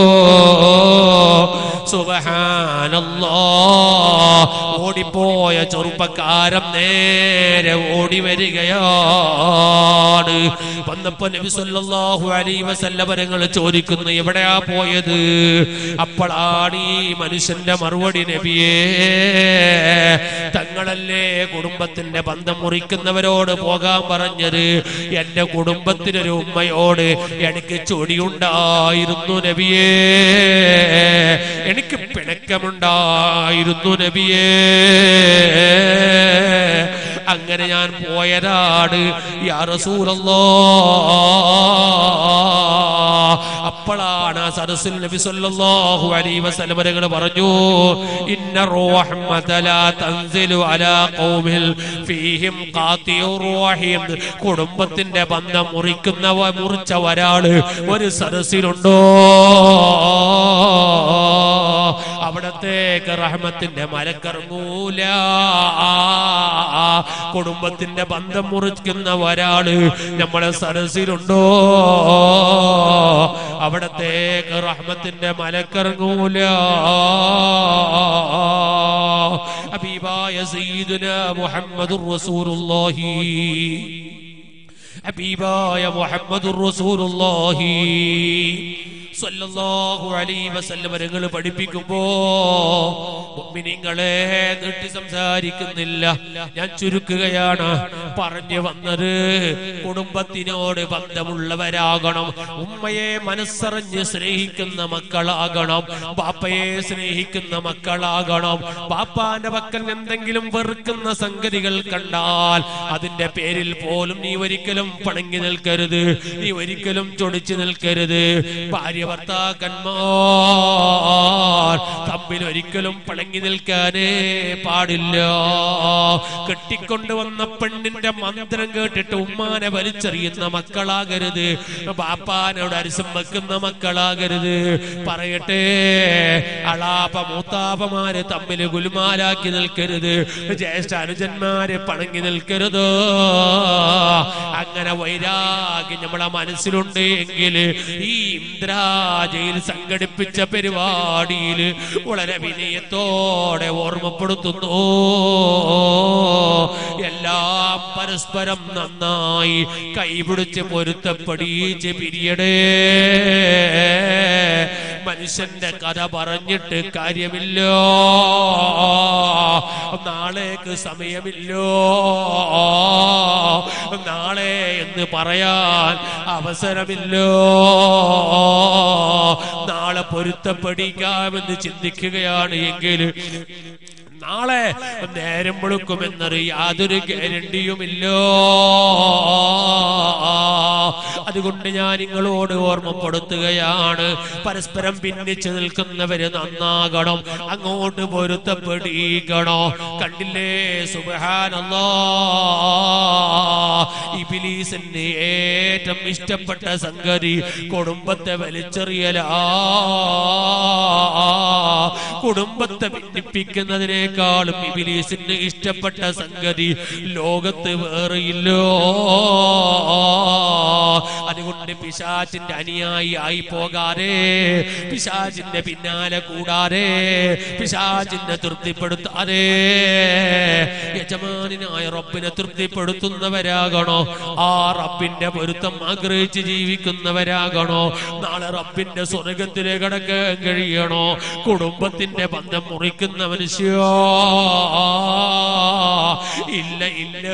സുബഹാനല്ലാ ഓടിപ്പോയ ചെറുപ്പക്കാരൻ നേരെ ഓടി വരികയാണ് വന്നപ്പോ നബി സല്ലല്ലാഹു അലൈഹി വസല്ലമരങ്ങൾ ചോദിക്കുന്നു എവിടെയാ പോയത് അപ്പോഴാണ് ഈ മനുഷ്യന്റെ മറുപടി നബിയേ തങ്ങളല്ലേ കുടുംബത്തിന്റെ ബന്ധം മുറിക്കുന്നവരോട് പോകാൻ പറഞ്ഞത് എന്റെ കുടുംബത്തിനൊരു ഉമ്മയോട് എനിക്ക് ചൊടിയുണ്ടായിരുന്നു നബിയേ എനിക്ക് പിണക്കമുണ്ടായിരുന്നു നബിയേ അങ്ങനെ ഞാൻ പോയതാണ് യാ റസൂലല്ലാ അപ്പോഴാണ് ആ സദസ്സിൽ നബി സല്ലല്ലാഹു അലൈഹി വസല്ലം തങ്ങൾ പറഞ്ഞു ഇന്ന റഹ്മത ലാ തൻസിലു അലാ ഖൗമിൽ ഫീഹിം ഖാതിഉർ റഹീം കുടുംബത്തിന്റെ ബന്ധം മുറിക്കുന്നവ മുറിച്ച ഒരാള് ഒരു സദസ്സിലുണ്ടോ അവിടത്തേക്ക് റഹ്മത്തിന്റെ മലക്കറങ്ങൂല കുടുംബത്തിന്റെ ബന്ധം മുറിക്കുന്ന ഒരാള് നമ്മളെ സരസിലുണ്ടോ അവിടത്തേക്ക് റഹ്മത്തിന്റെ മലക്കറങ്ങൂല ഹബീബായ സയ്യിദുന മുഹമ്മദുർ റസൂലുള്ളാഹി ഹബീബായ മുഹമ്മദുർ റസൂലുള്ളാഹി സ്വല്ലല്ലാഹു അലൈഹി വസല്ലം നിങ്ങൾ പഠിപ്പിക്കുമ്പോ മുഅ്മിനീങ്ങളെ നീട്ടി സംസാരിക്കുന്നില്ല ഞാൻ ചുരുക്കുകയാണ് പറഞ്ഞു വന്നത് കുടുംബത്തിനോട് ബന്ധമുള്ളവരാകണം ഉമ്മയെ മനസ്സറിഞ്ഞ് സ്നേഹിക്കുന്ന മക്കളാകണം ബാപ്പയെ സ്നേഹിക്കുന്ന മക്കളാകണം ബാപ്പാന്റെ പക്കൽ എന്തെങ്കിലും വെറുക്കുന്ന സംഗതികൾ കണ്ടാൽ അതിന്റെ പേരിൽ പോലും നീ ഒരിക്കലും പണങ്ങി നിൽക്കരുത് നീ ഒരിക്കലും ചൊടിച്ചു നിൽക്കരുത് ഭാര്യ ഭർത്താക്കന്മാർ തമ്മിൽ ഒരിക്കലും പണങ്ങി നിൽക്കാനേ പാടില്ല കെട്ടിക്കൊണ്ടുവന്ന പെണ്ണിന്റെ മന്ത്രം കേട്ടിട്ട് ഉമ്മാനെ വലിച്ചെറിയുന്ന മക്കളാകരുത് ബാപ്പാനോട് അരിസം വെക്കുന്ന മക്കളാകരുത് പറയട്ടെ അളാപ്പ മൂത്താപ്പമാര് തമ്മിൽ ഗുലുമാലാക്കി നിൽക്കരുത് ജ്യേഷ്ഠ അനുജന്മാര് പണങ്ങി നിൽക്കരുത് അങ്ങനെ വൈരാഗ്യം നമ്മളെ മനസ്സിലുണ്ട് എങ്കിൽ ഈ ഇന്ദ്രാജയിൽ സംഘടിപ്പിച്ച പരിപാടിയിൽ വളരെ വിനയത്തോടെ ഓർമ്മപ്പെടുത്തുന്നു എല്ലാം പരസ്പരം നന്നായി കൈപിടിച്ച് പൊരുത്തപ്പെടിച്ച് പിരിയടേ മനുഷ്യന്റെ കഥ പറഞ്ഞിട്ട് കാര്യമില്ല നാളേക്ക് സമയമില്ലോ നാളെ എന്ന് പറയാൻ അവസരമില്ലോ നാളെ പൊരുത്തപ്പെടിക്കാമെന്ന് ചിന്തിക്കുകയാണ് എങ്കിൽ നാളെ നേരം വെളുക്കുമെന്നൊരു യാതൊരു ഗ്യാരണ്ടിയുമില്ലോ അതുകൊണ്ട് ഞാൻ നിങ്ങളോട് ഓർമ്മപ്പെടുത്തുകയാണ് പരസ്പരം ഭിന്നിച്ചു നിൽക്കുന്നവര് നന്നാകണം അങ്ങോട്ട് പൊരുത്തപ്പെടിക്കണോ കണ്ടില്ലേ സുബഹാനല്ലാ ഇബിലീസിന് ഏറ്റവും ഇഷ്ടപ്പെട്ട സംഗതി കുടുംബത്തെ വലിച്ചെറിയലാ കുടുംബത്തെ ഭിന്നിപ്പിക്കുന്നതിനേക്കാളും ഇബിലീസിന് ഇഷ്ടപ്പെട്ട സംഗതി ലോകത്ത് വേറെയില്ലോ അതുകൊണ്ട് പിശാചിന്റെ അനുയായി ആയി പോകാതെ പിശാചിന്റെ പിന്നാലെ കൂടാതെ പിശാചിനെ തൃപ്തിപ്പെടുത്താതെ യജമാനായ റബ്ബിനെ തൃപ്തിപ്പെടുത്തുന്നവരാകണോ ആ റബ്ബിന്റെ പൊരുത്തം ആഗ്രഹിച്ച് ജീവിക്കുന്നവരാകണോ നാളെ റബ്ബിന്റെ സ്വർഗത്തിലെ കടക്കാൻ കഴിയണോ കുടുംബത്തിന്റെ ബന്ധം മുറിക്കുന്ന മനുഷ്യ ഇല്ല ഇല്ല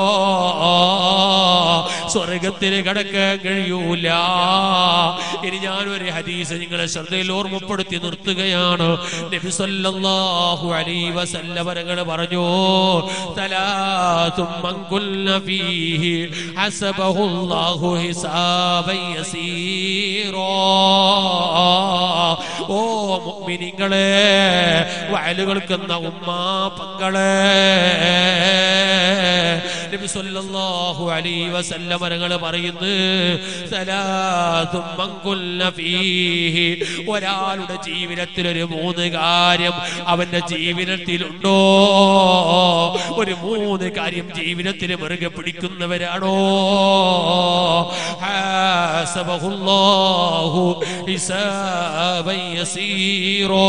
സ്വർഗത്തിൽ കടക്കാൻ കഴിയൂല ഇനി ഞാൻ ഒരു ഹദീസ് നിങ്ങളെ ശ്രദ്ധയിൽ ഓർമ്മപ്പെടുത്തി നിർത്തുകയാണ് നബി സല്ലല്ലാഹു അലൈഹി വസല്ലം വരങ്ങൾ പറഞ്ഞു തലാത്തും മൻ കുല്ല ഫീഹി ഹസബഹുല്ലാഹു ഹിസാബൻ യസീറാ ഓ മുഅ്മിനീങ്ങളെ വയലുകൾക്കെന്ന ഉമ്മാ പങ്കളെ നബി സല്ലല്ലാഹു അലൈഹി വസല്ലം തങ്ങൾ പറയുന്നു സലാത്തും മങ്കുല്ല ഫീഹി ഒരാളുടെ ജീവിതത്തിൽ ഒരു മൂന്ന് കാര്യം അവന്റെ ജീവിതത്തിലുണ്ടോ ഒരു മൂന്ന് കാര്യം ജീവിതത്തിൽ മുറുകെ പിടിക്കുന്നവരാണോ ഹാസബഹുല്ലാഹു ഹിസാബൻ യസീറോ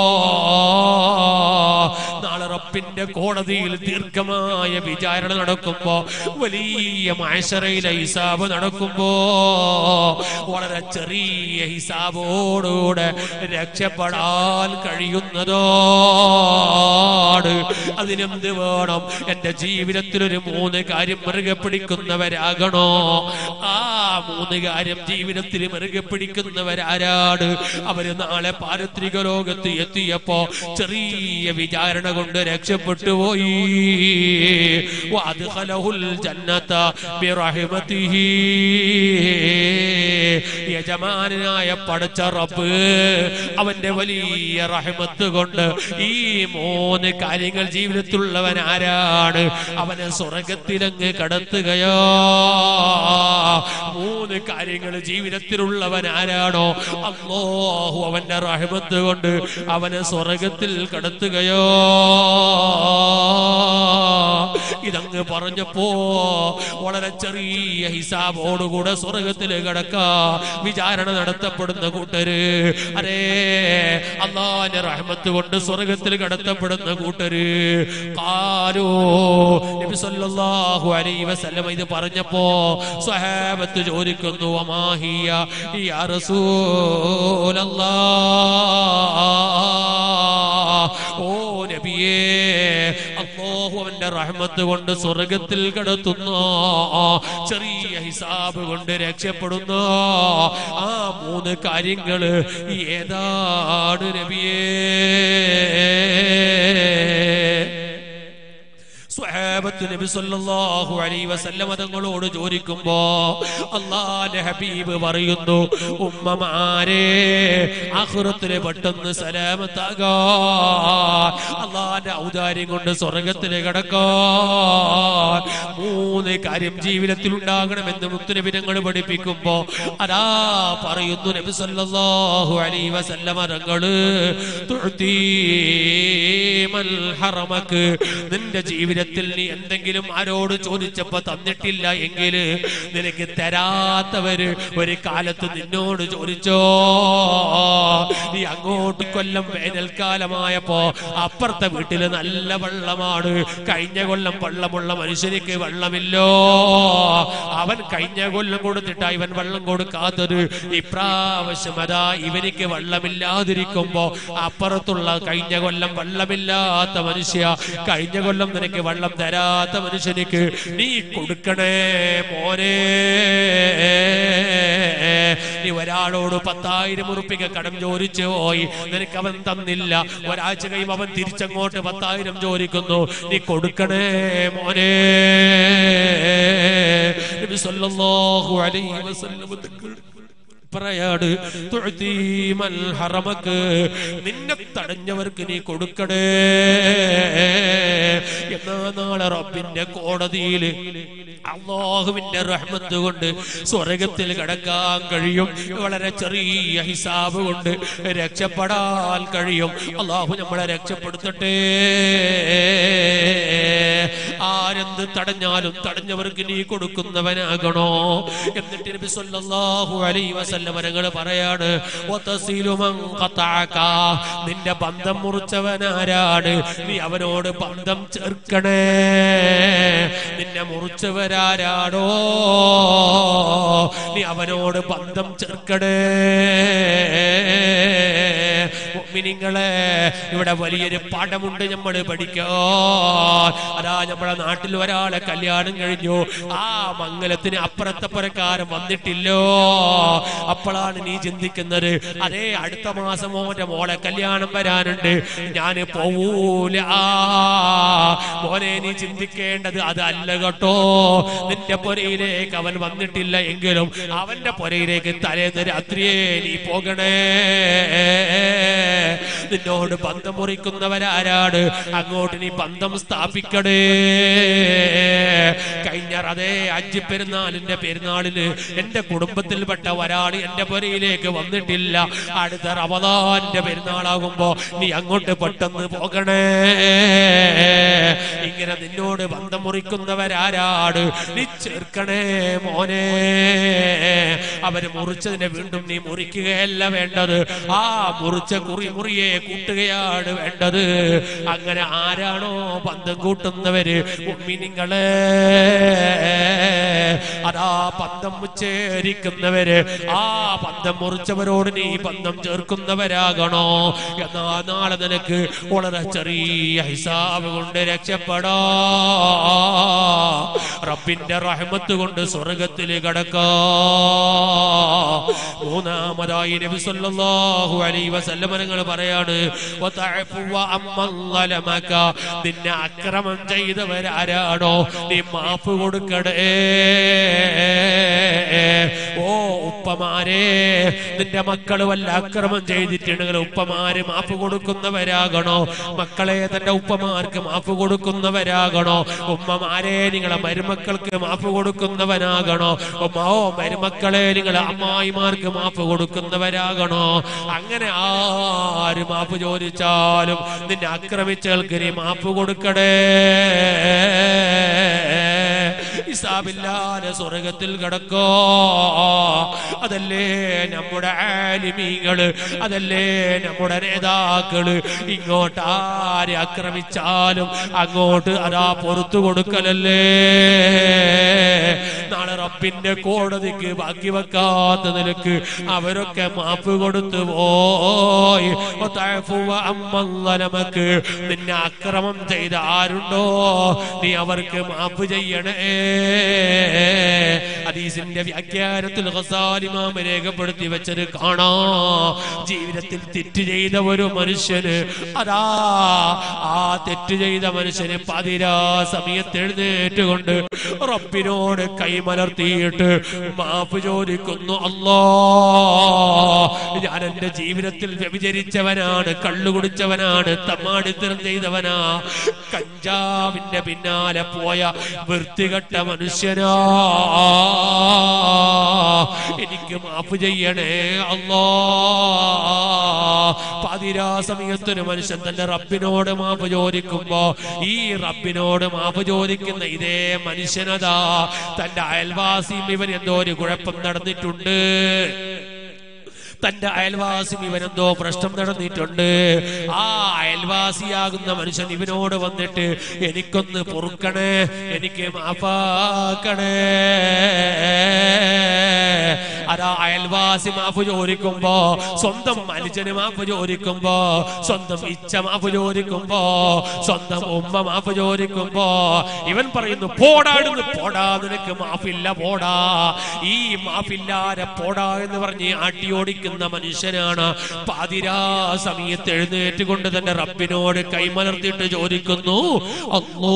നാളെ റബ്ബിന്റെ കോടതിയിൽ ദീർഘമായ വിചാരണ നടക്കുമ്പോ വലിയ മാശറയിലെ ഹിസാബ് നടക്കുമ്പോ വളരെ ചെറിയ ഹിസാബോടുകൂടെ രക്ഷപ്പെടാൻ കഴിയുന്നതാണ് അതിനെന്ത് വേണം എന്റെ ജീവിതത്തിൽ ഒരു മൂന്ന് കാര്യം മുറുകെ പിടിക്കുന്നവരാകണോ ആ മൂന്ന് കാര്യം ജീവിതത്തിൽ മുറുകെ പിടിക്കുന്നവരാരാണ് അവര് നാളെ പാരത്രിക ലോകത്ത് എത്തിയപ്പോ ചെറിയ വിചാരണ കൊണ്ട് രക്ഷപ്പെട്ടു പോയി വഅദ്ഖലഹുൽ ജന്നത ബിറഹ്മതിഹി യജമാനായ പടച്ച റബ്ബ് അവന്റെ വലിയ റഹ്മത്ത് കൊണ്ട് ഈ മൂന്ന് കാര്യങ്ങൾ ജീവിതത്തിലുള്ളവൻ ആരാണ് അവനെ സ്വർഗത്തിലങ്ങ് കടത്തുകയോ മൂന്ന് കാര്യങ്ങൾ ജീവിതത്തിലുള്ളവൻ ആരാണോ അല്ലാഹു അവന്റെ റഹ്മത്ത് കൊണ്ട് അവനെ സ്വർഗത്തിൽ കടത്തുകയോ ഇതങ്ങ് പറഞ്ഞപ്പോ വളരെ ചെറിയ ഹിസാബോടുകൂടെ സ്വർഗത്തിൽ കിടക്കാ വിചാരണ നടത്തപ്പെടുന്ന കൂട്ടര് അരേ അള്ളാന്റെ റഹ്മത്ത് കൊണ്ട് സ്വർഗത്തിൽ കടത്തപ്പെടുന്ന കൂട്ടര് കാലോ നബി സല്ലല്ലാഹു അലൈഹി വസല്ലം ഇത് പറഞ്ഞപ്പോ സ്വഹാബത്ത് ചോദിക്കുന്നു അമാഹിയ യാ റസൂലല്ലാഹ് ഓ നബിയേ അല്ലാഹു അവന്റെ റഹ്മത്ത് കൊണ്ട് സ്വർഗത്തിൽ കടത്തുന്നു ചെറിയ ഹിസാബ് കൊണ്ട് രക്ഷപ്പെടുന്നു ആ മൂന്ന് കാര്യങ്ങള് ഏതാണ് നബിയേ സ്വഹാബത്ത് നബി സല്ലല്ലാഹു അലൈഹി വസല്ലമ തങ്ങളോട് ചോദിക്കുമ്പോ അള്ളാന്റെ ഹബീബ് പറയുന്നു ഉമ്മമാരെ ആഖിറത്തിലെ പെട്ടെന്ന് സലാമത്താകാ അള്ളാന്റെ ഔദാര്യം കൊണ്ട് സ്വർഗത്തിലെ കടക്കാ മൂന്ന് കാര്യം ജീവിതത്തിൽ ഉണ്ടാകണമെന്ന് മുത്തുനബി തങ്ങൾ പഠിപ്പിക്കുമ്പോ അതാ പറയുന്നു നബി സല്ലല്ലാഹു അലൈഹി വസല്ലമ തങ്ങള് തുഅ്തീ മൽ ഹറമക്ക് നിന്റെ ജീവിതത്തിൽ നീ എന്തെങ്കിലും ആരോട് ചോദിച്ചപ്പോ തന്നിട്ടില്ല എങ്കിൽ നിനക്ക് തരാത്തവര് ഒരു കാലത്ത് നിന്നോട് ചോദിച്ചോ നീ അങ്ങോട്ട് കൊല്ലം വേനൽക്കാലമായപ്പോ അപ്പുറത്തെ വീട്ടില് നല്ല വെള്ളമാണ് കഴിഞ്ഞ കൊല്ലം വെള്ളമുള്ള മനുഷ്യനിക്ക് വെള്ളമില്ലോ അവൻ കഴിഞ്ഞ കൊല്ലം കൊടുത്തിട്ടാ ഇവൻ വെള്ളം കൊടുക്കാത്തത് ഇപ്രാവശ്യം അതാ ഇവനിക്ക് വെള്ളമില്ലാതിരിക്കുമ്പോ അപ്പുറത്തുള്ള കഴിഞ്ഞ കൊല്ലം വെള്ളമില്ലാത്ത മനുഷ്യ കഴിഞ്ഞ കൊല്ലം നിനക്ക് വെള്ളം തരാത്ത മനുഷ്യനിക്ക് നീ കൊടുക്കണേ മോനെ നീ ഒരാളോട് പത്തായിരം ഉറുപ്പിക കടം ചോദിച്ചു പോയി നിനക്ക് അവൻ തന്നില്ല ഒരാഴ്ച കഴിയുമ്പോൾ അവൻ തിരിച്ചങ്ങോട്ട് പത്തായിരം ചോദിക്കുന്നു നീ കൊടുക്കണേ മോനെ നബി സല്ലല്ലാഹു അലൈഹി വസല്ലം തങ്ങൾ പറയാണ് തുഅ്തീമൽ ഹറമക്ക് നിന്നെ തടഞ്ഞവർക്ക് നീ കൊടുക്കണേ എന്നാ നാളെ റബ്ബിന്റെ കോടതിയിൽ അള്ളാഹുവിന്റെ റഹ്മത്ത് കൊണ്ട് സ്വർഗത്തിൽ കടക്കാൻ കഴിയും വളരെ ചെറിയ ഹിസാബ് കൊണ്ട് രക്ഷപ്പെടാൻ കഴിയും അള്ളാഹു നമ്മളെ രക്ഷപ്പെടുത്തട്ടെ ആരെന്ത് തടഞ്ഞാലും തടഞ്ഞവർക്ക് നീ കൊടുക്കുന്നവനാകണോ എന്നിട്ട് നബി സല്ലല്ലാഹു അലൈഹി വസല്ലം വരങ്ങൾ പറയാണ് വതസിലു മൻ ഖതഅക നിന്റെ ബന്ധം മുറിച്ചവനാരാണ് നീ അവനോട് ബന്ധം ചേർക്കണേ നിന്നെ മുറിച്ചവരാരാണോ നീ അവനോട് ബന്ധം ചേർക്കണേ മുഅ്മിനീങ്ങളെ ഇവിടെ വലിയൊരു പാഠമുണ്ട് നമ്മൾ പഠിക്കാൻ അതാ നമ്മുടെ നാട്ടിൽ ഒരാളെ കല്യാണം കഴിഞ്ഞു ആ മംഗലത്തിന് അപ്പുറത്തെ പുരക്കാരൻ വന്നിട്ടില്ലോ അപ്പോഴാണ് നീ ചിന്തിക്കുന്നത് അതേ അടുത്ത മാസം മോന്റെ മോളെ കല്യാണം വരാനുണ്ട് ഞാൻ പോവൂല മോനെ നീ ചിന്തിക്കേണ്ടത് അതല്ല കേട്ടോ നിന്റെ പൊരയിലേക്ക് അവൻ വന്നിട്ടില്ല എങ്കിലും അവന്റെ പൊരയിലേക്ക് തലേന്ന് രാത്രിയെ നീ പോകണേ നിന്നോട് ബന്ധം മുറിക്കുന്നവരാരാണ് അങ്ങോട്ട് നീ ബന്ധം സ്ഥാപിക്കണേ കഴിഞ്ഞ അതേ അഞ്ച് പെരുന്നാളിന്റെ പെരുന്നാളിന് എന്റെ കുടുംബത്തിൽപ്പെട്ട ഒരാൾ എന്റെ പുരയിലേക്ക് വന്നിട്ടില്ല അടുത്ത റമദാന്റെ പെരുന്നാളാകുമ്പോ നീ അങ്ങോട്ട് പെട്ടെന്ന് പോകണേ ഇങ്ങനെ നിന്നോട് ബന്ധം മുറിക്കുന്നവരാരാണ് നീ ചേർക്കണേ മോനെ അവര് മുറിച്ചതിനെ വീണ്ടും നീ മുറിക്കുകയല്ല വേണ്ടത് ആ മുറിച്ച കുറി മുറിയെ കൂട്ടുകയാണ് വേണ്ടത് അങ്ങനെ ആരാണോ ബന്ധം കൂട്ടുന്നവര് ഉമ്മിനിങ്ങളെ അതാ ബന്ധം ഉച്ചേരിക്കുന്നവര് ആ ബന്ധം മുറിച്ചവരോട് നീ ബന്ധം ചേർക്കുന്നവരാകണോ എന്നാ നാളെ നിനക്ക് വളരെ ചെറിയ ഹിസാബ് കൊണ്ട് രക്ഷപ്പെടാ റബ്ബിന്റെ റഹ്മത്ത് കൊണ്ട് സ്വർഗത്തിൽ കടക്കാ മൂന്നാമതായി നബി സല്ലല്ലാഹു അലൈഹി വസല്ലം നിങ്ങൾ പറയാണ് വതഅഫു വഅമ്മൻ ളലമക നിന്നെ അക്രമം ചെയ്തവരാരാണോ നീ മാഫ് കൊടുക്കണേ ഓ ഉപ്പമാരെ നിന്റെ മക്കൾ വല്ല അക്രമം ചെയ്തിട്ടുണ്ടെങ്കിൽ ഉപ്പമാര് മാഫ് കൊടുക്കുന്നവരാകണോ മക്കളെ തന്റെ ഉപ്പമാർക്ക് മാഫ് കൊടുക്കുന്നവരാകണോ ഉമ്മമാരെ നിങ്ങളെ മരുമക്കൾക്ക് മാഫ് കൊടുക്കുന്നവനാകണോ ഉമ്മ ഓ മരുമക്കളെ നിങ്ങളെ അമ്മായിമാർക്ക് മാഫ് കൊടുക്കുന്നവരാകണോ അങ്ങനെ ആര് മാഫ് ചോദിച്ചാലും നിന്നെ ആക്രമിച്ചവർക്ക് നീ മാഫ് കൊടുക്കണേ ഹിസാബില്ലാതെ സ്വർഗത്തിൽ കിടക്കോ അതല്ലേ നമ്മുടെ ആലിമീങ്ങള് അതല്ലേ നമ്മുടെ നേതാക്കള് ഇങ്ങോട്ട് ആരെ ആക്രമിച്ചാലും അങ്ങോട്ട് അതാ പുറത്തു കൊടുക്കലല്ലേ നാളെ റബ്ബിന്റെ കോടതിക്ക് ബാക്കി വെക്കാത്ത നിലക്ക് അവരൊക്കെ മാപ്പ് കൊടുത്തു പോയി വതഅഫുവ അമ്മൻ ളലമക്ക് നിന്നെ അക്രമം ചെയ്ത ആരുണ്ടോ നീ അവർക്ക് മാപ്പ് ചെയ്യണേ ഹദീസിന്റെ വ്യാഖ്യാനത്തിൽ ഖസാലിമാം രേഖപ്പെടുത്തി വെച്ചത് കാണാ ജീവിതത്തിൽ തെറ്റ് ചെയ്ത ഒരു മനുഷ്യന് അതാ ആ തെറ്റ് ചെയ്ത മനുഷ്യന് പതിരാ സമയത്ത് എഴുന്നേറ്റുകൊണ്ട് റബ്ബിനോട് കൈമലർത്തിയിട്ട് മാപ്പ് ചോദിക്കുന്നു അല്ലോ ഞാൻ എന്റെ ജീവിതത്തിൽ വ്യഭിചരിച്ചവനാണ് കള്ളു കുടിച്ചവനാണ് തമ്മാടിത്തരം ചെയ്തവനാ കഞ്ചാവിന്റെ പിന്നാലെ പോയ വൃത്തികെട്ട മനുഷ്യനാ എനിക്ക് മാപ്പ് ചെയ്യണേ അല്ലോ പതിരാ സമയത്തൊരു മനുഷ്യൻ തന്റെ റബ്ബിനോട് മാപ്പ് ചോദിക്കുമ്പോ ഈ റബ്ബിനോട് മാപ്പ് ചോദിക്കുന്ന ഇതേ മനുഷ്യനതാ തന്റെ അയൽവാസിയും ഇവൻ എന്തോ ഒരു കുഴപ്പം നടന്നിട്ടുണ്ട് തന്റെ അയൽവാസിയും ഇവനെന്തോ പ്രശ്നം നടന്നിട്ടുണ്ട് ആ അയൽവാസിയാകുന്ന മനുഷ്യൻ ഇവനോട് വന്നിട്ട് എനിക്കൊന്ന് പൊറുക്കണേ എനിക്ക് മാഫാക്കണേ അതാ അയൽവാസി മാഫ് ചോദിക്കുമ്പോ സ്വന്തം മനുഷ്യന് മാഫ് ചോദിക്കുമ്പോ സ്വന്തം ഇച്ഛ മാഫ് ചോദിക്കുമ്പോ സ്വന്തം ഉമ്മ മാഫ് ചോദിക്കുമ്പോ ഇവൻ പറയുന്നു പോടാടുന്നു പോടാ നിനക്ക് മാഫില്ല പോടാ ഈ മാഫില്ലാതെ പോടാ എന്ന് പറഞ്ഞ് ആട്ടിയോടിക്കുന്ന മനുഷ്യനാണ് പാതിരാ സമയത്ത് എഴുന്നേറ്റ് കൊണ്ട് തന്നെ റബ്ബിനോട് കൈമലർത്തിയിട്ട് ചോദിക്കുന്നു അല്ലോ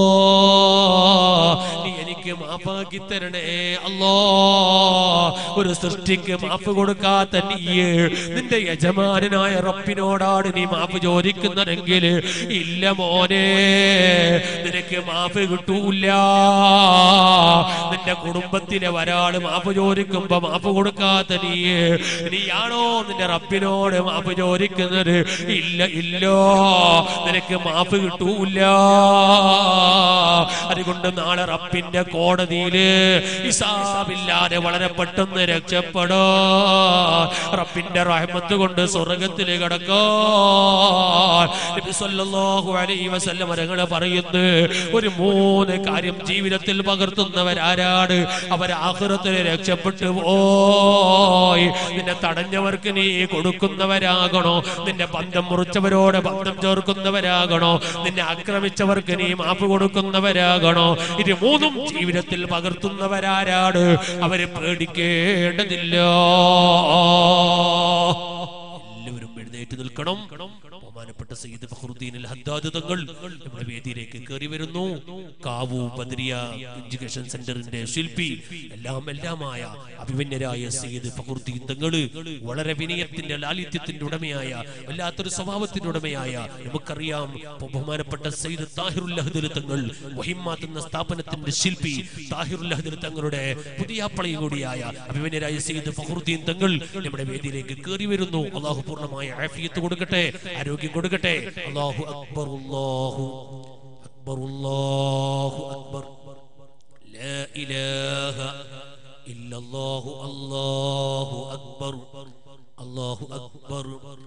നീ എനിക്ക് മാഫാക്കി തരണേ അല്ലോ ഒരു സൃഷ്ടിക്ക് മാഫ് കൊടുക്കാത്ത നീ നിന്റെ യജമാനായ റബ്ബിനോടാണ് നീ മാഫ് ചോദിക്കുന്നതെങ്കിൽ ഇല്ല മോനെ നിനക്ക് മാഫ് കിട്ടൂല നിന്റെ കുടുംബത്തിലെ ഒരാള് മാഫ് ചോദിക്കുമ്പോ മാഫ് കൊടുക്കാത്ത നീ നീയാണോ നിന്റെ റബ്ബിനോട് മാഫ് ചോദിക്കുന്നത് ഇല്ല ഇല്ലോ നിനക്ക് മാഫ് കിട്ടൂല അതുകൊണ്ട് നാളെ റബ്ബിന്റെ കോടതിയില് ഹിസാബില്ലാതെ വളരെ പെട്ടെന്ന് രക്ഷപ്പെടോ റബ്ബിന്റെ റഹ്മത്ത് കൊണ്ട് സ്വർഗത്തിൽ കിടക്കോ നബി സല്ലല്ലാഹു അലൈഹി വസല്ലം മരങ്ങളെ പറയുന്നു ഒരു മൂന്ന് കാര്യം ജീവിതത്തിൽ പകർത്തുന്നവരാരാണ് അവർ ആഹ്റത്തിൽ രക്ഷപ്പെട്ടു പോയി നിന്നെ തടഞ്ഞവർക്ക് നീ കൊടുക്കുന്നവരാകണോ നിന്റെ ബന്ധം മുറിച്ചവരോട് ബന്ധം ചേർക്കുന്നവരാകണോ നിന്നെ ആക്രമിച്ചവർക്ക് നീ മാപ്പ് കൊടുക്കുന്നവരാകണോ ഇത് മൂന്നും ജീവിതത്തിൽ പകർത്തുന്നവരാരാണ് അവരെ പേടിക്കേണ്ടതില്ല എല്ലാവരും എഴുന്നേറ്റ് നിൽക്കണം ബഹുമാനപ്പെട്ട ബഹുമാനപ്പെട്ട സയ്യിദ് ഫഖറുദ്ദീൻ അൽ ഹദ്ദാദ് തങ്ങൾ നമ്മുടെ വേദിയിലേക്ക് കയറി വരുന്നു കാവു ബദരിയ എഡ്യൂക്കേഷൻ സെന്ററിന്റെ ശില്പി എല്ലാം എല്ലാമായ അഭിമന്യരായ സയ്യിദ് ഫഖറുദ്ദീൻ തങ്ങൾ വളരെ വിനയത്തിന്റെ ലാലിത്യത്തിന്റെ ഉടമയായ വല്ലാത്തൊരു സ്വഭാവത്തിന്റെ ഉടമയായ നമുക്കറിയാം ബഹുമാനപ്പെട്ട സയ്യിദ് താഹിറുൽ അഹ്ദൽ തങ്ങൾ വഹിമാത്ത് എന്ന സ്ഥാപനത്തിന്റെ ശില്പി താഹിറുൽ അഹ്ദൽ തങ്ങളുടെ പുതിയ പളി കൂടിയായ അഭിമന്യരായ സയ്യിദ് ഫഖറുദ്ദീൻ തങ്ങൾ നമ്മുടെ വേദിയിലേക്ക് കയറി വരുന്നു അള്ളാഹു പൂർണ്ണമായ ആഫിയത്ത് കൊടുക്കട്ടെ ആരോഗ്യം കൊടുക്കട്ടെ അള്ളാഹു അക്ബർ അല്ലാഹു അക്ബർ അല്ലാഹു അക്ബർ لا إله إلا الله الله أكبر الله أكبر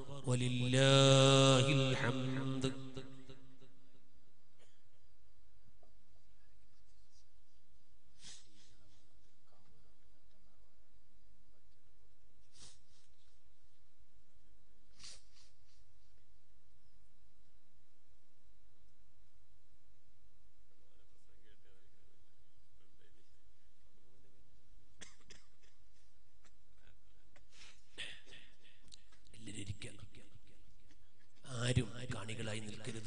ولله الحمد എല്ലാവരും ഇരിക്കുക. ആരും കാണികളായി നിൽക്കരുത്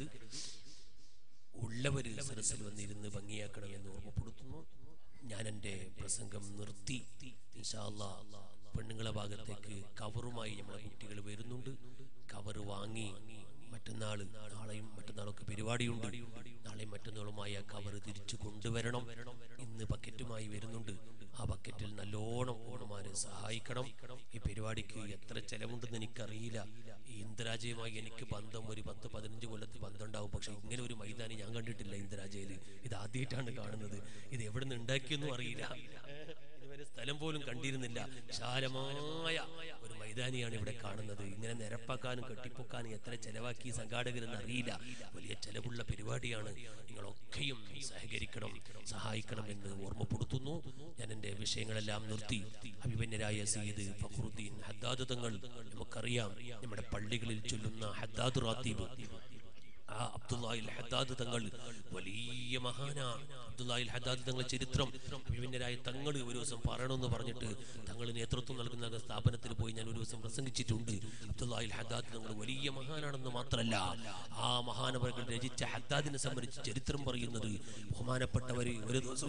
ഉള്ളവര് സരസിൽ വന്നിരുന്ന് ഭംഗിയാക്കണമെന്ന് ഓർമ്മപ്പെടുത്തുന്നു ഞാൻ എൻ്റെ പ്രസംഗം നിർത്തി ഇൻഷാ അല്ലാ പെണ്ണുങ്ങളെ ഭാഗത്തേക്ക് കവറുമായി നമ്മളെ കുട്ടികൾ വരുന്നുണ്ട് കവറ് വാങ്ങി മറ്റന്നാൾ നാളെയും മറ്റന്നാളൊക്കെ പരിപാടിയുണ്ട് നാളെയും മറ്റന്നാളുമായി ആ കവറ് തിരിച്ചു കൊണ്ടുവരണം ഇന്ന് ബക്കറ്റുമായി വരുന്നുണ്ട് ആ ബക്കറ്റിൽ നല്ലോണം ഓണമാരെ സഹായിക്കണം ഈ പരിപാടിക്ക് എത്ര ചെലവുണ്ടെന്ന് എനിക്കറിയില്ല ഈ ഇന്ദിരാജയുമായി എനിക്ക് ബന്ധം ഒരു പത്ത് പതിനഞ്ച് കൊല്ലത്ത് ബന്ധമുണ്ടാവും പക്ഷെ ഇങ്ങനെ ഒരു മൈതാനി ഞാൻ കണ്ടിട്ടില്ല ഇന്ദിരാജയിൽ ഇത് ആദ്യമായിട്ടാണ് കാണുന്നത് ഇത് എവിടെ നിന്ന് ഉണ്ടാക്കിയെന്നും അറിയില്ല ഇതുവരെ സ്ഥലം പോലും കണ്ടിരുന്നില്ല വിശാലമായ ഒരു മൈതാനിയാണ് ഇവിടെ കാണുന്നത് ഇങ്ങനെ നിരപ്പാക്കാനും കെട്ടിപ്പൊക്കാനും എത്ര ചെലവാക്കി സംഘാടകരെന്ന് അറിയില്ല വലിയ ചെലവുള്ള പരിപാടിയാണ് നിങ്ങളൊക്കെയും സഹകരിക്കണം സഹായിക്കണം എന്ന് ഓർമ്മപ്പെടുത്തുന്നു ഞാൻ എൻ്റെ വിഷയങ്ങളെല്ലാം നിർത്തി അഭിമന്യരായ സയ്യിദ് ഫഖറുദ്ദീൻ ഹദ്ദാദ് തങ്ങൾ നമുക്കറിയാം നമ്മുടെ പള്ളികളിൽ ചൊല്ലുന്ന ഹദ്ദാദ് റാത്തീബ് ആ അബ്ദുല്ലാഹിൽ ഹദ്ദാദ് തങ്ങൾ വലിയ മഹാനാണ് അബ്ദുല്ലാഹിൽ ഹദ്ദാദ് തങ്ങളുടെ ചരിത്രം വിഭിന്നരായ തങ്ങൾ ഒരു ദിവസം പറയണമെന്ന് പറഞ്ഞിട്ട് തങ്ങൾ നേതൃത്വം നൽകുന്ന സ്ഥാപനത്തിൽ പോയി ഞാൻ ഒരു ദിവസം പ്രസംഗിച്ചിട്ടുണ്ട് അബ്ദുല്ലാഹിൽ ഹദ്ദാദ് തങ്ങൾ വലിയ മഹാനാണെന്ന് മാത്രമല്ല ആ മഹാനവர்கள் രചിച്ച ഹദ്ദാദിനെ സംബന്ധിച്ച് ചരിത്രം പറയുന്നത് ബഹുമാനപ്പെട്ടവര് ഒരു ദിവസം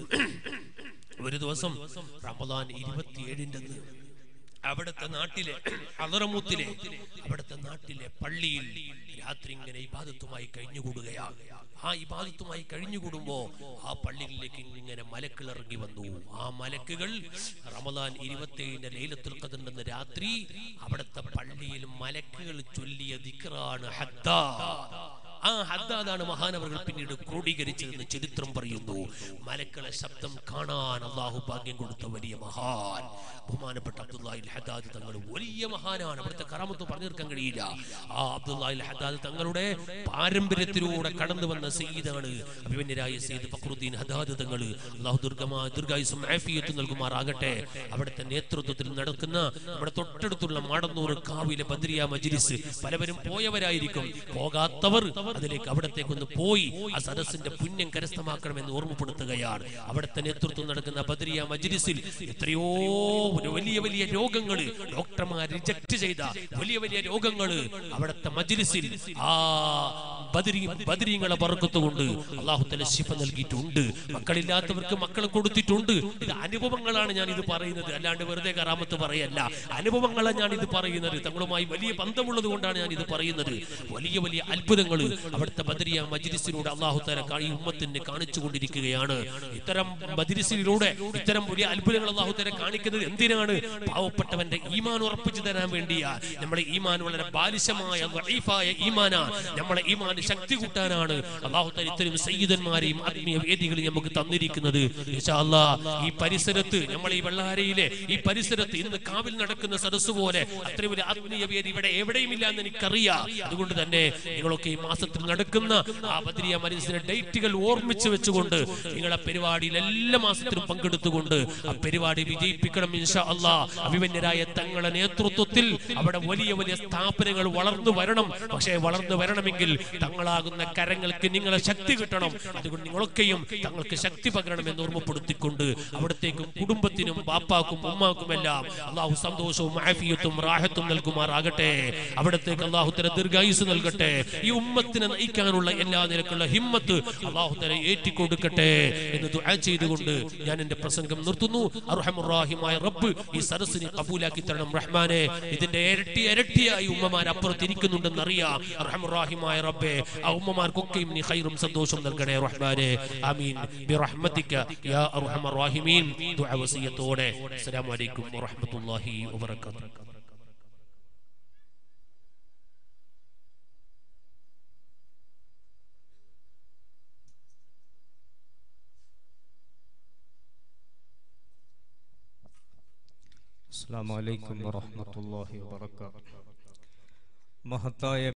ഒരു ദിവസം റമദാൻ ഇരുപത്തിയേഴിൻ്റെ അന്ന് അവിടുത്തെ നാട്ടിലെ ഹദറമൂത്തിലെ അവിടുത്തെ നാട്ടിലെ പള്ളിയിൽ രാത്രി ഇങ്ങനെ ഇബാദത്തുമായി കഴിഞ്ഞുകൂടുകയാണ് ആ ഇബാദത്തുമായി കഴിഞ്ഞുകൂടുമ്പോ ആ പള്ളികളിലേക്ക് ഇങ്ങനെ മലക്കുകൾ ഇറങ്ങി വന്നു ആ മലക്കുകൾ റമദാൻ ഇരുപത്തിയേഴിന്റെ ലൈലത്തുൽ ഖദറിന്റെ രാത്രി അവിടുത്തെ പള്ളിയിൽ മലക്കുകൾ ചൊല്ലിയ ദിക്റാണ് ഹദ്ദാ ആ ഹദ്ദാദാണ് മഹാനവറുകൾ പിന്നീട് ക്രോഡീകരിച്ചതെന്ന് ചരിത്രം പറയുന്നു മലക്കളെ ശബ്ദം കാണാൻ അള്ളാഹു ഭാഗ്യം കൊടുത്ത വലിയ മഹാൻ ബഹുമാനപ്പെട്ട അബ്ദുല്ലാഹിൽ ഹദ്ദാദ് തങ്ങൾ വലിയ മഹാനാണ് അവിടുത്തെ കറാമത്ത് പറഞ്ഞു തീർക്കാൻ കഴിയില്ല ആ അബ്ദുല്ലാഹിൽ ഹദ്ദാദ് തങ്ങളുടെ പാരമ്പര്യത്തിലൂടെ കടന്നു വന്ന സയ്യിദാണ് അഭിമന്യരായ സയ്യിദ് ഫഖറുദ്ദീൻ ഹദ്ദാദ് തങ്ങൾ അള്ളാഹു ദുർഗമാ ദീർഘായുസും ആഫിയത്തും നൽകുമാറാകട്ടെ അവിടുത്തെ നേതൃത്വത്തിൽ നടക്കുന്ന നമ്മുടെ തൊട്ടടുത്തുള്ള മാടന്നൂർ കാവിലെ ബദ്രിയ മജ്ലിസ് പലവരും പോയവരായിരിക്കും പോകാത്തവർ അതിലേക്ക് അവിടത്തേക്ക് ഒന്ന് പോയി ആ സദസ്സിന്റെ പുണ്യം കരസ്ഥമാക്കണമെന്ന് ഓർമ്മപ്പെടുത്തുകയാണ് അവിടുത്തെ നേതൃത്വം നടക്കുന്ന ബദ്രിയ മജ്ലിസിൽ എത്രയോ ഒരു വലിയ വലിയ രോഗങ്ങൾ ഡോക്ടർമാർ റിജക്ട് ചെയ്ത വലിയ വലിയ രോഗങ്ങൾ അവിടുത്തെ മജ്ലിസിൽ ആ ബദരി ബദരീങ്ങളെ പറക്കത്തുകൊണ്ട് അള്ളാഹുത്തല ശിഫ നൽകിയിട്ടുണ്ട് മക്കളില്ലാത്തവർക്ക് മക്കളെ കൊടുത്തിട്ടുണ്ട് ഇത് അനുഭവങ്ങളാണ് ഞാൻ ഇത് പറയുന്നത് അല്ലാണ്ട് വെറുതെ കറാമത്ത് പറയല്ല അനുഭവങ്ങളാണ് ഞാൻ ഇത് പറയുന്നത് തങ്ങളുമായി വലിയ ബന്ധമുള്ളത് കൊണ്ടാണ് ഞാൻ ഇത് പറയുന്നത് വലിയ വലിയ അത്ഭുതങ്ങൾ അവിടുത്തെ ബദരിയ മജ്ലിസിലൂടെ അള്ളാഹു തല ഈ ഉമ്മത്തിന് കാണിച്ചു കൊണ്ടിരിക്കുകയാണ് ഇത്തരം മജ്ലിസിലൂടെ ഇത്തരം വലിയ അത്ഭുതങ്ങൾ അള്ളാഹു തല കാണിക്കുന്നത് എന്തിനാണ് പാവപ്പെട്ടവന്റെ ഈമാൻ ഉറപ്പിച്ചു തരാൻ വേണ്ടിയാ നമ്മുടെ ഈമാൻ വളരെ ബാലിശമായ വഈഫായ ഈമാനാ നമ്മളെ ഈമാൻ ശക്തി കൂട്ടാനാണ് അള്ളാഹു തല ഇത്തരം സയ്യിദന്മാരെയും ആത്മീയ വേദികളെയും നമുക്ക് തന്നിരിക്കുന്നത് ഇൻഷാ അല്ലാ ഈ പരിസരത്ത് നമ്മൾ ഈ വെള്ളാരയിലെ ഈ പരിസരത്ത് ഇന്ന് കാവിൽ നടക്കുന്ന സദസ്സ് പോലെ അത്രയും വലിയ ആത്മീയ വേദി ഇവിടെ എവിടെയും ഇല്ല എന്ന് എനിക്കറിയാം അതുകൊണ്ട് തന്നെ നിങ്ങളൊക്കെ ഈ മാസ മാസത്തിൽ നടക്കുന്ന ആ ബദ്രിയ മരിസിന്റെ ഡേറ്റുകൾ ഓർമ്മിച്ച് വെച്ചുകൊണ്ട് നിങ്ങളെ പരിപാടിയിൽ എല്ലാ മാസത്തിലും പങ്കെടുത്തുകൊണ്ട് ആ പരിപാടി വിജയിപ്പിക്കണം ഇൻഷാ അള്ളാ അഭിമന്യരായ തങ്ങളുടെ നേതൃത്വത്തിൽ അവിടെ വലിയ വലിയ സ്ഥാപനങ്ങൾ വളർന്നു വരണം പക്ഷേ വളർന്നു വരണമെങ്കിൽ തങ്ങളാകുന്ന കരങ്ങൾക്ക് നിങ്ങളെ ശക്തി കിട്ടണം അതുകൊണ്ട് നിങ്ങളൊക്കെയും തങ്ങൾക്ക് ശക്തി പകരണമെന്ന് ഓർമ്മപ്പെടുത്തിക്കൊണ്ട് അവിടത്തേക്കും കുടുംബത്തിനും ബാപ്പാക്കും ഉമ്മാക്കും എല്ലാം അള്ളാഹു സന്തോഷവും ആഫിയത്തും റാഹത്തും നൽകുമാറാകട്ടെ അവിടത്തേക്ക് അള്ളാഹു തല ദീർഘായുസ് നൽകട്ടെ ഈ ഉമ്മത്തിനെ നയിക്കാനുള്ള എല്ലാ നിലക്കുള്ള ഹിമ്മത്ത് അള്ളാഹു തല ഏറ്റിക്കൊടുക്കട്ടെ എന്ന് ദുആ ചെയ്തുകൊണ്ട് ഞാൻ എന്റെ പ്രസംഗം നിർത്തുന്നു അർഹമുറാഹിമായ റബ്ബ് ഈ സദസ്സിനെ കബൂലാക്കി തരണം റഹ്മാനെ ഇതിന്റെ ഇരട്ടി ഇരട്ടിയായി ഉമ്മമാർ അപ്പുറത്തിരിക്കുന്നുണ്ടെന്ന് അറിയാം അർഹമുറാഹിമായ റബ്ബെ ആ ഉമ്മമാർക്കൊക്കെയും നീ ഖൈറും സന്തോഷം നൽകണേ റഹ്മാനെ ആമീൻ ബിറഹ്മതിക യാ അർഹമർ റാഹിമീൻ ദുആ വസിയത്തോടെ അസ്സലാമു അലൈക്കും വറഹ്മത്തുള്ളാഹി വബറകാതുഹു അസ്സാം വലൈക്കും വറഹമത്തല്ലാഹി വാബർക്കാത്തു മഹത്തായ